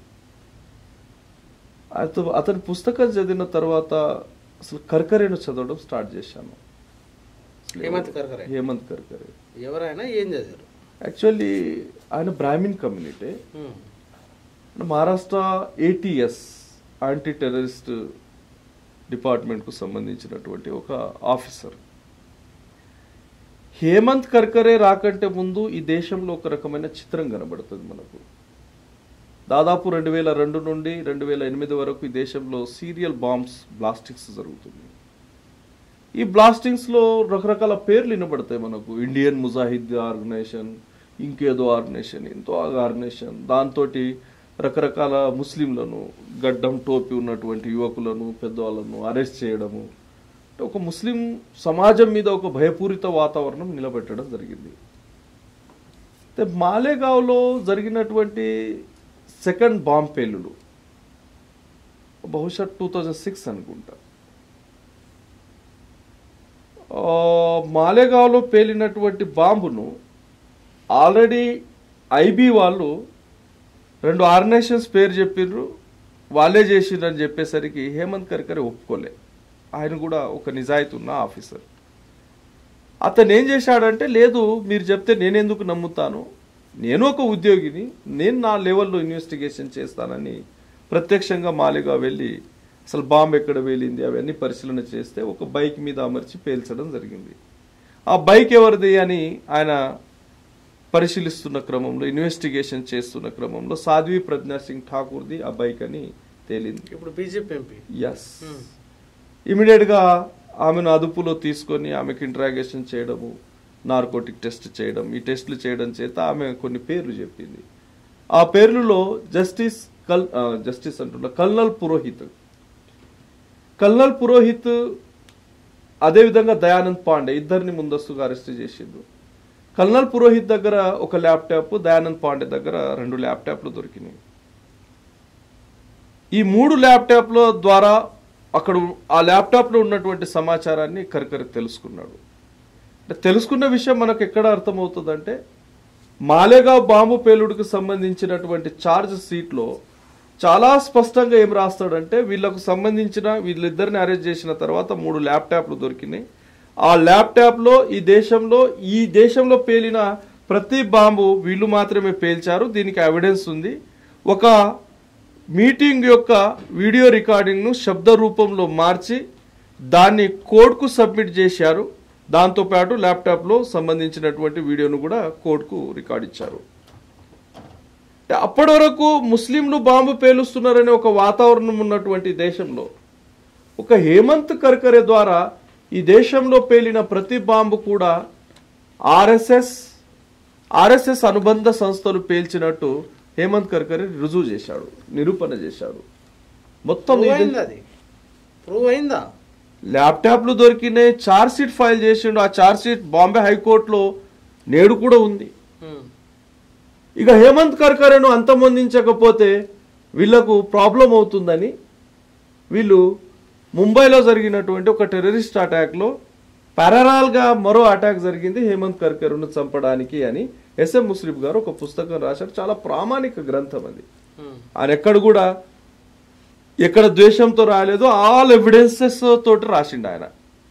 అత- అతని పుస్తకం చదివిన తర్వాత అసలు కర్కరేను చదవడం స్టార్ట్ చేశాను హేమంత్ కర్కరే హేమంత్ కర్కరే ఎవరైనా ఏం చదివారు యాక్చువల్లీ ఆయన Brahmin community Maharashtra ATS anti terrorist డిపార్ట్మెంట్కు సంబంధించినటువంటి ఒక ఆఫీసర్ హేమంత్ కర్కరే రాకంటే ముందు ఈ దేశంలో ఒక రకమైన చిత్రం కనబడుతుంది మనకు దాదాపు రెండు వేల రెండు నుండి రెండు వేల ఎనిమిది వరకు ఈ దేశంలో సీరియల్ బాంబ్స్ బ్లాస్టింగ్స్ జరుగుతుంది ఈ బ్లాస్టింగ్స్లో రకరకాల పేర్లు వినబడతాయి మనకు ఇండియన్ ముజాహిద్ ఆర్గనైజేషన్ ఇంకేదో ఆర్గనైజేషన్ ఎంతో ఆర్గనైజేషన్ దాంతో రకరకాల ముస్లింలను గడ్డం టోపీ ఉన్నటువంటి యువకులను పెద్దవాళ్ళను అరెస్ట్ చేయడము అంటే ఒక ముస్లిం సమాజం మీద ఒక భయపూరిత వాతావరణం నిలబెట్టడం జరిగింది అయితే మాలేగావ్లో జరిగినటువంటి సెకండ్ బాంబ్ పేలుడు బహుశా టూ థౌజండ్ సిక్స్ అనుకుంటా ఆ, మాలేగావ్లో పేలినటువంటి బాంబును ఆల్రెడీ ఐబీ వాళ్ళు రెండు ఆర్గనైజేషన్స్ పేరు చెప్పిర్రు వాళ్ళే చేసిండ్రు అని చెప్పేసరికి హేమంత్ కర్కరే ఒప్పుకోలే ఆయన కూడా ఒక నిజాయితీ ఉన్న ఆఫీసర్ అతను ఏం చేశాడంటే లేదు మీరు చెప్తే నేనెందుకు నమ్ముతాను నేను ఒక ఉద్యోగిని నేను నా లెవెల్లో ఇన్వెస్టిగేషన్ చేస్తానని ప్రత్యక్షంగా మాలిగా వెళ్ళి అసలు బాంబు ఎక్కడ వేలింది అవన్నీ పరిశీలన చేస్తే ఒక బైక్ మీద అమర్చి పేల్చడం జరిగింది ఆ బైక్ ఎవరిది అని ఆయన పరిశీలిస్తున్న క్రమంలో ఇన్వెస్టిగేషన్ చేస్తున్న క్రమంలో సాధ్వి ప్రజ్ఞా సింగ్ ఠాకూర్ది ఆ బైక్ అని తేలింది ఇప్పుడు బీజేపీ ఎంపీ ఎస్ ఇమీడియట్గా ఆమెను అదుపులో తీసుకొని ఆమెకి ఇంట్రాగేషన్ చేయడము నార్కోటిక్ టెస్ట్ చేయడం ఈ టెస్టులు చేయడం చేత ఆమె కొన్ని పేర్లు చెప్పింది ఆ పేర్లలో జస్టిస్ కల్ ఆ, జస్టిస్ అంటున్నా కల్నల్ పురోహిత్ కల్నల్ పురోహిత్ అదేవిధంగా దయానంద్ పాండే ఇద్దరిని ముందస్తుగా అరెస్ట్ చేసిండు కల్నల్ పురోహిత్ దగ్గర ఒక ల్యాప్టాప్ దయానంద్ పాండే దగ్గర రెండు ల్యాప్టాప్లు దొరికినాయి ఈ మూడు ల్యాప్టాప్ల ద్వారా అక్కడ ఆ ల్యాప్టాప్లో ఉన్నటువంటి సమాచారాన్ని కరికరి తెలుసుకున్నాడు అంటే తెలుసుకున్న విషయం మనకు ఎక్కడ అర్థమవుతుందంటే మాలేగావ్ బాంబు పేలుడుకు సంబంధించినటువంటి ఛార్జ్ సీట్లో చాలా స్పష్టంగా ఏం రాస్తాడంటే వీళ్ళకు సంబంధించిన వీళ్ళిద్దరిని అరెస్ట్ చేసిన తర్వాత మూడు ల్యాప్టాప్లు దొరికినాయి ఆ ల్యాప్టాప్లో ఈ దేశంలో ఈ దేశంలో పేలిన ప్రతి బాంబు వీళ్ళు మాత్రమే పేల్చారు దీనికి ఎవిడెన్స్ ఉంది ఒక మీటింగ్ యొక్క వీడియో రికార్డింగ్ను శబ్ద రూపంలో మార్చి దాన్ని కోడ్కు సబ్మిట్ చేశారు దాంతోపాటు ల్యాప్టాప్లో సంబంధించినటువంటి వీడియోను కూడా కోడ్కు రికార్డ్ ఇచ్చారు అంటే అప్పటి వరకు ముస్లింలు బాంబు పేలుస్తున్నారనే ఒక వాతావరణం ఉన్నటువంటి దేశంలో ఒక హేమంత్ కర్కరే ద్వారా ఈ దేశంలో పేలిన ప్రతి బాంబు కూడా ఆర్ఎస్ఎస్ ఆర్ఎస్ఎస్ అనుబంధ సంస్థలు పేల్చినట్టు హేమంత్ కర్కరే రుజువు చేశాడు నిరూపణ చేశాడు మొత్తం ప్రూవ్ ఈ దే- అయిందా అది ప్రూవ్ అయిందా ల్యాప్టాప్లు దొరికినాయి చార్జ్ షీట్ ఫైల్ చేసిండు ఆ చార్జ్ షీట్ బాంబే హైకోర్టులో నేడు కూడా ఉంది ఉమ్. ఇక హేమంత్ కర్కరేను అంతమొందించకపోతే వీళ్లకు ప్రాబ్లం అవుతుందని వీళ్ళు ముంబైలో జరిగినటువంటి ఒక టెర్రరిస్ట్ అటాక్లో గా మరో అటాక్ జరిగింది హేమంత్ కర్కర్ను చంపడానికి అని ఎస్ఎం ముస్లిం గారు ఒక పుస్తకం రాశారు చాలా ప్రామాణిక గ్రంథం అది ఉమ్. ఆయన ఎక్కడ కూడా ఎక్కడ ద్వేషంతో రాయలేదు ఆల్ ఎవిడెన్సెస్ తోటి రాసిండు ఆయన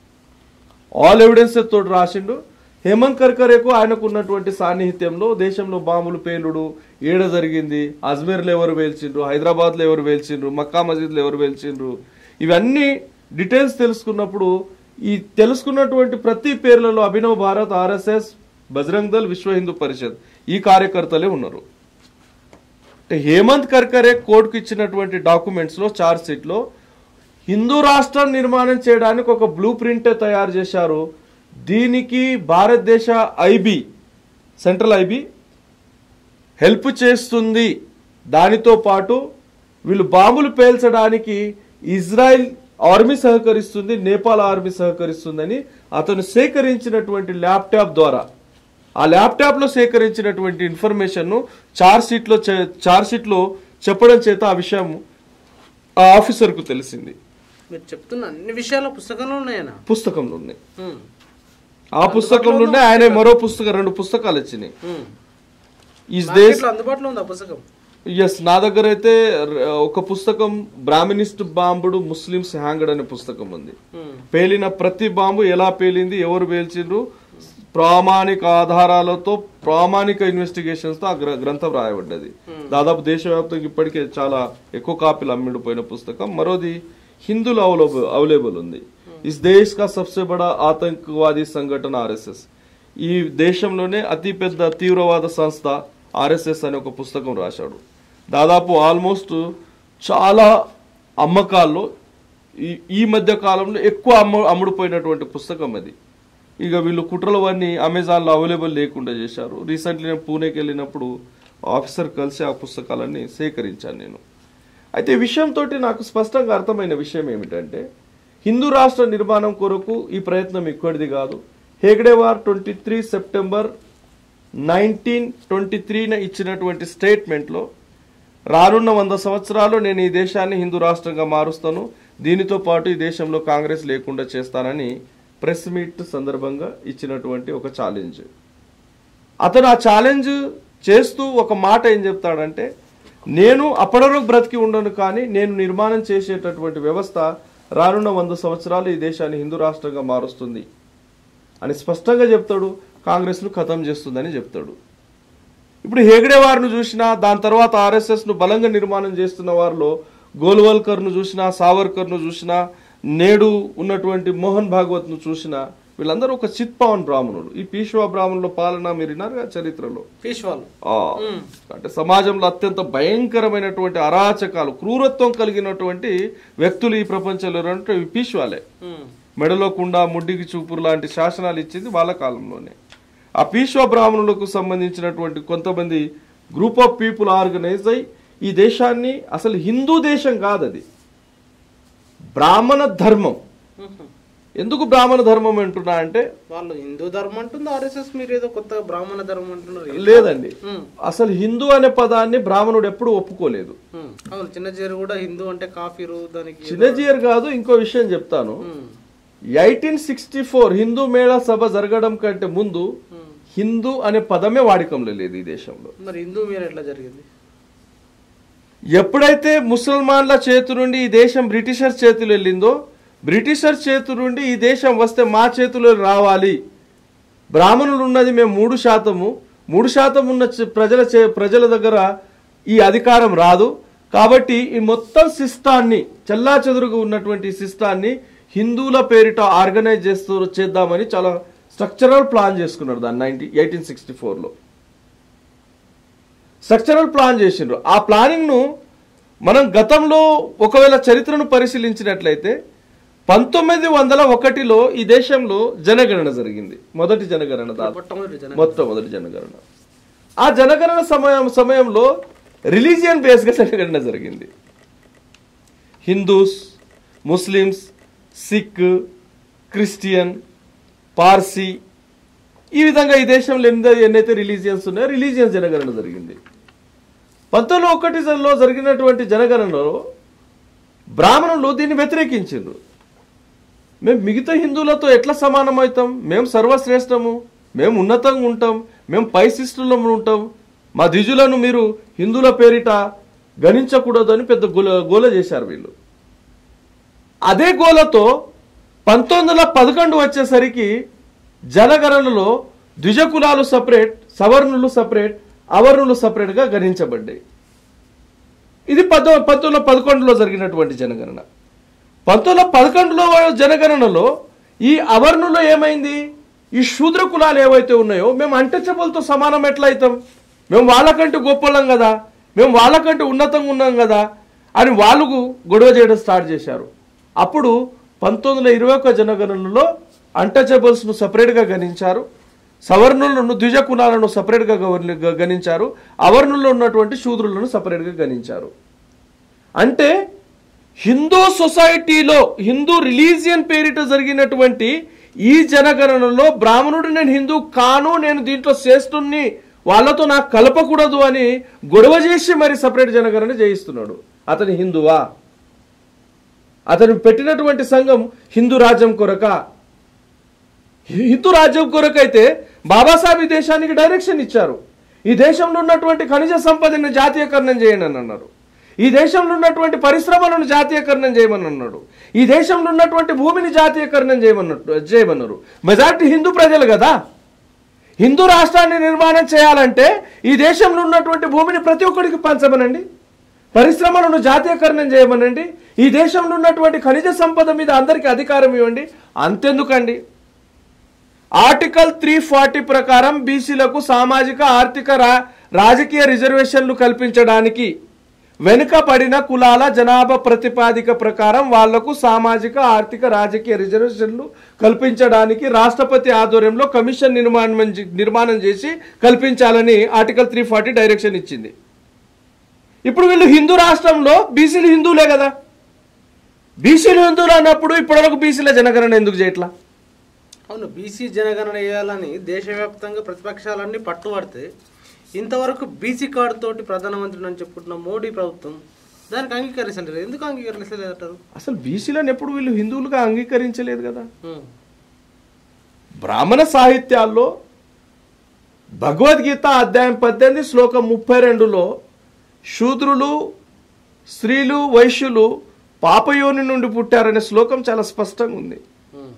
ఆల్ ఎవిడెన్సెస్ తోటి రాసిండు హేమంత్ కర్కరేకు ఆయనకు ఉన్నటువంటి సాన్నిహిత్యంలో దేశంలో బాంబులు పేలుడు ఏడ జరిగింది అజ్మీర్లో ఎవరు పేల్చిండ్రు హైదరాబాద్లో ఎవరు పేల్చిండ్రు మక్కా మసీద్లో ఎవరు పేల్చిండ్రు ఇవన్నీ డీటెయిల్స్ తెలుసుకున్నప్పుడు ఈ తెలుసుకున్నటువంటి ప్రతి పేర్లలో అభినవ్ భారత్ ఆర్ఎస్ఎస్ బజరంగ్ దళ్ విశ్వ హిందూ పరిషత్ ఈ కార్యకర్తలే ఉన్నారు అంటే హేమంత్ కర్కరే కోర్టుకు ఇచ్చినటువంటి డాక్యుమెంట్స్ లో చార్జ్ షీట్ లో హిందూ రాష్ట్రం నిర్మాణం చేయడానికి ఒక బ్లూ ప్రింట్ తయారు చేశారు దీనికి భారతదేశ ఐబి సెంట్రల్ ఐబి హెల్ప్ చేస్తుంది దానితో పాటు వీళ్ళు బాంబులు పేల్చడానికి ఇజ్రాయెల్ ఆర్మీ సహకరిస్తుంది నేపాల్ ఆర్మీ సహకరిస్తుందని అతను సేకరించినటువంటి ల్యాప్టాప్ ద్వారా ఆ ల్యాప్టాప్ లో సేకరించినటువంటి ఇన్ఫర్మేషన్ ను చార్జ్ షీట్ లో చే- చార్జ్ షీట్ లో చెప్పడం చేత ఆ విషయం ఆ ఆఫీసర్ కు తెలిసింది మీరు చెప్తున్న అన్ని విషయాలు పుస్తకంలో ఉన్నాయనా పుస్తకంలో ఉన్నాయి ఉమ్. ఆ పుస్తకంలోనే ఆయన మరో పుస్తకం రెండు పుస్తకాలు వచ్చినాయి ఉమ్. ఈస్ దేశ్ మార్కెట్లో అందుబాటులో ఉంది ఆ పుస్తకం ఎస్ నా దగ్గర అయితే ర- ఒక పుస్తకం బ్రాహ్మినిస్ట్ బాంబుడు ముస్లిమ్స్ హ్యాంగడ్ అనే పుస్తకం ఉంది ఉమ్. పేలిన ప్రతి బాంబు ఎలా పేలింది ఎవరు పేల్చిండ్రు ప్రామాణిక ఆధారాలతో ప్రామాణిక ఇన్వెస్టిగేషన్స్ తో ఆ గ్ర- గ్రంథం రాయబడ్డది దాదాపు దేశవ్యాప్తంగా ఇప్పటికే చాలా ఎక్కువ కాపీలు అమ్మిడిపోయిన పుస్తకం మరోది హిందువులు అవైలబుల్ అవైలబుల్ ఉంది ఇస్ దేశ్ కా సబ్సే బడా ఆతంకవాది సంఘటన ఆర్ఎస్ఎస్ ఈ దేశంలోనే అతి పెద్ద తీవ్రవాద సంస్థ ఆర్ఎస్ఎస్ అనే ఒక పుస్తకం రాశాడు దాదాపు ఆల్మోస్ట్ చాలా అమ్మకాల్లో ఈ ఈ మధ్య కాలంలో ఎక్కువ అమ్ము అమ్ముడుపోయినటువంటి పుస్తకం అది ఇక వీళ్ళు కుట్రలవన్నీ అమెజాన్లో అవైలబుల్ లేకుండా చేశారు రీసెంట్లీ నేను పూణేకి వెళ్ళినప్పుడు ఆఫీసర్ కలిసి ఆ పుస్తకాలన్నీ సేకరించాను నేను అయితే ఈ విషయంతో నాకు స్పష్టంగా అర్థమైన విషయం ఏమిటంటే హిందూ రాష్ట్ర నిర్మాణం కొరకు ఈ ప్రయత్నం ఇక్కడిది కాదు హేగ్డేవార్ twenty three September nineteen twenty త్రీన ఇచ్చినటువంటి స్టేట్మెంట్లో రానున్న వంద సంవత్సరాలు నేను ఈ దేశాన్ని హిందూ రాష్ట్రంగా మారుస్తాను దీనితో పాటు ఈ దేశంలో కాంగ్రెస్ లేకుండా చేస్తానని ప్రెస్ మీట్ సందర్భంగా ఇచ్చినటువంటి ఒక ఛాలెంజ్ అతను ఆ ఛాలెంజ్ చేస్తూ ఒక మాట ఏం చెప్తాడంటే నేను అప్పటివరకు బ్రతికి ఉండను కానీ నేను నిర్మాణం చేసేటటువంటి వ్యవస్థ రానున్న వంద సంవత్సరాలు ఈ దేశాన్ని హిందూ రాష్ట్రంగా మారుస్తుంది అని స్పష్టంగా చెప్తాడు కాంగ్రెస్ను ఖతం చేస్తుందని చెప్తాడు ఇప్పుడు హేగడే వారిని చూసినా దాని తర్వాత ఆర్ఎస్ఎస్ ను బలంగా నిర్మాణం చేస్తున్న వారిలో గోల్వల్కర్ ను చూసినా సావర్కర్ ను చూసినా నేడు ఉన్నటువంటి మోహన్ భాగవత్ ను చూసినా వీళ్ళందరూ ఒక చిత్పావన్ బ్రాహ్మణులు ఈ పీష్వా బ్రాహ్మణుల పాలన మీరు విన్నారు కదా చరిత్రలో పీష్వాలు ఆ, అంటే సమాజంలో అత్యంత భయంకరమైనటువంటి అరాచకాలు క్రూరత్వం కలిగినటువంటి వ్యక్తులు ఈ ప్రపంచంలో ఉన్నటువంటి ఈ పీష్వాలే ఉమ్. మెడలో కుండ ముడ్డికి చూపురు లాంటి శాసనాలు ఇచ్చింది వాళ్ళ కాలంలోనే ఆ పీష్వా బ్రాహ్మణులకు సంబంధించినటువంటి కొంతమంది గ్రూప్ ఆఫ్ పీపుల్ ఆర్గనైజ్ అయి ఈ దేశాన్ని అసలు హిందూ దేశం కాదు అది బ్రాహ్మణ ధర్మం ఉహు. ఎందుకు బ్రాహ్మణ ధర్మం అంటున్నా అంటే వాళ్ళు హిందూ ధర్మం అంటుంది ఆర్ఎస్ఎస్ మీరు ఏదో కొత్తగా బ్రాహ్మణ ధర్మం అంటున్నారు లేదండి ఉమ్. అసలు హిందూ అనే పదాన్ని బ్రాహ్మణుడు ఎప్పుడు ఒప్పుకోలేదు ఉమ్. అవును చిన్న చేరు కూడా హిందూ అంటే కాఫీరు దానికి చిన్నజీయర్ కాదు ఇంకో విషయం చెప్తాను ఉమ్. Eighteen sixty four Hindu Mela సభ జరగడం కంటే ముందు ఉమ్. హిందూ అనే పదమే వాడికంలో లేదు ఈ దేశంలో మరి హిందూ మీరు ఎట్లా జరిగింది ఎప్పుడైతే ముసల్మాన్ల చేతి నుండి ఈ దేశం బ్రిటిషర్ చేతులు వెళ్ళిందో బ్రిటిషర్ చేతు నుండి ఈ దేశం వస్తే మా చేతిలో రావాలి బ్రాహ్మణులు ఉన్నది మేము మూడు శాతము మూడు శాతం ఉన్న చ- ప్రజల చే- ప్రజల దగ్గర ఈ అధికారం రాదు కాబట్టి ఈ మొత్తం సిస్టాన్ని చెల్లా చెదురుగా ఉన్నటువంటి ఈ సిస్టాన్ని హిందువుల పేరిట ఆర్గనైజ్ చేస్తూ చేద్దామని చాలా స్ట్రక్చరల్ ప్లాన్ చేసుకున్నారు దాన్ని నైన్టీ ఎయిటీన్ సిక్స్టీ ఫోర్లో స్ట్రక్చరల్ ప్లాన్ చేసిండ్రు ఆ ప్లానింగ్ను మనం గతంలో ఒకవేళ చరిత్రను పరిశీలించినట్లయితే పంతొమ్మిది వందల ఒకటిలో ఈ దేశంలో జనగణన జరిగింది మొదటి జనగణన దాదాపు మొట్టమొదటి జన మొట్టమొదటి జనగణన ఆ జనగణన సమయం సమయంలో రిలీజియన్ బేస్గా జనగణన జరిగింది హిందూస్ ముస్లిమ్స్ సిక్ క్రిస్టియన్ పార్సీ ఈ విధంగా ఈ దేశంలో ఎన్ని ఎన్నైతే రిలీజియన్స్ ఉన్నాయో రిలీజియన్ జనగణన జరిగింది పంతొమ్మిది ఒకటిలో జరిగినటువంటి జనగణనలో బ్రాహ్మణులు దీన్ని వ్యతిరేకించారు మేము మిగతా హిందువులతో ఎట్లా సమానం అవుతాం మేము సర్వశ్రేష్టము మేము ఉన్నతంగా ఉంటాం మేము పై శిష్టులో ఉంటాం మా ద్విజులను మీరు హిందువుల పేరిట గణించకూడదు అని పెద్ద గోల గోల చేశారు వీళ్ళు అదే గోలతో పంతొమ్మిది వందల పదకొండు వచ్చేసరికి జనగణనలో ద్విజ కులాలు సపరేట్ సవర్ణులు సపరేట్ అవర్ణులు సపరేట్గా గణించబడ్డాయి ఇది పంతొ పంతొమ్మిది వందల పదకొండులో జరిగినటువంటి జనగణన పంతొమ్మిది వందల పదకొండులో జనగణనలో ఈ అవర్ణులో ఏమైంది ఈ శూద్ర కులాలు ఏవైతే ఉన్నాయో మేము అంటచబులతో సమానం ఎట్లా అవుతాం మేము వాళ్ళకంటే గొప్పలం కదా మేము వాళ్ళకంటే ఉన్నతంగా ఉన్నాం కదా అని వాళ్ళు గొడవ చేయడం స్టార్ట్ చేశారు అప్పుడు పంతొమ్మిది వందల ఇరవై ఒక్క జనగణనలో అంటచబుల్స్ను సపరేట్గా గణించారు సవర్ణులను ద్విజ కులాలను సపరేట్గా గవర్ని- గ- గణించారు అవర్ణుల్లో ఉన్నటువంటి శూద్రులను సపరేట్గా గణించారు అంటే హిందూ సొసైటీలో హిందూ రిలీజియన్ పేరిట జరిగినటువంటి ఈ జనగణనలో బ్రాహ్మణుడు నేను హిందూ కాను నేను దీంట్లో శ్రేష్ఠుణ్ణి వాళ్ళతో నాకు కలపకూడదు అని గొడవ చేసి మరి సపరేట్ జనగణన చేయిస్తున్నాడు అతని హిందువా అతను పెట్టినటువంటి సంఘం హిందూ రాజ్యం కొరక హిందూ రాజ్యం కొరకైతే బాబాసాహెబ్ ఈ దేశానికి డైరెక్షన్ ఇచ్చారు ఈ దేశంలో ఉన్నటువంటి ఖనిజ సంపదను జాతీయకరణం చేయండి అని అన్నారు ఈ దేశంలో ఉన్నటువంటి పరిశ్రమలను జాతీయకరణం చేయమని అన్నాడు ఈ దేశంలో ఉన్నటువంటి భూమిని జాతీయకరణం చేయమన్నట్టు చేయమన్నారు మెజారిటీ హిందూ ప్రజలు కదా హిందూ రాష్ట్రాన్ని నిర్మాణం చేయాలంటే ఈ దేశంలో ఉన్నటువంటి భూమిని ప్రతి ఒక్కరికి పంచమనండి పరిశ్రమలను జాతీయకరణం చేయమనండి ఈ దేశంలో ఉన్నటువంటి ఖనిజ సంపద మీద అందరికీ అధికారం ఇవ్వండి అంతెందుకండి ఆర్టికల్ త్రీ ఫార్టీ ప్రకారం బీసీలకు సామాజిక ఆర్థిక రా రాజకీయ రిజర్వేషన్లు కల్పించడానికి వెనుకబడిన కులాల జనాభా ప్రతిపాదిక ప్రకారం వాళ్లకు సామాజిక ఆర్థిక రాజకీయ రిజర్వేషన్లు కల్పించడానికి రాష్ట్రపతి ఆధ్వర్యంలో కమిషన్ నిర్మాణం చే- నిర్మాణం చేసి కల్పించాలని ఆర్టికల్ త్రీ ఫార్టీ డైరెక్షన్ ఇచ్చింది ఇప్పుడు వీళ్ళు హిందూ రాష్ట్రంలో బీసీలు హిందువులే కదా బీసీలు హిందువులు అన్నప్పుడు ఇప్పటివరకు బీసీల జనగణన ఎందుకు చేయట్లా అవును బీసీ జనగణన వేయాలని దేశవ్యాప్తంగా ప్రతిపక్షాలన్నీ పట్టుబడితే ఇంతవరకు బీసీ కార్డు తోటి ప్రధానమంత్రి అని చెప్పుకుంటున్న మోడీ ప్రభుత్వం దానికి అంగీకరించలేదు ఎందుకు అంగీకరించలేదంటారు అసలు బీసీలను ఎప్పుడు వీళ్ళు హిందువులుగా అంగీకరించలేదు కదా ఉమ్. బ్రాహ్మణ సాహిత్యాల్లో భగవద్గీత అధ్యాయం పద్దెనిమిది శ్లోకం ముప్పై రెండులో శూద్రులు స్త్రీలు వైశ్యులు పాపయోని నుండి పుట్టారనే శ్లోకం చాలా స్పష్టంగా ఉంది ఉమ్.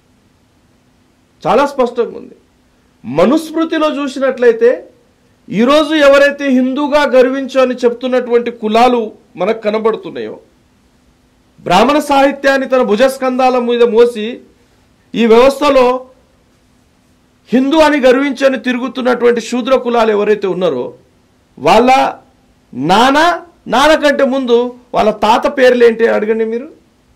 చాలా స్పష్టంగా ఉంది మనుస్మృతిలో చూసినట్లయితే ఈరోజు ఎవరైతే హిందూగా గర్వించు అని చెప్తున్నటువంటి కులాలు మనకు కనబడుతున్నాయో బ్రాహ్మణ సాహిత్యాన్ని తన భుజస్కంధాల మీద మోసి ఈ వ్యవస్థలో హిందూ అని గర్వించని తిరుగుతున్నటువంటి శూద్ర కులాలు ఎవరైతే ఉన్నారో వాళ్ళ నాన్న నాన్న కంటే ముందు వాళ్ళ తాత పేర్లేంటి అడగండి మీరు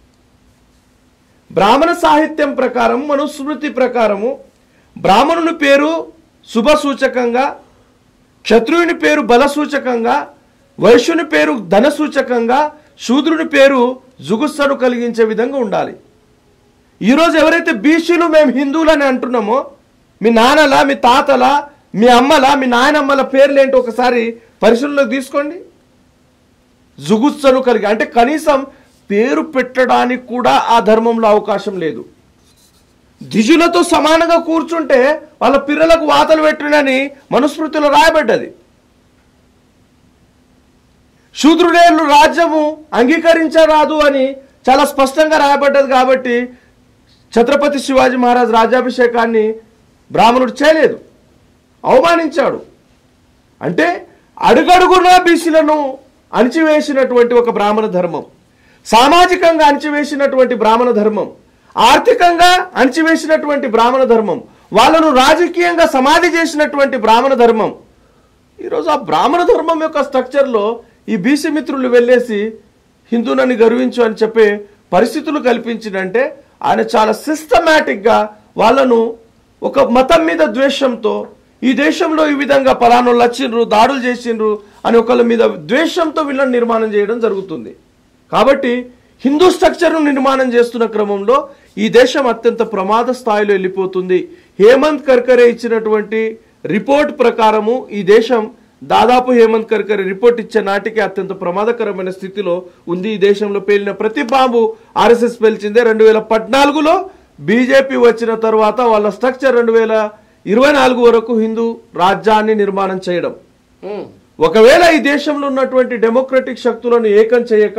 బ్రాహ్మణ సాహిత్యం ప్రకారం మనుస్మృతి ప్రకారము బ్రాహ్మణుని పేరు శుభ సూచకంగా క్షత్రువుని పేరు బల సూచకంగా వైశ్యుని పేరు ధన సూచకంగా శూద్రుని పేరు జుగుస్సను కలిగించే విధంగా ఉండాలి ఈరోజు ఎవరైతే బీసీలు మేము హిందువులని అంటున్నామో మీ నాన్నల మీ తాతల మీ అమ్మల మీ నాయనమ్మల పేర్లు ఏంటో ఒకసారి పరిశీలనలోకి తీసుకోండి జుగుత్సను కలిగి అంటే కనీసం పేరు పెట్టడానికి కూడా ఆ ధర్మంలో అవకాశం లేదు ద్విజులతో సమానంగా కూర్చుంటే వాళ్ళ పిల్లలకు వాతలు పెట్టునని మనుస్మృతిలో రాయబడ్డది శూద్రుడేళ్ళు రాజ్యము అంగీకరించరాదు అని చాలా స్పష్టంగా రాయబడ్డది కాబట్టి ఛత్రపతి శివాజీ మహారాజ్ రాజ్యాభిషేకాన్ని బ్రాహ్మణుడు చేయలేదు అవమానించాడు అంటే అడుగడుగునా బీసీలను అణిచివేసినటువంటి ఒక బ్రాహ్మణ ధర్మం సామాజికంగా అణిచివేసినటువంటి బ్రాహ్మణ ధర్మం ఆర్థికంగా అణిచివేసినటువంటి బ్రాహ్మణ ధర్మం వాళ్ళను రాజకీయంగా సమాధి చేసినటువంటి బ్రాహ్మణ ధర్మం ఈరోజు ఆ బ్రాహ్మణ ధర్మం యొక్క స్ట్రక్చర్లో ఈ బీసీ మిత్రులు వెళ్ళేసి హిందూనని గర్వించు అని చెప్పే పరిస్థితులు కల్పించినంటే ఆయన చాలా సిస్టమేటిక్గా వాళ్ళను ఒక మతం మీద ద్వేషంతో ఈ దేశంలో ఈ విధంగా పలానోళ్ళు వచ్చిండ్రు దాడులు చేసిండ్రు అని ఒకళ్ళ మీద ద్వేషంతో వీళ్ళని నిర్మాణం చేయడం జరుగుతుంది కాబట్టి హిందూ స్ట్రక్చర్ను నిర్మాణం చేస్తున్న క్రమంలో ఈ దేశం అత్యంత ప్రమాద స్థాయిలో వెళ్ళిపోతుంది హేమంత్ కర్కరే ఇచ్చినటువంటి రిపోర్ట్ ప్రకారము ఈ దేశం దాదాపు హేమంత్ కర్కరే రిపోర్ట్ ఇచ్చే నాటికి అత్యంత ప్రమాదకరమైన స్థితిలో ఉంది ఈ దేశంలో పేలిన ప్రతి బాంబు ఆర్ఎస్ఎస్ పేల్చిందే రెండు వేల పద్నాలుగులో బీజేపీ వచ్చిన తర్వాత వాళ్ళ స్ట్రక్చర్ రెండు వేల ఇరవై నాలుగు వరకు హిందూ రాజ్యాన్ని నిర్మాణం చేయడం ఉమ్. ఒకవేళ ఈ దేశంలో ఉన్నటువంటి డెమోక్రటిక్ శక్తులను ఏకం చేయక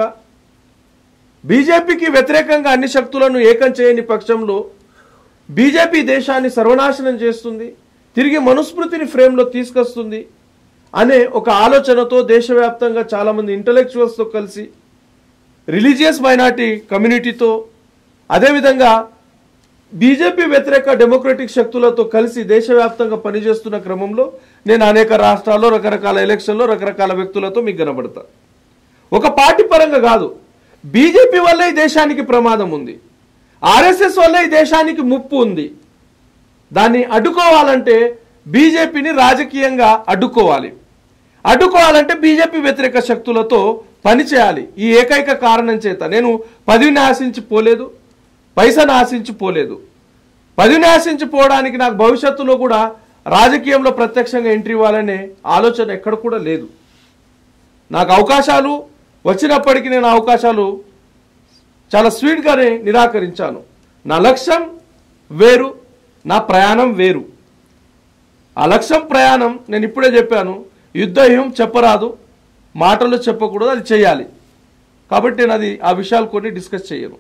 బీజేపీకి వ్యతిరేకంగా అన్ని శక్తులను ఏకం చేయని పక్షంలో బీజేపీ దేశాన్ని సర్వనాశనం చేస్తుంది తిరిగి మనుస్మృతిని ఫ్రేమ్లో తీసుకొస్తుంది అనే ఒక ఆలోచనతో దేశవ్యాప్తంగా చాలామంది ఇంటలెక్చువల్స్తో కలిసి రిలీజియస్ మైనార్టీ కమ్యూనిటీతో అదేవిధంగా బీజేపీ వ్యతిరేక డెమోక్రటిక్ శక్తులతో కలిసి దేశవ్యాప్తంగా పనిచేస్తున్న క్రమంలో నేను అనేక రాష్ట్రాల్లో రకరకాల ఎలక్షన్లో రకరకాల వ్యక్తులతో మీకు కనబడతా ఒక పార్టీ పరంగా కాదు బీజేపీ వల్ల ఈ దేశానికి ప్రమాదం ఉంది ఆర్ఎస్ఎస్ వల్ల ఈ దేశానికి ముప్పు ఉంది దాన్ని అడ్డుకోవాలంటే బీజేపీని రాజకీయంగా అడ్డుకోవాలి అడ్డుకోవాలంటే బీజేపీ వ్యతిరేక శక్తులతో పనిచేయాలి ఈ ఏకైక కారణం చేత నేను పదవిని ఆశించి పోలేదు పైసను ఆశించి పోలేదు పదవిని ఆశించి పోవడానికి నాకు భవిష్యత్తులో కూడా రాజకీయంలో ప్రత్యక్షంగా ఎంట్రీ ఇవ్వాలనే ఆలోచన ఎక్కడ కూడా లేదు నాకు అవకాశాలు వచ్చినప్పటికీ నేను ఆ అవకాశాలు చాలా స్వీట్గానే నిరాకరించాను నా లక్ష్యం వేరు నా ప్రయాణం వేరు ఆ లక్ష్యం ప్రయాణం నేను ఇప్పుడే చెప్పాను యుద్ధహ్యం చెప్పరాదు మాటలు చెప్పకూడదు అది చేయాలి కాబట్టి నేను అది ఆ విషయాలు కొన్ని డిస్కస్ చేయను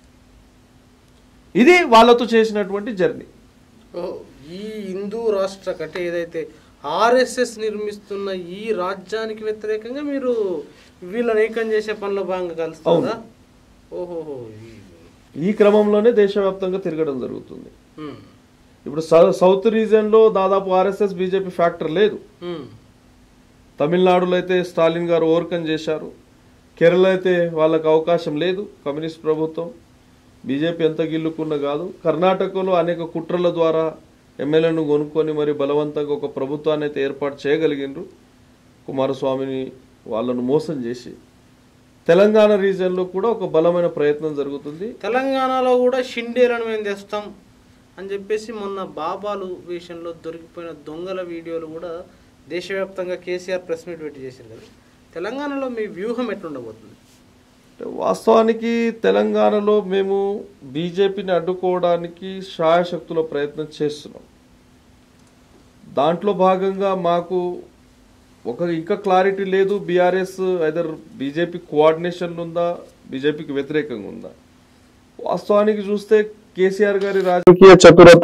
ఇది వాళ్ళతో చేసినటువంటి జర్నీ ఓ, ఈ హిందూ రాష్ట్ర అంటే ఏదైతే ఆర్ఎస్ఎస్ నిర్మిస్తున్న ఈ రాజ్యానికి వ్యతిరేకంగా మీరు వీళ్ళని ఏకం చేసే పనిలో భాగంగా కలుస్తుందా ఓహోహో ఈ- ఈ క్రమంలోనే దేశవ్యాప్తంగా తిరగడం జరుగుతుంది ఉమ్, ఇప్పుడు సౌ- సౌత్ రీజియన్లో దాదాపు ఆర్ఎస్ఎస్ బీజేపీ ఫ్యాక్టర్ లేదు ఉమ్, తమిళనాడులో అయితే స్టాలిన్ గారు ఓవర్కమ్ చేశారు కేరళ అయితే వాళ్ళకి అవకాశం లేదు కమ్యూనిస్ట్ ప్రభుత్వం బీజేపీ ఎంత గిల్లుకున్న కాదు కర్ణాటకలో అనేక కుట్రల ద్వారా ఎమ్మెల్యేలను కొనుక్కొని మరి బలవంతంగా ఒక ప్రభుత్వాన్ని అయితే ఏర్పాటు చేయగలిగిండ్రు కుమారస్వామిని వాళ్ళను మోసం చేసి తెలంగాణ రీజియన్లో కూడా ఒక బలమైన ప్రయత్నం జరుగుతుంది తెలంగాణలో కూడా షిండేలను మేము తెస్తాం అని చెప్పేసి మొన్న బాబాలు విషయంలో దొరికిపోయిన దొంగల వీడియోలు కూడా దేశవ్యాప్తంగా కేసీఆర్ ప్రెస్ మీట్ పెట్టి చేశారు కదా తెలంగాణలో మీ వ్యూహం ఎట్లుండబోతుంది అంటే వాస్తవానికి తెలంగాణలో మేము బీజేపీని అడ్డుకోవడానికి శాయశక్తుల ప్రయత్నం చేస్తున్నాం దాంట్లో భాగంగా మాకు ఒక ఇంకా క్లారిటీ లేదు బీఆర్ఎస్ ఐదర్ బీజేపీ కోఆర్డినేషన్ ఉందా బీజేపీకి వ్యతిరేకంగా ఉందా వాస్తవానికి చూస్తే కేసీఆర్ గారి రాజకీయ చతురత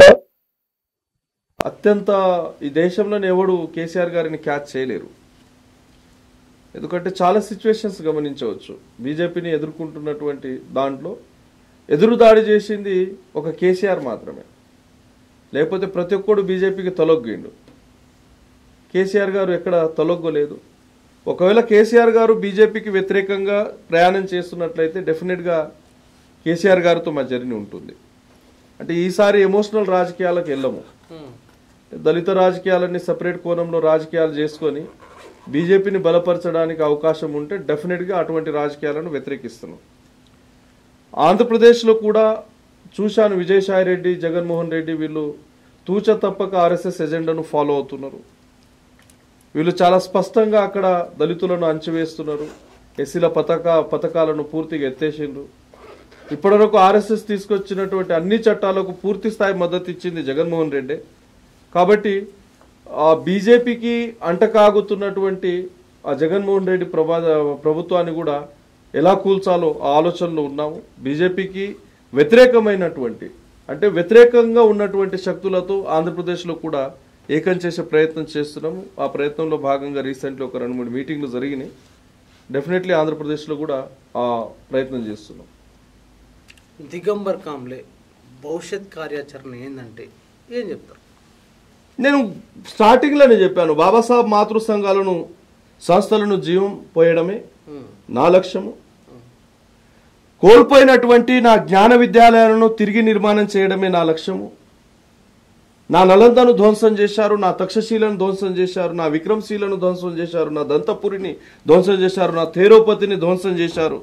అత్యంత ఈ దేశంలోనే ఎవడు కేసీఆర్ గారిని క్యాచ్ చేయలేరు ఎందుకంటే చాలా సిచ్యువేషన్స్ గమనించవచ్చు బీజేపీని ఎదుర్కొంటున్నటువంటి దాంట్లో ఎదురుదాడి చేసింది ఒక కేసీఆర్ మాత్రమే లేకపోతే ప్రతి ఒక్కడు బీజేపీకి తొలగ్గిండు కేసీఆర్ గారు ఎక్కడ తొలగ్గలేదు ఒకవేళ కేసీఆర్ గారు బీజేపీకి వ్యతిరేకంగా ప్రయాణం చేస్తున్నట్లయితే డెఫినెట్గా కేసీఆర్ గారితో మా జర్నీ ఉంటుంది అంటే ఈసారి ఎమోషనల్ రాజకీయాలకు వెళ్ళము ఉమ్, దళిత రాజకీయాలన్నీ సపరేట్ కోణంలో రాజకీయాలు చేసుకొని బీజేపీని బలపరచడానికి అవకాశం ఉంటే డెఫినెట్గా అటువంటి రాజకీయాలను వ్యతిరేకిస్తున్నాం ఆంధ్రప్రదేశ్లో కూడా చూశాను విజయసాయి రెడ్డి జగన్మోహన్ రెడ్డి వీళ్ళు తూచ తప్పక ఆర్ఎస్ఎస్ ఎజెండాను ఫాలో అవుతున్నారు వీళ్ళు చాలా స్పష్టంగా అక్కడ దళితులను అంచివేస్తున్నారు ఎస్సీల పథక పథకాలను పూర్తిగా ఎత్తేసిండ్రు ఇప్పటివరకు ఆర్ఎస్ఎస్ తీసుకొచ్చినటువంటి అన్ని చట్టాలకు పూర్తి స్థాయి మద్దతు ఇచ్చింది జగన్మోహన్ రెడ్డి కాబట్టి ఆ బీజేపీకి అంటకాగుతున్నటువంటి ఆ జగన్మోహన్ రెడ్డి ప్రభా ప్రభుత్వాన్ని కూడా ఎలా కూల్చాలో ఆ ఆలోచనలో ఉన్నాము బీజేపీకి వ్యతిరేకమైనటువంటి అంటే వ్యతిరేకంగా ఉన్నటువంటి శక్తులతో ఆంధ్రప్రదేశ్లో కూడా ఏకం చేసే ప్రయత్నం చేస్తున్నాము ఆ ప్రయత్నంలో భాగంగా రీసెంట్లీ ఒక రెండు మూడు మీటింగ్లు జరిగినాయి డెఫినెట్లీ ఆంధ్రప్రదేశ్లో కూడా ఆ ప్రయత్నం చేస్తున్నాం దిగంబర్ కాంబ్లే భవిష్యత్ కార్యాచరణ ఏంటంటే ఏం చెప్తారు నేను స్టార్టింగ్లోనే చెప్పాను బాబాసాహెబ్ మాతృ సంఘాలను సంస్థలను జీవం పోయడమే ఉమ్, నా లక్ష్యము కోల్పోయినటువంటి నా జ్ఞాన విద్యాలయాలను తిరిగి నిర్మాణం చేయడమే నా లక్ష్యము నా నలందను ధ్వంసం చేశారు నా తక్షశీలను ధ్వంసం చేశారు నా విక్రమశీలను ధ్వంసం చేశారు నా దంతపురిని ధ్వంసం చేశారు నా తేరోపతిని ధ్వంసం చేశారు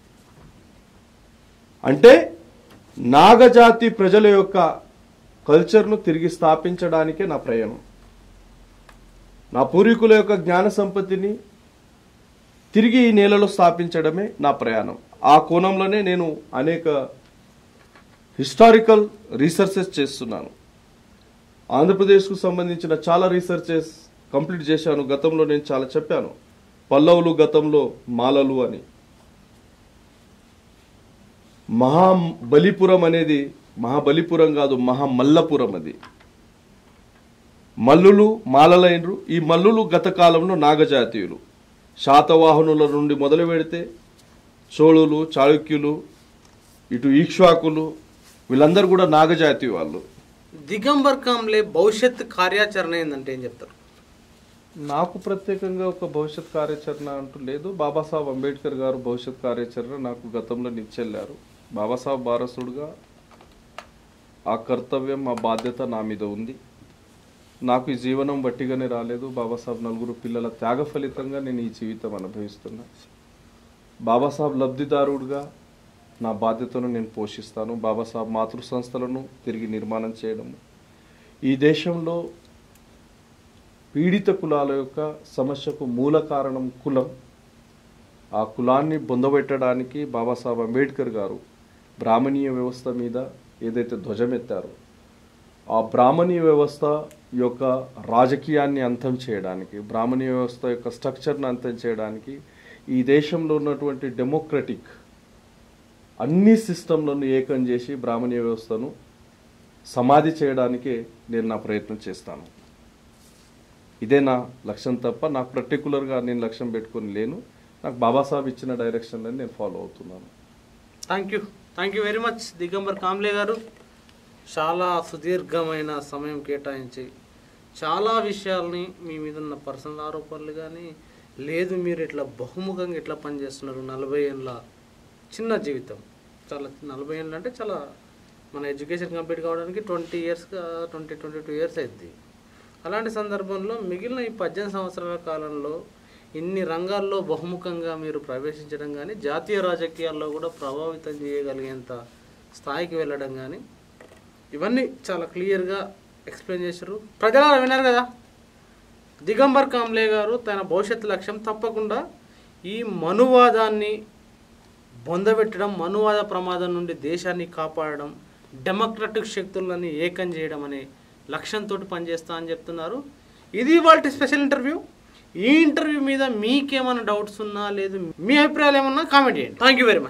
అంటే నాగజాతి ప్రజల యొక్క కల్చర్ను తిరిగి స్థాపించడానికే నా ప్రయాణం నా పూర్వీకుల యొక్క జ్ఞాన సంపత్తిని తిరిగి ఈ నేలలో స్థాపించడమే నా ప్రయాణం ఆ కోణంలోనే నేను అనేక హిస్టారికల్ రీసెర్చెస్ చేస్తున్నాను ఆంధ్రప్రదేశ్కు సంబంధించిన చాలా రీసెర్చెస్ కంప్లీట్ చేశాను గతంలో నేను చాలా చెప్పాను పల్లవులు గతంలో మాలలు అని మహాబలిపురం అనేది మహాబలిపురం కాదు మహామల్లపురం అది మల్లులు మాలలైనరు ఈ మల్లులు గత కాలంలో నాగజాతీయులు శాతవాహనుల నుండి మొదలు పెడితే చోళులు చాళుక్యులు ఇటు ఈక్ష్వాకులు వీళ్ళందరూ కూడా నాగజాతి వాళ్ళు దిగంబర్ కాంబ్లే భవిష్యత్ కార్యాచరణ ఏంటంటే ఏం చెప్తారు నాకు ప్రత్యేకంగా ఒక భవిష్యత్ కార్యాచరణ అంటూ లేదు బాబాసాహెబ్ అంబేద్కర్ గారు భవిష్యత్ కార్యాచరణ నాకు గతంలో నిచ్చెళ్ళారు బాబాసాహెబ్ వారసుడుగా ఆ కర్తవ్యం ఆ బాధ్యత నా మీద ఉంది నాకు ఈ జీవనం వట్టిగానే రాలేదు బాబాసాహెబ్ నలుగురు పిల్లల త్యాగ ఫలితంగా నేను ఈ జీవితం అనుభవిస్తున్నా బాబాసాహెబ్ లబ్ధిదారుడుగా నా బాధ్యతను నేను పోషిస్తాను బాబాసాహెబ్ మాతృ సంస్థలను తిరిగి నిర్మాణం చేయడము ఈ దేశంలో పీడిత కులాల యొక్క సమస్యకు మూల కారణం కులం ఆ కులాన్ని బొందబెట్టడానికి బాబాసాహెబ్ అంబేద్కర్ గారు బ్రాహ్మణీయ వ్యవస్థ మీద ఏదైతే ధ్వజమెత్తారో ఆ బ్రాహ్మణీయ వ్యవస్థ యొక్క రాజకీయాన్ని అంతం చేయడానికి బ్రాహ్మణీయ వ్యవస్థ యొక్క స్ట్రక్చర్ని అంతం చేయడానికి ఈ దేశంలో ఉన్నటువంటి డెమోక్రటిక్ అన్ని సిస్టంలను ఏకం చేసి బ్రాహ్మణీయ వ్యవస్థను సమాధి చేయడానికే నేను నా ప్రయత్నం చేస్తాను ఇదే నా లక్ష్యం తప్ప నాకు పర్టికులర్గా నేను లక్ష్యం పెట్టుకొని లేను నాకు బాబాసాహెబ్ ఇచ్చిన డైరెక్షన్లో నేను ఫాలో అవుతున్నాను thank you thank you very much Digambar Kamble గారు చాలా సుదీర్ఘమైన సమయం కేటాయించి చాలా విషయాల్ని మీ మీద ఉన్న పర్సనల్ ఆరోపణలు కానీ లేదు మీరు ఇట్లా బహుముఖంగా ఇట్లా పనిచేస్తున్నారు నలభై ఏళ్ళ చిన్న జీవితం చాలా నలభై ఏళ్ళు అంటే చాలా మన ఎడ్యుకేషన్ కంప్లీట్ కావడానికి ట్వంటీ ఇయర్స్గా ట్వంటీ ట్వంటీ టూ ఇయర్స్ అవుతుంది అలాంటి సందర్భంలో మిగిలిన ఈ పద్దెనిమిది సంవత్సరాల కాలంలో ఇన్ని రంగాల్లో బహుముఖంగా మీరు ప్రవేశించడం కానీ జాతీయ రాజకీయాల్లో కూడా ప్రభావితం చేయగలిగేంత స్థాయికి వెళ్ళడం కానీ ఇవన్నీ చాలా క్లియర్గా ఎక్స్ప్లెయిన్ చేశారు ప్రజలు విన్నారు కదా దిగంబర్ కాంబ్లే గారు తన భవిష్యత్ లక్ష్యం తప్పకుండా ఈ మనువాదాన్ని బొందబెట్టడం మనువాద ప్రమాదం నుండి దేశాన్ని కాపాడడం డెమోక్రటిక్ శక్తులని ఏకం చేయడం అనే లక్ష్యంతో పనిచేస్తా అని చెప్తున్నారు ఇది వాళ్ళ స్పెషల్ ఇంటర్వ్యూ ఈ ఇంటర్వ్యూ మీద మీకేమైనా డౌట్స్ ఉన్నా లేదు మీ అభిప్రాయాలు ఏమన్నా కామెంట్ చేయండి థ్యాంక్ యూ వెరీ మచ్